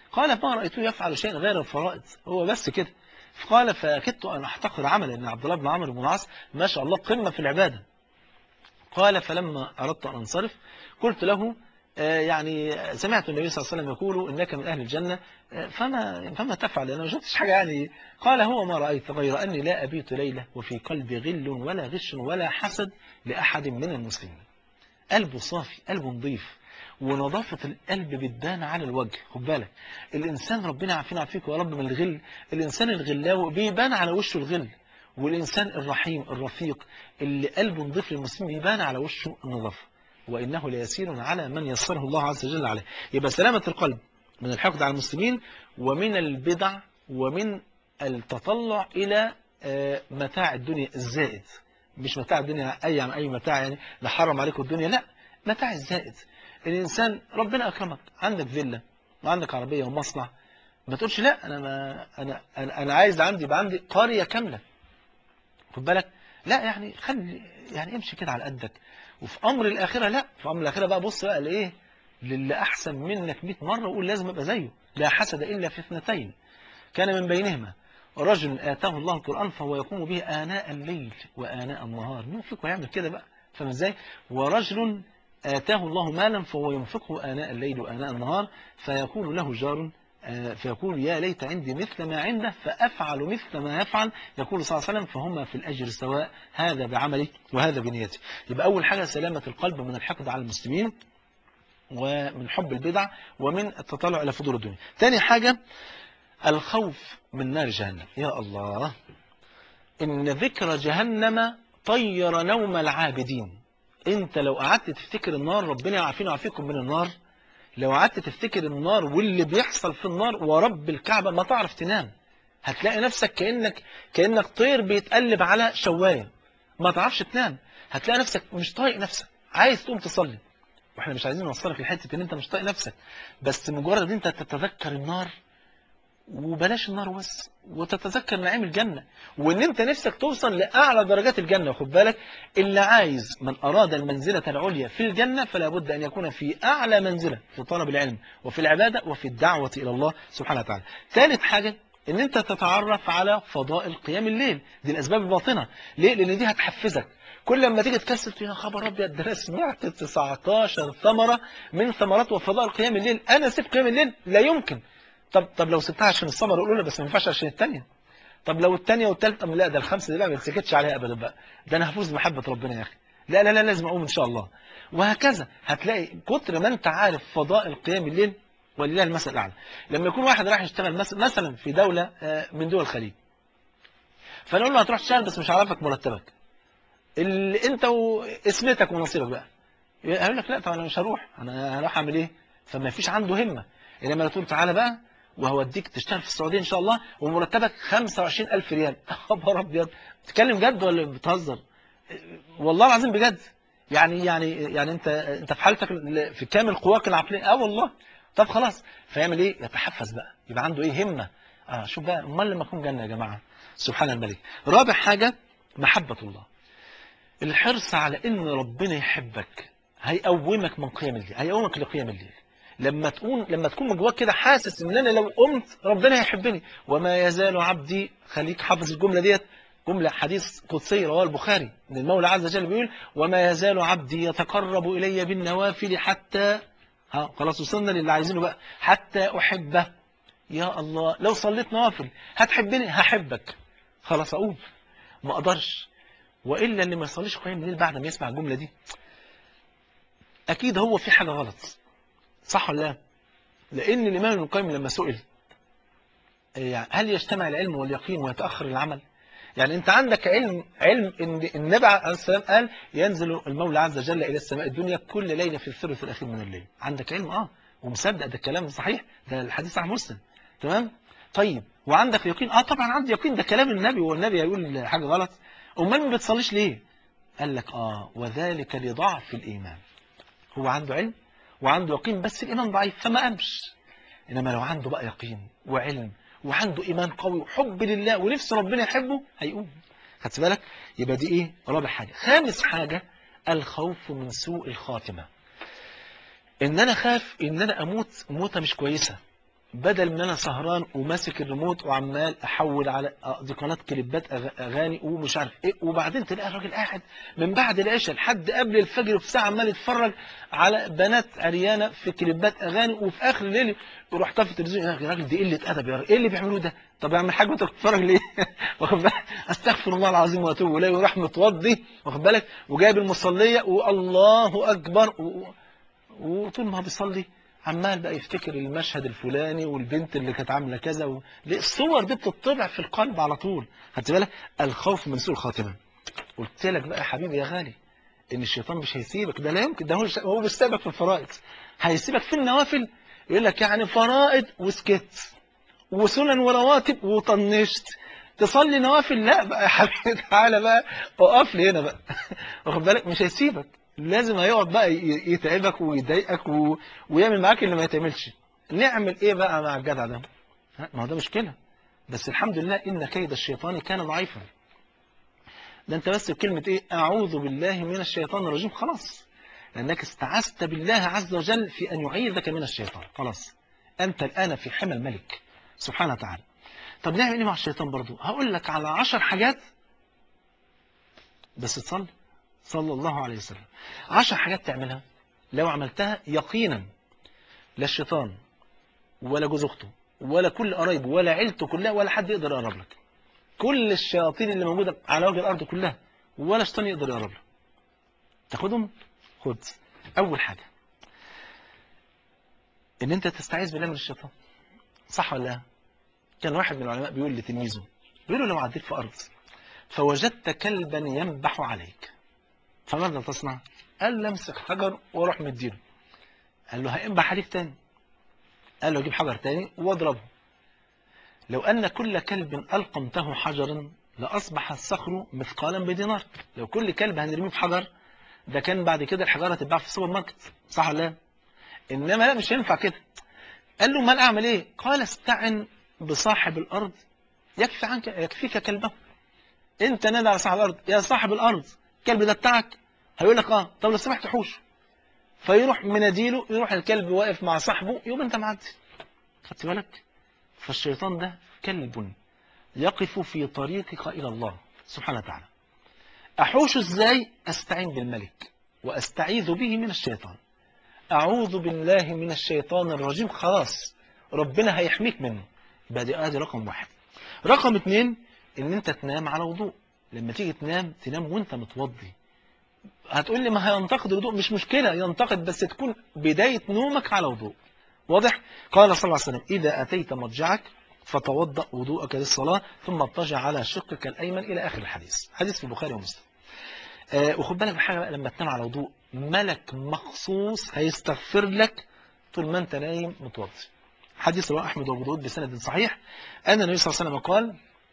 قال ما رأيته يفعل شيئا غير الفرائض هو بس كده قال فكدت أن أحتقر عمل أن عبد الله بن عمرو بن العاص ما شاء الله قمة في العبادة قال فلما أردت أن أنصرف قلت له آه، يعني سمعت النبي صلى الله عليه وسلم يقول إنك من أهل الجنة آه، فما, فما تفعل أنا ما شفتش حاجة يعني قال هو ما رأيت غير أني لا أبيت ليلة وفي قلبي غل ولا غش ولا حسد لأحد من المسلمين قلبه صافي قلبه نظيف ونظافة القلب بتبان على الوجه خد بالك الإنسان ربنا عافينا عافيك يا رب من الغل الإنسان الغلاوي بيبان على وشه الغل والإنسان الرحيم الرفيق اللي قلبه نظيف للمسلمين بيبان على وشه النظافة وإنه ليسير على من يسره الله عز وجل عليه يبقى سلامة القلب من الحقد على المسلمين ومن البدع ومن التطلع إلى آه، متاع الدنيا الزائد مش متاع الدنيا أي عن أي متاع يعني نحرم عليكم الدنيا لا متاع الزائد الإنسان ربنا أكرمك عندك فيلا وعندك عربية ومصنع ما تقولش لا أنا, ما أنا, أنا, أنا عايز عندي يبقى عندي قرية كاملة خد بالك لا يعني خلي يعني امشي كده على قدك وفي أمر الآخرة لا في أمر الآخرة بقى بص بقى لإيه للي أحسن منك 100 مرة وقول لازم أبقى زيه لا حسد إلا في اثنتين كان من بينهما رجل آتاه الله القرآن فهو يقوم به آناء الليل وآناء النهار مين فيكم يعمل كده بقى فاهم ازاي ورجل آتاه الله مالا فهو ينفقه آناء الليل وآناء النهار فيقول له جار آه، فيقول يا ليت عندي مثل ما عنده فأفعل مثل ما يفعل يقول صلى الله عليه وسلم فهما في الأجر سواء هذا بعمله وهذا بنيته يبقى أول حاجة سلامة القلب من الحقد على المسلمين ومن حب البدع ومن التطلع إلى فضول الدنيا تاني حاجة الخوف من نار جهنم يا الله إن ذكر جهنم طير نوم العابدين انت لو قعدت تفتكر النار ربنا يعافينا ويعافيكم من النار لو قعدت تفتكر النار واللي بيحصل في النار ورب الكعبة ما تعرف تنام هتلاقي نفسك كأنك كأنك طير بيتقلب على شواية ما تعرفش تنام هتلاقي نفسك مش طايق نفسك عايز تقوم تصلي واحنا مش عايزين نوصلك لحته ان انت مش طايق نفسك بس مجرد ان انت تتذكر النار وبلاش النار بس وتتذكر نعيم الجنة وان انت نفسك توصل لأعلى درجات الجنة وخد بالك اللي عايز من أراد المنزلة العليا في الجنة فلا بد أن يكون في أعلى منزلة في طلب العلم وفي العبادة وفي الدعوة إلى الله سبحانه وتعالى ثالث حاجة ان انت تتعرف على فضائل قيام الليل دي الأسباب الباطنة ليه؟ لأن دي هتحفزك كل لما تيجي تكسل تقول يا خبر ابيض ده انا سمعت 19 ثمرة من ثمرات وفضائل قيام الليل انا سيب قيام الليل لا يمكن طب طب لو سبتها عشان الثمره الاولى بس ما ينفعش عشان الثانيه طب لو الثانيه والثالثه لا ده الخمسه دي بقى ما تسكتش عليها ابدا بقى ده انا هفوز بمحبه ربنا يا اخي لا لا لا لازم اقوم ان شاء الله وهكذا هتلاقي كتر ما انت عارف فضائل قيام الليل ولله المثل الاعلى لما يكون واحد رايح يشتغل مثلا في دوله من دول الخليج فنقول له هتروح تشتغل بس مش هعرفك مرتبك اللي انت واسمتك ونصيبك بقى يقول لك لا طب انا مش هروح انا هروح اعمل ايه فما فيش عنده همه انما لو تقول تعالى بقى وهوديك تشتغل في السعوديه ان شاء الله ومرتبك 25000 ريال خبر ابيض بتتكلم جد ولا بتهزر والله العظيم بجد يعني يعني يعني انت انت في حالتك في كامل قواك العقليه اه والله طب خلاص فيعمل ايه يتحفز بقى يبقى عنده ايه همه اه شوف بقى امال لما اكون جنه يا جماعه سبحان الملك رابع حاجه محبه الله الحرص على ان ربنا يحبك هيقومك من قيام الليل هيقومك لقيام الليل لما تكون لما تكون من جواك كده حاسس ان انا لو قمت ربنا هيحبني وما يزال عبدي خليك حافظ الجمله ديت جمله حديث قدسي رواه البخاري ان المولى عز وجل بيقول وما يزال عبدي يتقرب الي بالنوافل حتى ها خلاص وصلنا للي عايزينه بقى حتى احبه يا الله لو صليت نوافل هتحبني هحبك خلاص اقوم ما اقدرش والا اللي ما يصليش قيام الليل بعد ما يسمع الجمله دي اكيد هو في حاجه غلط صح ولا لا لان الامام ابن القيم لما سئل يعني هل يجتمع العلم واليقين ويتاخر العمل يعني انت عندك علم علم ان النبي عليه السلام قال ينزل المولى عز وجل الى السماء الدنيا كل ليله في الثلث الاخير من الليل عندك علم اه ومصدق ده الكلام صحيح ده الحديث صحيح مسلم تمام طيب وعندك يقين اه طبعا عندي يقين ده كلام النبي والنبي هيقول حاجه غلط امال ما بتصليش ليه قال لك اه وذلك لضعف الايمان هو عنده علم وعنده يقين بس الإيمان ضعيف فما قامش إنما لو عنده بقى يقين وعلم وعنده إيمان قوي وحب لله ونفس ربنا يحبه هيقوم خدت بالك يبقى دي إيه رابع حاجة خامس حاجة الخوف من سوء الخاتمة إن أنا خاف إن أنا أموت موتة مش كويسة بدل ما انا سهران وماسك الريموت وعمال احول على آه، دي قناه كليبات أغ- اغاني ومش عارف ايه وبعدين تلاقي الراجل قاعد من بعد العشاء لحد قبل الفجر بساعه عمال يتفرج على بنات عريانه في كليبات اغاني وفي اخر الليل يروح طافي التلفزيون يا راجل دي قله ادب يا راجل ايه اللي بيعملوه ده طب يا عم الحاج انت بتتفرج ليه واخد بالك استغفر الله العظيم واتوب اليه وراح متوضي واخد بالك وجايب المصليه والله اكبر و... و- وطول ما هو بيصلي عمال بقى يفتكر المشهد الفلاني والبنت اللي كانت عامله كذا و... ليه؟ الصور دي بتطبع في القلب على طول خدت بالك الخوف من سوء الخاتمه قلت لك بقى يا حبيبي يا غالي ان الشيطان مش هيسيبك ده لا يمكن ده هو هو مش سابك في الفرائض هيسيبك في النوافل يقول لك يعني فرائض وسكت وسنن ورواتب وطنشت تصلي نوافل لا بقى يا حبيبي تعالى بقى اقف لي هنا بقى واخد بالك مش هيسيبك لازم هيقعد بقى ي- يتعبك ويضايقك و... ويعمل معاك اللي ما يتعملش نعمل ايه بقى مع الجدع ده ها، ما هو ده مشكله بس الحمد لله ان كيد الشيطان كان ضعيفا ده انت بس بكلمه ايه اعوذ بالله من الشيطان الرجيم خلاص لانك استعذت بالله عز وجل في ان يعيذك من الشيطان خلاص انت الان في حمى الملك سبحانه وتعالى طب نعمل ايه مع الشيطان برضو هقول لك على عشر حاجات بس تصلي صلى الله عليه وسلم عشر حاجات تعملها لو عملتها يقينا لا الشيطان ولا جوز اخته ولا كل قرايبه ولا عيلته كلها ولا حد يقدر يقرب لك كل الشياطين اللي موجوده على وجه الارض كلها ولا شيطان يقدر يقرب لك تاخدهم خد اول حاجه ان انت تستعيذ بالله من الشيطان صح ولا لا كان واحد من العلماء بيقول لتلميذه بيقول له لو عديت في ارض فوجدت كلبا ينبح عليك فماذا تصنع قال له امسك حجر واروح مديله قال له هينبح عليك تاني قال له اجيب حجر تاني واضربه لو ان كل كلب القمته حجرا لاصبح الصخر مثقالا بدينار لو كل كلب هنرميه في حجر ده كان بعد كده الحجاره تتباع في السوبر ماركت صح ولا لا انما لا مش هينفع كده قال له امال اعمل ايه قال استعن بصاحب الارض يكفي عنك يكفيك كلبه انت نادى على صاحب الارض يا صاحب الارض الكلب ده بتاعك هيقول لك اه طب لو سمحت حوش فيروح مناديله يروح الكلب واقف مع صاحبه يقوم انت معدي خدت بالك فالشيطان ده كلب يقف في طريقك الى الله سبحانه وتعالى احوش ازاي استعين بالملك واستعيذ به من الشيطان اعوذ بالله من الشيطان الرجيم خلاص ربنا هيحميك منه يبقى دي ادي رقم واحد رقم اتنين ان انت تنام على وضوء لما تيجي تنام تنام وانت متوضي هتقول لي ما هينتقد الوضوء مش مشكلة ينتقد بس تكون بداية نومك على وضوء واضح قال صلى الله عليه وسلم إذا أتيت مضجعك فتوضأ وضوءك للصلاة ثم اضطجع على شقك الأيمن إلى آخر الحديث حديث في البخاري ومسلم آه وخد بالك بحاجة بقى لما تنام على وضوء ملك مخصوص هيستغفر لك طول ما انت نايم متوضي حديث رواه أحمد وأبو داود بسند صحيح أن النبي صلى الله عليه وسلم قال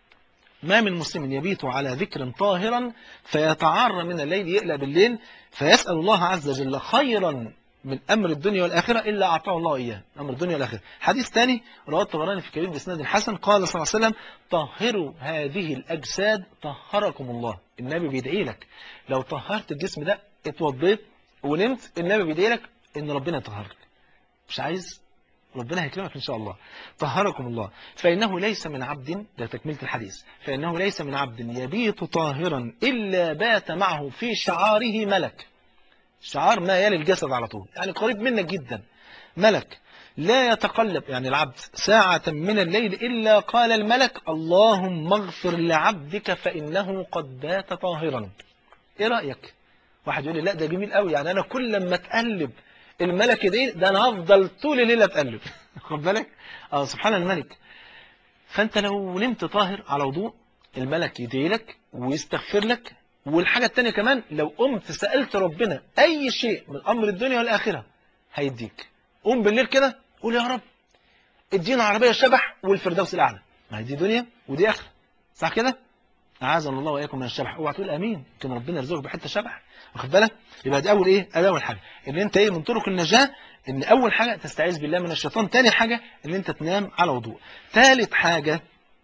ما من مسلم يبيت على ذكر طاهرا فيتعار من الليل يقلق بالليل فيسأل الله عز وجل خيرا من أمر الدنيا والآخرة إلا أعطاه الله إياه أمر الدنيا والآخرة حديث ثاني رواه الطبراني في كبير بإسناد الحسن قال صلى الله عليه وسلم طهروا هذه الأجساد طهركم الله النبي بيدعي لك لو طهرت الجسم ده اتوضيت ونمت النبي بيدعي لك إن ربنا يطهرك مش عايز ربنا هيكرمك إن شاء الله طهركم الله فإنه ليس من عبد ده تكملة الحديث فإنه ليس من عبد يبيت طاهرا إلا بات معه في شعاره ملك شعار ما يلي الجسد على طول يعني قريب منك جدا ملك لا يتقلب يعني العبد ساعة من الليل إلا قال الملك اللهم اغفر لعبدك فإنه قد بات طاهرا إيه رأيك واحد يقول لي لا ده جميل قوي يعني أنا كل لما أتقلب الملك دي ده أنا هفضل طول الليل أتقلب خد بالك اه سبحان الملك فأنت لو نمت طاهر على وضوء الملك يدعي لك ويستغفر لك والحاجة التانية كمان لو قمت سألت ربنا أي شيء من أمر الدنيا والآخرة هيديك قوم بالليل كده قول يا رب ادينا عربية شبح والفردوس الأعلى ما هي دي دنيا ودي آخرة صح كده؟ أعاذنا الله وإياكم من الشبح اوعى تقول آمين يمكن ربنا يرزقك بحتة شبح واخد بالك؟ يبقى دي أول إيه؟ أدي أول حاجة إن أنت إيه من طرق النجاة إن أول حاجة تستعيذ بالله من الشيطان تاني حاجة إن أنت تنام على وضوء ثالث حاجة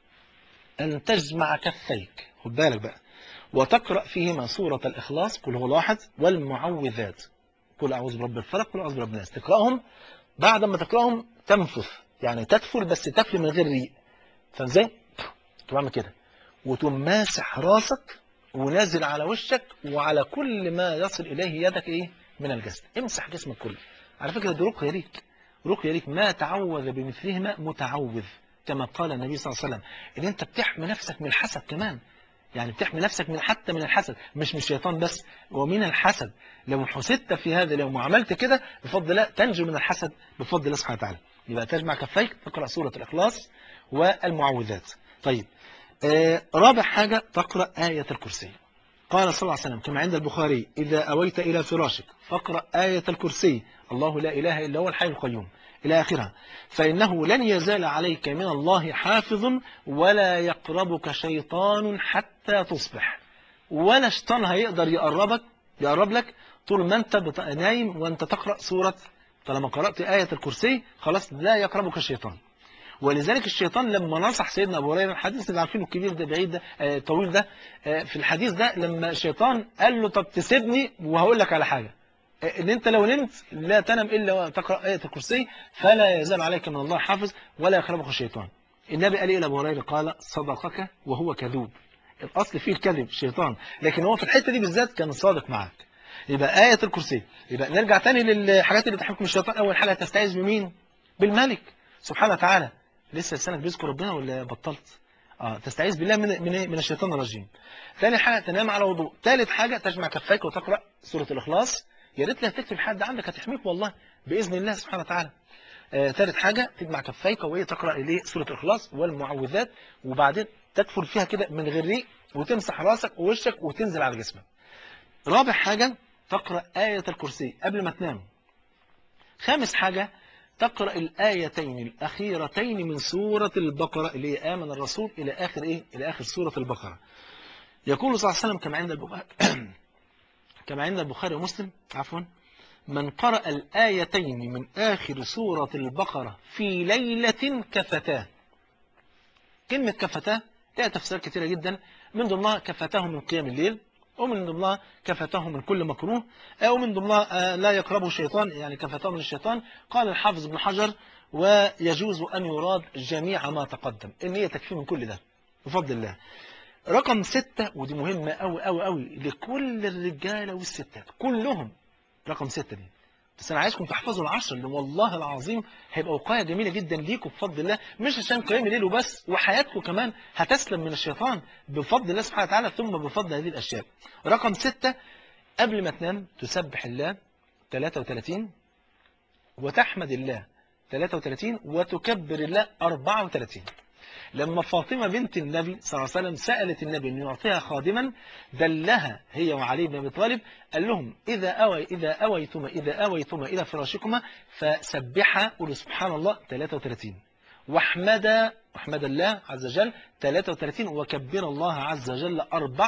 أن تجمع كفيك خد بالك بقى وتقرأ فيهما سورة الإخلاص كل هو الواحد والمعوذات كل أعوذ برب الفلق كل أعوذ برب الناس تقرأهم بعد ما تقرأهم تنفث يعني تدفل بس تفل من غير ريق فاهم ازاي تقوم عامل كده وتقوم ماسح راسك ونازل على وشك وعلى كل ما يصل اليه يدك ايه من الجسد امسح جسمك كله على فكره دي رقيه ليك رقيه ليك ما تعوذ بمثلهما متعوذ كما قال النبي صلى الله عليه وسلم ان انت بتحمي نفسك من الحسد كمان يعني بتحمي نفسك من حتى من الحسد مش من الشيطان بس ومن الحسد لو حسدت في هذا اليوم وعملت كده بفضل الله تنجو من الحسد بفضل الله سبحانه وتعالى يبقى تجمع كفيك تقرأ سورة الإخلاص والمعوذات طيب آه رابع حاجة تقرأ آية الكرسي قال صلى الله عليه وسلم كما عند البخاري إذا أويت إلى فراشك فاقرأ آية الكرسي الله لا إله إلا هو الحي القيوم إلى آخرها فإنه لن يزال عليك من الله حافظ ولا يقربك شيطان حتى تصبح ولا شيطان هيقدر يقربك يقرب لك طول ما أنت بت- نايم وأنت تقرأ سورة طالما قرأت آية الكرسي خلاص لا يقربك الشيطان ولذلك الشيطان لما نصح سيدنا أبو هريرة الحديث اللي عارفينه الكبير ده بعيد ده آه، طويل ده آه، في الحديث ده لما الشيطان قال له طب تسيبني وهقول لك على حاجة آه، ان انت لو نمت لا تنم الا وتقرا ايه الكرسي فلا يزال عليك من الله حافظ ولا يقربك الشيطان النبي قال ايه لابو هريره قال صدقك وهو كذوب الاصل فيه الكذب الشيطان لكن هو في الحته دي بالذات كان صادق معاك يبقى آية الكرسي يبقى نرجع تاني للحاجات اللي تحكم الشيطان أول حاجة تستعيذ بمين بالملك سبحانه وتعالى لسه لسانك بيذكر ربنا ولا بطلت اه تستعيذ بالله من من إيه؟ من الشيطان الرجيم ثاني حاجة تنام على وضوء ثالث حاجة تجمع كفيك وتقرأ سورة الإخلاص يا ريت لا تكتب حد عندك هتحميك والله بإذن الله سبحانه وتعالى آه، ثالث حاجة تجمع كفيك وهي تقرأ إليه سورة الإخلاص والمعوذات وبعدين تدفل فيها كده من غير ريق وتمسح راسك ووشك وتنزل على جسمك رابع حاجة تقرأ آية الكرسي قبل ما تنام خامس حاجة تقرأ الآيتين الأخيرتين من سورة البقرة اللي هي آمن الرسول إلى آخر إيه؟ إلى آخر سورة البقرة يقول صلى الله عليه وسلم كما عند البخاري كما عند البخاري ومسلم عفوا من قرأ الآيتين من آخر سورة البقرة في ليلة كفتاه كلمة كفتاه لها تفسيرات كثيرة جدا من ضمنها كفتاه من قيام الليل ومن ضمنها كفتاه من كل مكروه ومن ضمنها آه، لا يقربه الشيطان يعني كفتاه من الشيطان قال الحافظ ابن حجر ويجوز أن يراد جميع ما تقدم إن هي تكفي من كل ده بفضل الله رقم ستة ودي مهمة أوي أوي أوي لكل الرجالة والستات كلهم رقم ستة دي بس أنا عايزكم تحفظوا العشر اللي والله العظيم هيبقى وقاية جميلة جدا ليكم بفضل الله مش عشان قيام الليل وبس وحياتكم كمان هتسلم من الشيطان بفضل الله سبحانه وتعالى ثم بفضل هذه الأشياء رقم ستة قبل ما تنام تسبح الله 33 وتحمد الله 33 وتكبر الله 34 لما فاطمة بنت النبي صلى الله عليه وسلم سألت النبي أن يعطيها خادما دلها هي وعلي بن أبي طالب قال لهم إذا أوي إذا أويتما إذا أويتما إلى فراشكما فسبحا قولوا سبحان الله 33 واحمد واحمد الله عز وجل 33 وكبر الله عز وجل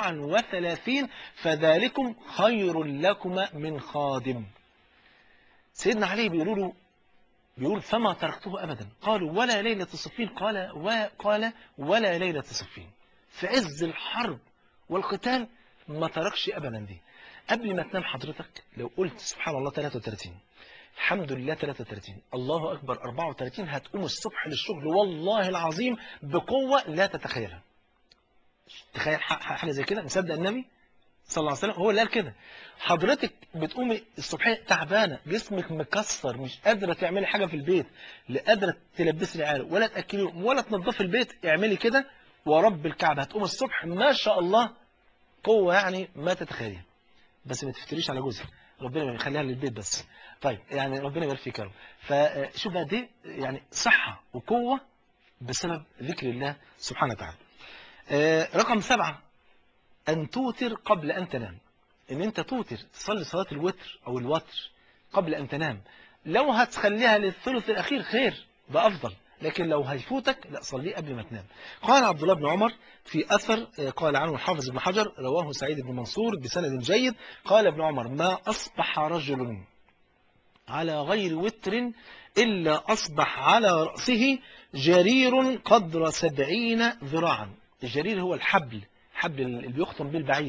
34 فذلكم خير لكما من خادم سيدنا علي بيقولوا له بيقول فما تركته أبدا قالوا ولا ليلة صفين قال وقال ولا ليلة صفين في عز الحرب والقتال ما تركش أبدا دي قبل ما تنام حضرتك لو قلت سبحان الله 33 الحمد لله 33 الله أكبر 34 هتقوم الصبح للشغل والله العظيم بقوة لا تتخيلها تخيل ح- ح- حاجة زي كده مصدق النبي صلى الله عليه وسلم هو اللي قال كده حضرتك بتقومي الصبحيه تعبانه جسمك مكسر مش قادره تعملي حاجه في البيت لا قادره تلبسي العيال ولا تاكليهم ولا تنظفي البيت اعملي كده ورب الكعبه هتقوم الصبح ما شاء الله قوه يعني ما تتخيليها بس ما تفتريش على جوزك ربنا يخليها للبيت بس طيب يعني ربنا يبارك فيك يا رب فشوف قد ايه يعني صحه وقوه بسبب ذكر الله سبحانه وتعالى آه، رقم سبعة أن توتر قبل أن تنام إن أنت توتر تصلي صلاة الوتر أو الوتر قبل أن تنام لو هتخليها للثلث الأخير خير ده أفضل لكن لو هيفوتك لا صليه قبل ما تنام قال عبد الله بن عمر في أثر آه، قال عنه الحافظ بن حجر رواه سعيد بن منصور بسند جيد قال ابن عمر ما أصبح رجل على غير وتر إلا أصبح على رأسه جرير قدر سبعين ذراعا الجرير هو الحبل حبل اللي بيخطم به البعير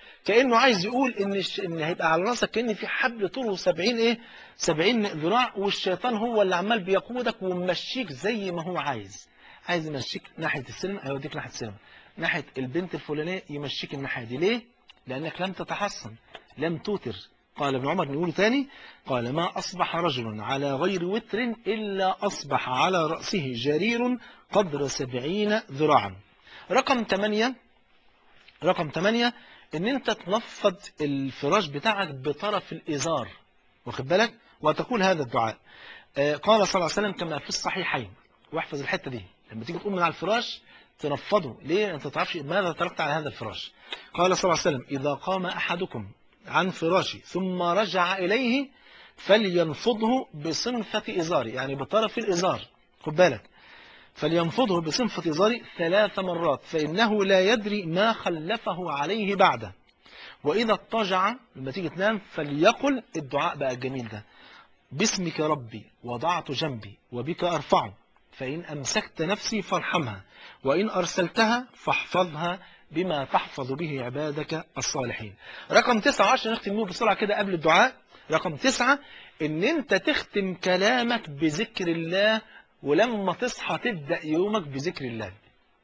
كأنه عايز يقول إن الش... إن هيبقى على راسك كأن في حبل طوله 70 إيه 70 ذراع والشيطان هو اللي عمال بيقودك وممشيك زي ما هو عايز عايز يمشيك ناحية السينما هيوديك ناحية السينما ناحية البنت الفلانية يمشيك الناحية دي ليه؟ لأنك لم تتحصن لم توتر قال ابن عمر نقوله تاني قال ما أصبح رجل على غير وتر إلا أصبح على رأسه جرير قدر سبعين ذراعا رقم 8 رقم 8 ان انت تنفض الفراش بتاعك بطرف الازار واخد بالك وتقول هذا الدعاء آه، قال صلى الله عليه وسلم كما في الصحيحين واحفظ الحته دي لما تيجي تقوم من على الفراش تنفضه ليه انت تعرفش ماذا تركت على هذا الفراش قال صلى الله عليه وسلم اذا قام احدكم عن فراشه ثم رجع اليه فلينفضه بصنفه ازاره يعني بطرف الازار خد بالك فلينفضه بصنفة إزاره ثلاث مرات فإنه لا يدري ما خلفه عليه بعده وإذا اضطجع لما تيجي تنام فليقل الدعاء بقى الجميل ده باسمك ربي وضعت جنبي وبك أرفعه فإن أمسكت نفسي فارحمها وإن أرسلتها فاحفظها بما تحفظ به عبادك الصالحين رقم تسعة عشان نختم بيه بسرعة كده قبل الدعاء رقم تسعة ان انت تختم كلامك بذكر الله ولما تصحى تبدأ يومك بذكر الله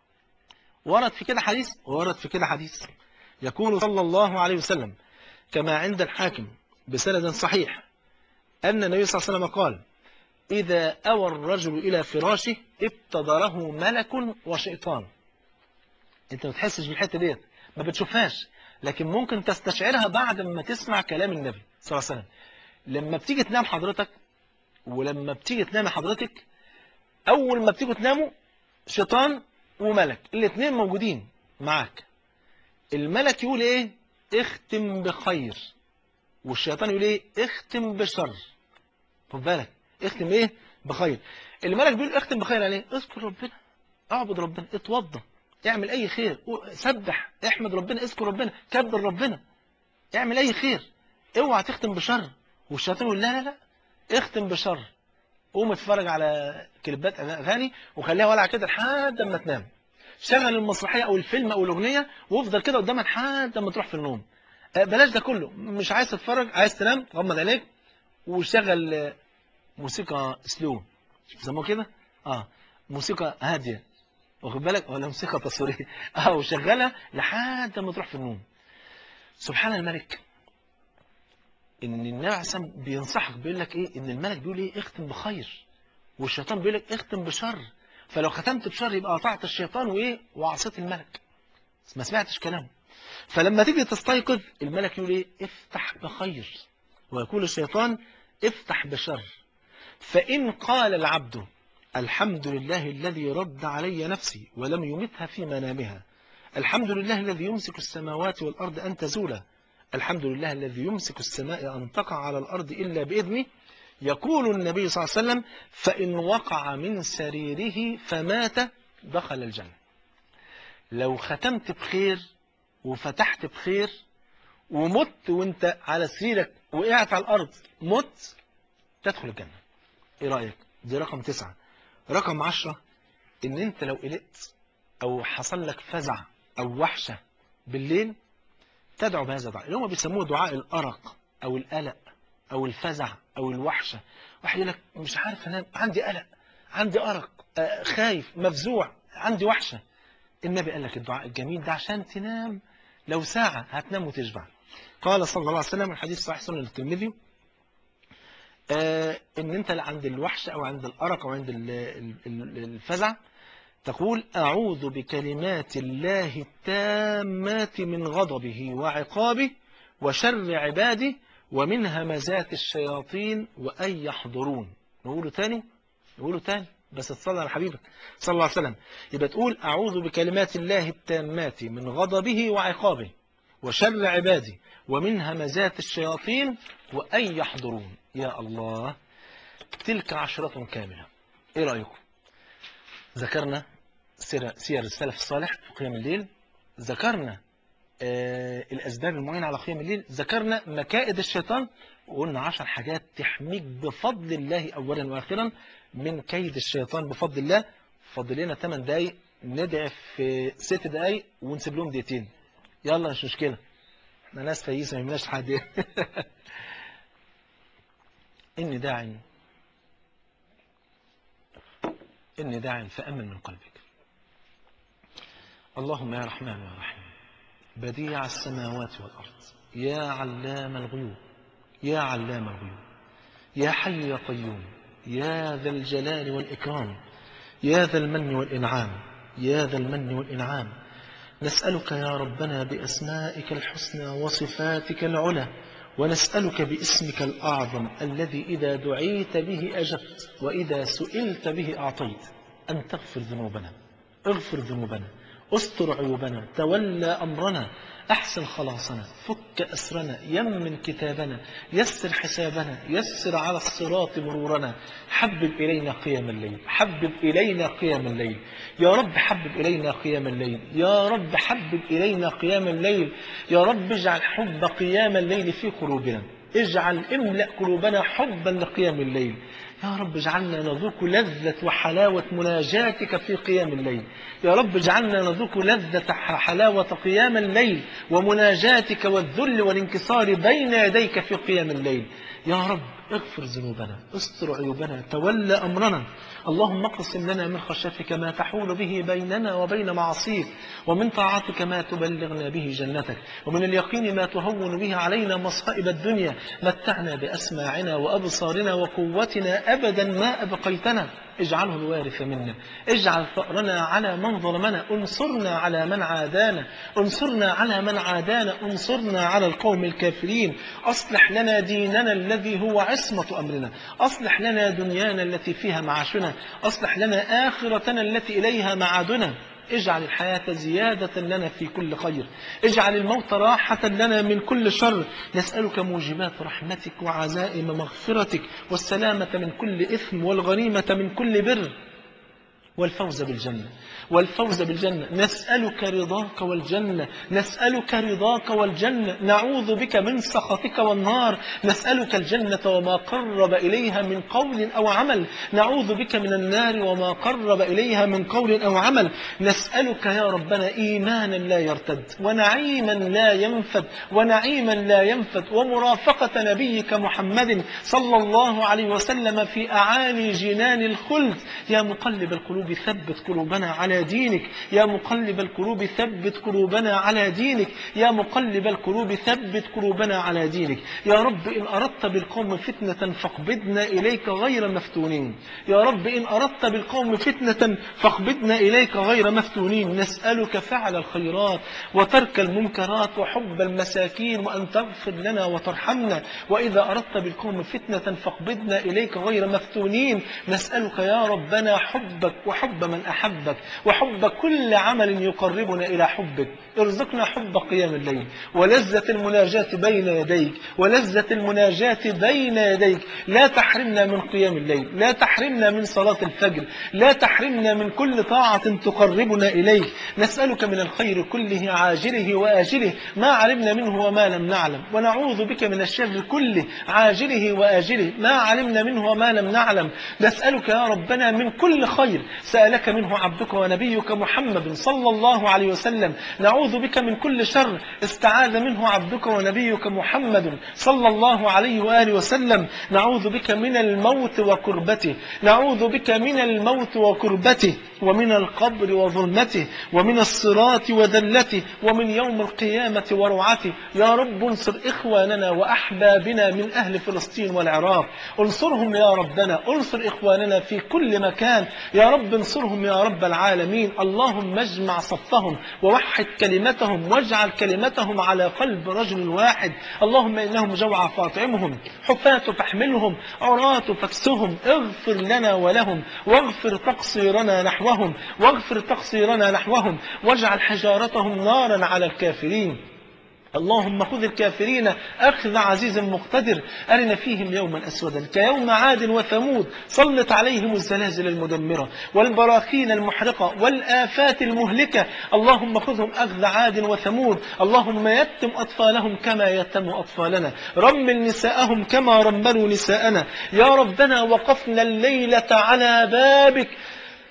ورد في كده حديث ورد في كده حديث يقول صلى الله عليه وسلم كما عند الحاكم بسند صحيح أن النبي صلى الله عليه وسلم قال إذا أوى الرجل إلى فراشه ابتدره ملك وشيطان أنت ما تحسش بالحتة ديت ما بتشوفهاش لكن ممكن تستشعرها بعد ما تسمع كلام النبي صلى الله عليه وسلم لما بتيجي تنام حضرتك ولما بتيجي تنام حضرتك أول ما بتيجوا تناموا شيطان وملك الاثنين موجودين معاك الملك يقول ايه اختم بخير والشيطان يقول ايه اختم بشر خد بالك اختم ايه بخير الملك بيقول اختم بخير عليه اذكر ربنا اعبد ربنا اتوضى اعمل اي خير سبح احمد ربنا اذكر ربنا كبر ربنا اعمل اي خير اوعى تختم بشر والشيطان يقول لا لا لا اختم بشر قوم اتفرج على كليبات اغاني وخليها ولع كده لحد ما تنام شغل المسرحيه او الفيلم او الاغنيه وافضل كده قدامها لحد ما تروح في النوم آه، بلاش ده كله مش عايز تتفرج عايز تنام غمض عينيك وشغل آه، موسيقى سلو بيسموها كده اه موسيقى هاديه واخد بالك ولا موسيقى تصويريه اه وشغلها لحد ما تروح في النوم سبحان الملك ان النبي عليه الصلاه والسلام بينصحك بيقول لك ايه ان الملك بيقول ايه اختم بخير والشيطان بيقول لك اختم بشر فلو ختمت بشر يبقى قطعت الشيطان وايه وعصيت الملك ما سمعتش كلامه فلما تيجي تستيقظ الملك يقول ايه افتح بخير ويقول الشيطان افتح بشر فإن قال العبد الحمد لله الذي رد علي نفسي ولم يمتها في منامها الحمد لله الذي يمسك السماوات والأرض أن تزولا الحمد لله الذي يمسك السماء أن تقع على الأرض إلا بإذنه يقول النبي صلى الله عليه وسلم فإن وقع من سريره فمات دخل الجنة لو ختمت بخير وفتحت بخير ومت وانت على سريرك وقعت على الأرض مت تدخل الجنة ايه رأيك دي رقم تسعة رقم عشرة ان انت لو قلقت او حصل لك فزع او وحشة بالليل تدعو بهذا الدعاء اللي هم بيسموه دعاء الأرق أو القلق أو الفزع أو الوحشة واحد يقول لك مش عارف أنام عندي قلق عندي أرق آه، خايف مفزوع عندي وحشة النبي قال لك الدعاء الجميل ده عشان تنام لو ساعة هتنام وتشبع قال صلى الله عليه وسلم الحديث صحيح سنن الترمذي آه ان انت عند الوحشة او عند الارق او عند ال- ال- ال- الفزع تقول أعوذ بكلمات الله التامات من غضبه وعقابه وشر عباده ومن همزات الشياطين وأن يحضرون نقوله تاني نقوله تاني بس تصلي على حبيبك صلى الله عليه وسلم يبقى تقول أعوذ بكلمات الله التامات من غضبه وعقابه وشر عباده ومن همزات الشياطين وأن يحضرون يا الله تلك عشرة كاملة إيه رأيكم ذكرنا سير, سير السلف الصالح في قيام الليل ذكرنا آه الأسباب المعينة على قيام الليل ذكرنا مكائد الشيطان وقلنا عشر حاجات تحميك بفضل الله أولا وآخرا من كيد الشيطان بفضل الله فاضل لنا 8 دقايق ندعي في 6 دقايق ونسيب لهم دقيقتين يلا مش مشكلة احنا ناس فييسة ما يهمناش حد إني داع إني داع فأمن من قلبك اللهم يا رحمن يا رحيم بديع السماوات والأرض يا علام الغيوب يا علام الغيوب يا حي يا قيوم يا ذا الجلال والإكرام يا ذا المن والإنعام يا ذا المن والإنعام نسألك يا ربنا بأسمائك الحسنى وصفاتك العلى ونسألك باسمك الأعظم الذي إذا دعيت به أجبت وإذا سئلت به أعطيت أن تغفر ذنوبنا اغفر ذنوبنا استر عيوبنا تولى أمرنا أحسن خلاصنا فك أسرنا يمن كتابنا يسر حسابنا يسر على الصراط مرورنا حبب إلينا قيام الليل حبب إلينا قيام الليل يا رب حبب إلينا قيام الليل يا رب حبب إلينا قيام الليل يا رب اجعل حب قيام الليل في قلوبنا اجعل املأ قلوبنا حبا لقيام الليل يا رب اجعلنا نذوق لذة وحلاوة مناجاتك في قيام الليل يا رب اجعلنا نذوق لذة حلاوة قيام الليل ومناجاتك والذل والانكسار بين يديك في قيام الليل يا رب اغفر ذنوبنا استر عيوبنا تولى أمرنا اللهم اقسم لنا من خشيتك ما تحول به بيننا وبين معصيك ومن طاعتك ما تبلغنا به جنتك ومن اليقين ما تهون به علينا مصائب الدنيا متعنا بأسماعنا وأبصارنا وقوتنا أبدا ما أبقيتنا اجعله الوارث منا اجعل ثأرنا على من ظلمنا انصرنا على من عادانا انصرنا على من عادانا انصرنا على القوم الكافرين أصلح لنا ديننا الذي هو عصمة أمرنا أصلح لنا دنيانا التي فيها معاشنا أصلح لنا آخرتنا التي إليها معادنا اجعل الحياة زيادة لنا في كل خير اجعل الموت راحة لنا من كل شر نسألك موجبات رحمتك وعزائم مغفرتك والسلامة من كل إثم والغنيمة من كل بر والفوز بالجنة والفوز بالجنة نسألك رضاك والجنة نسألك رضاك والجنة نعوذ بك من سخطك والنار نسألك الجنة وما قرب إليها من قول أو عمل نعوذ بك من النار وما قرب إليها من قول أو عمل نسألك يا ربنا إيمانا لا يرتد ونعيما لا ينفد ونعيما لا ينفد ومرافقة نبيك محمد صلى الله عليه وسلم في أعالي جنان الخلد يا مقلب القلوب ثبت قلوبنا على دينك يا مقلب القلوب ثبت قلوبنا على دينك يا مقلب القلوب ثبت قلوبنا على دينك يا رب إن أردت بالقوم فتنة فاقبضنا إليك غير مفتونين يا رب إن أردت بالقوم فتنة فاقبضنا إليك غير مفتونين نسألك فعل الخيرات وترك المنكرات وحب المساكين وأن تغفر لنا وترحمنا وإذا أردت بالقوم فتنة فاقبضنا إليك غير مفتونين نسألك يا ربنا حبك وحب من أحبك وحب كل عمل يقربنا إلى حبك ارزقنا حب قيام الليل ولذة المناجاة بين يديك ولذة المناجاة بين يديك لا تحرمنا من قيام الليل لا تحرمنا من صلاة الفجر لا تحرمنا من كل طاعة تقربنا إليك نسألك من الخير كله عاجله وآجله ما علمنا منه وما لم نعلم ونعوذ بك من الشر كله عاجله وآجله ما علمنا منه وما لم نعلم نسألك يا ربنا من كل خير سألك منه عبدك ونبيك محمد صلى الله عليه وسلم نعوذ بك من كل شر استعاذ منه عبدك ونبيك محمد صلى الله عليه وآله وسلم نعوذ بك من الموت وكربته نعوذ بك من الموت وكربته ومن القبر وظلمته ومن الصراط وذلته ومن يوم القيامة وروعته يا رب انصر إخواننا وأحبابنا من أهل فلسطين والعراق انصرهم يا ربنا انصر إخواننا في كل مكان يا رب انصرهم يا رب العالمين اللهم اجمع صفهم ووحد كلمتهم واجعل كلمتهم على قلب رجل واحد اللهم إنهم جوع فاطعمهم حفاة فاحملهم عراة فاكسهم اغفر لنا ولهم واغفر تقصيرنا نحوهم واغفر تقصيرنا نحوهم واجعل حجارتهم نارا على الكافرين اللهم خذ الكافرين أخذ عزيز مقتدر أرنا فيهم يوما أسودا كيوم عاد وثمود سلط عليهم الزلازل المدمرة والبراكين المحرقة والآفات المهلكة اللهم خذهم أخذ عاد وثمود اللهم يتم أطفالهم كما يتم أطفالنا رمل نساءهم كما رملوا نساءنا يا ربنا وقفنا الليلة على بابك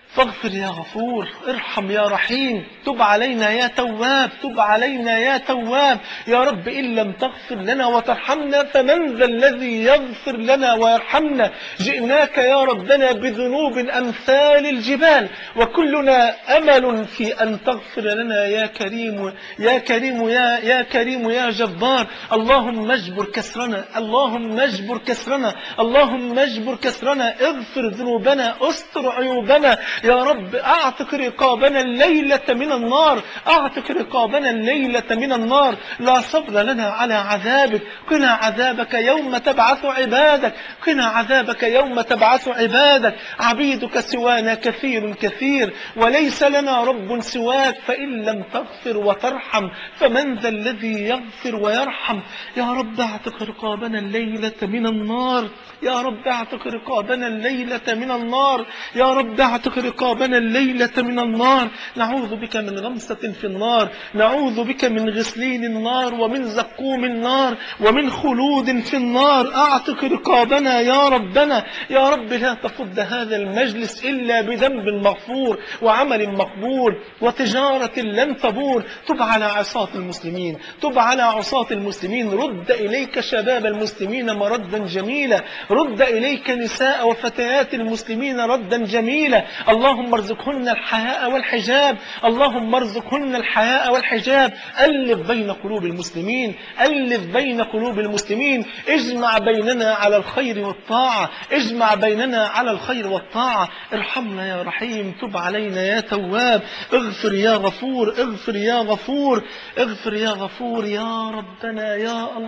فاغفر يا غفور ارحم يا رحيم تب علينا يا تواب تب علينا يا تواب يا رب إن لم تغفر لنا وترحمنا فمن ذا الذي يغفر لنا ويرحمنا جئناك يا ربنا بذنوب أمثال الجبال وكلنا أمل في أن تغفر لنا يا كريم يا كريم يا, يا كريم يا جبار اللهم اجبر كسرنا اللهم اجبر كسرنا اللهم اجبر كسرنا اغفر ذنوبنا استر عيوبنا يا رب اعتق رقابنا الليلة من النار اعتق رقابنا الليلة من النار لا صبر لنا على عذابك قنا عذابك يوم تبعث عبادك قنا عذابك يوم تبعث عبادك عبيدك سوانا كثير كثير وليس لنا رب سواك فإن لم تغفر وترحم فمن ذا الذي يغفر ويرحم يا رب اعتق رقابنا الليلة من النار يا رب اعتق رقابنا الليلة من النار يا رب اعتق رقابنا الليلة من النار نعوذ بك من غمسة في النار نعوذ بك من غسلين النار ومن زقوم النار ومن خلود في النار اعتق رقابنا يا ربنا يا رب لا تفض هذا المجلس إلا بذنب مغفور وعمل مقبول وتجارة لن تبور تب على عصاة المسلمين تب على عصاة المسلمين رد إليك شباب المسلمين مردا جميلا رد إليك نساء وفتيات المسلمين ردا جميلا اللهم ارزقهن الحياء والحجاب اللهم ارزقهن الحياء والحجاب ألف بين قلوب المسلمين ألف بين قلوب المسلمين اجمع بيننا على الخير والطاعة اجمع بيننا على الخير والطاعة ارحمنا يا رحيم تب علينا يا تواب اغفر يا غفور اغفر يا غفور اغفر يا غفور يا ربنا يا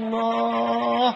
الله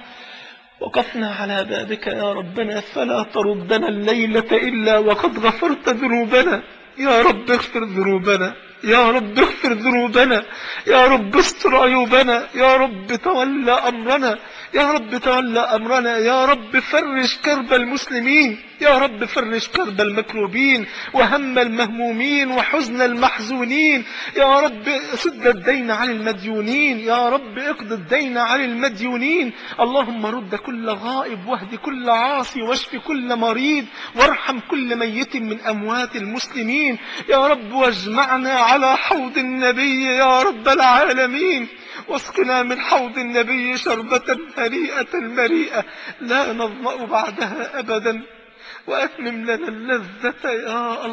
وقفنا على بابك يا ربنا فلا تردنا الليلة إلا وقد غفرت ذنوبنا يا رب اغفر ذنوبنا يا رب اغفر ذنوبنا يا رب استر عيوبنا يا رب تولى أمرنا يا رب تولى أمرنا يا رب فرج كرب المسلمين يا رب فرج كرب المكروبين وهم المهمومين وحزن المحزونين يا رب سد الدين عن المديونين يا رب اقض الدين عن المديونين اللهم رد كل غائب واهد كل عاصي واشف كل مريض وارحم كل ميت من أموات المسلمين يا رب واجمعنا على حوض النبي يا رب العالمين واسقنا من حوض النبي شربة هنيئة مريئة لا نظمأ بعدها أبدا وأتمم لنا اللذة يا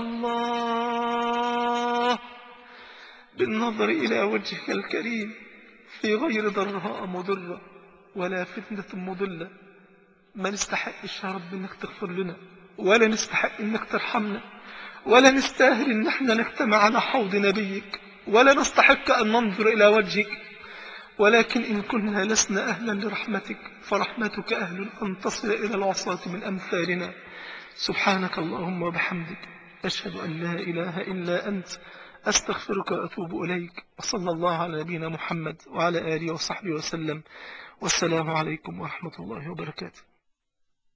الله بالنظر إلى وجهك الكريم في غير ضراء مضرة ولا فتنة مضلة ما نستحقش يا رب انك تغفر لنا ولا نستحق انك ترحمنا ولا نستاهل ان احنا نجتمع على حوض نبيك ولا نستحق ان ننظر الى وجهك ولكن إن كنا لسنا أهلا لرحمتك فرحمتك أهل أن تصل إلى العصاة من أمثالنا سبحانك اللهم وبحمدك أشهد أن لا إله إلا أنت أستغفرك وأتوب إليك وصلى الله على نبينا محمد وعلى آله وصحبه وسلم والسلام عليكم ورحمة الله وبركاته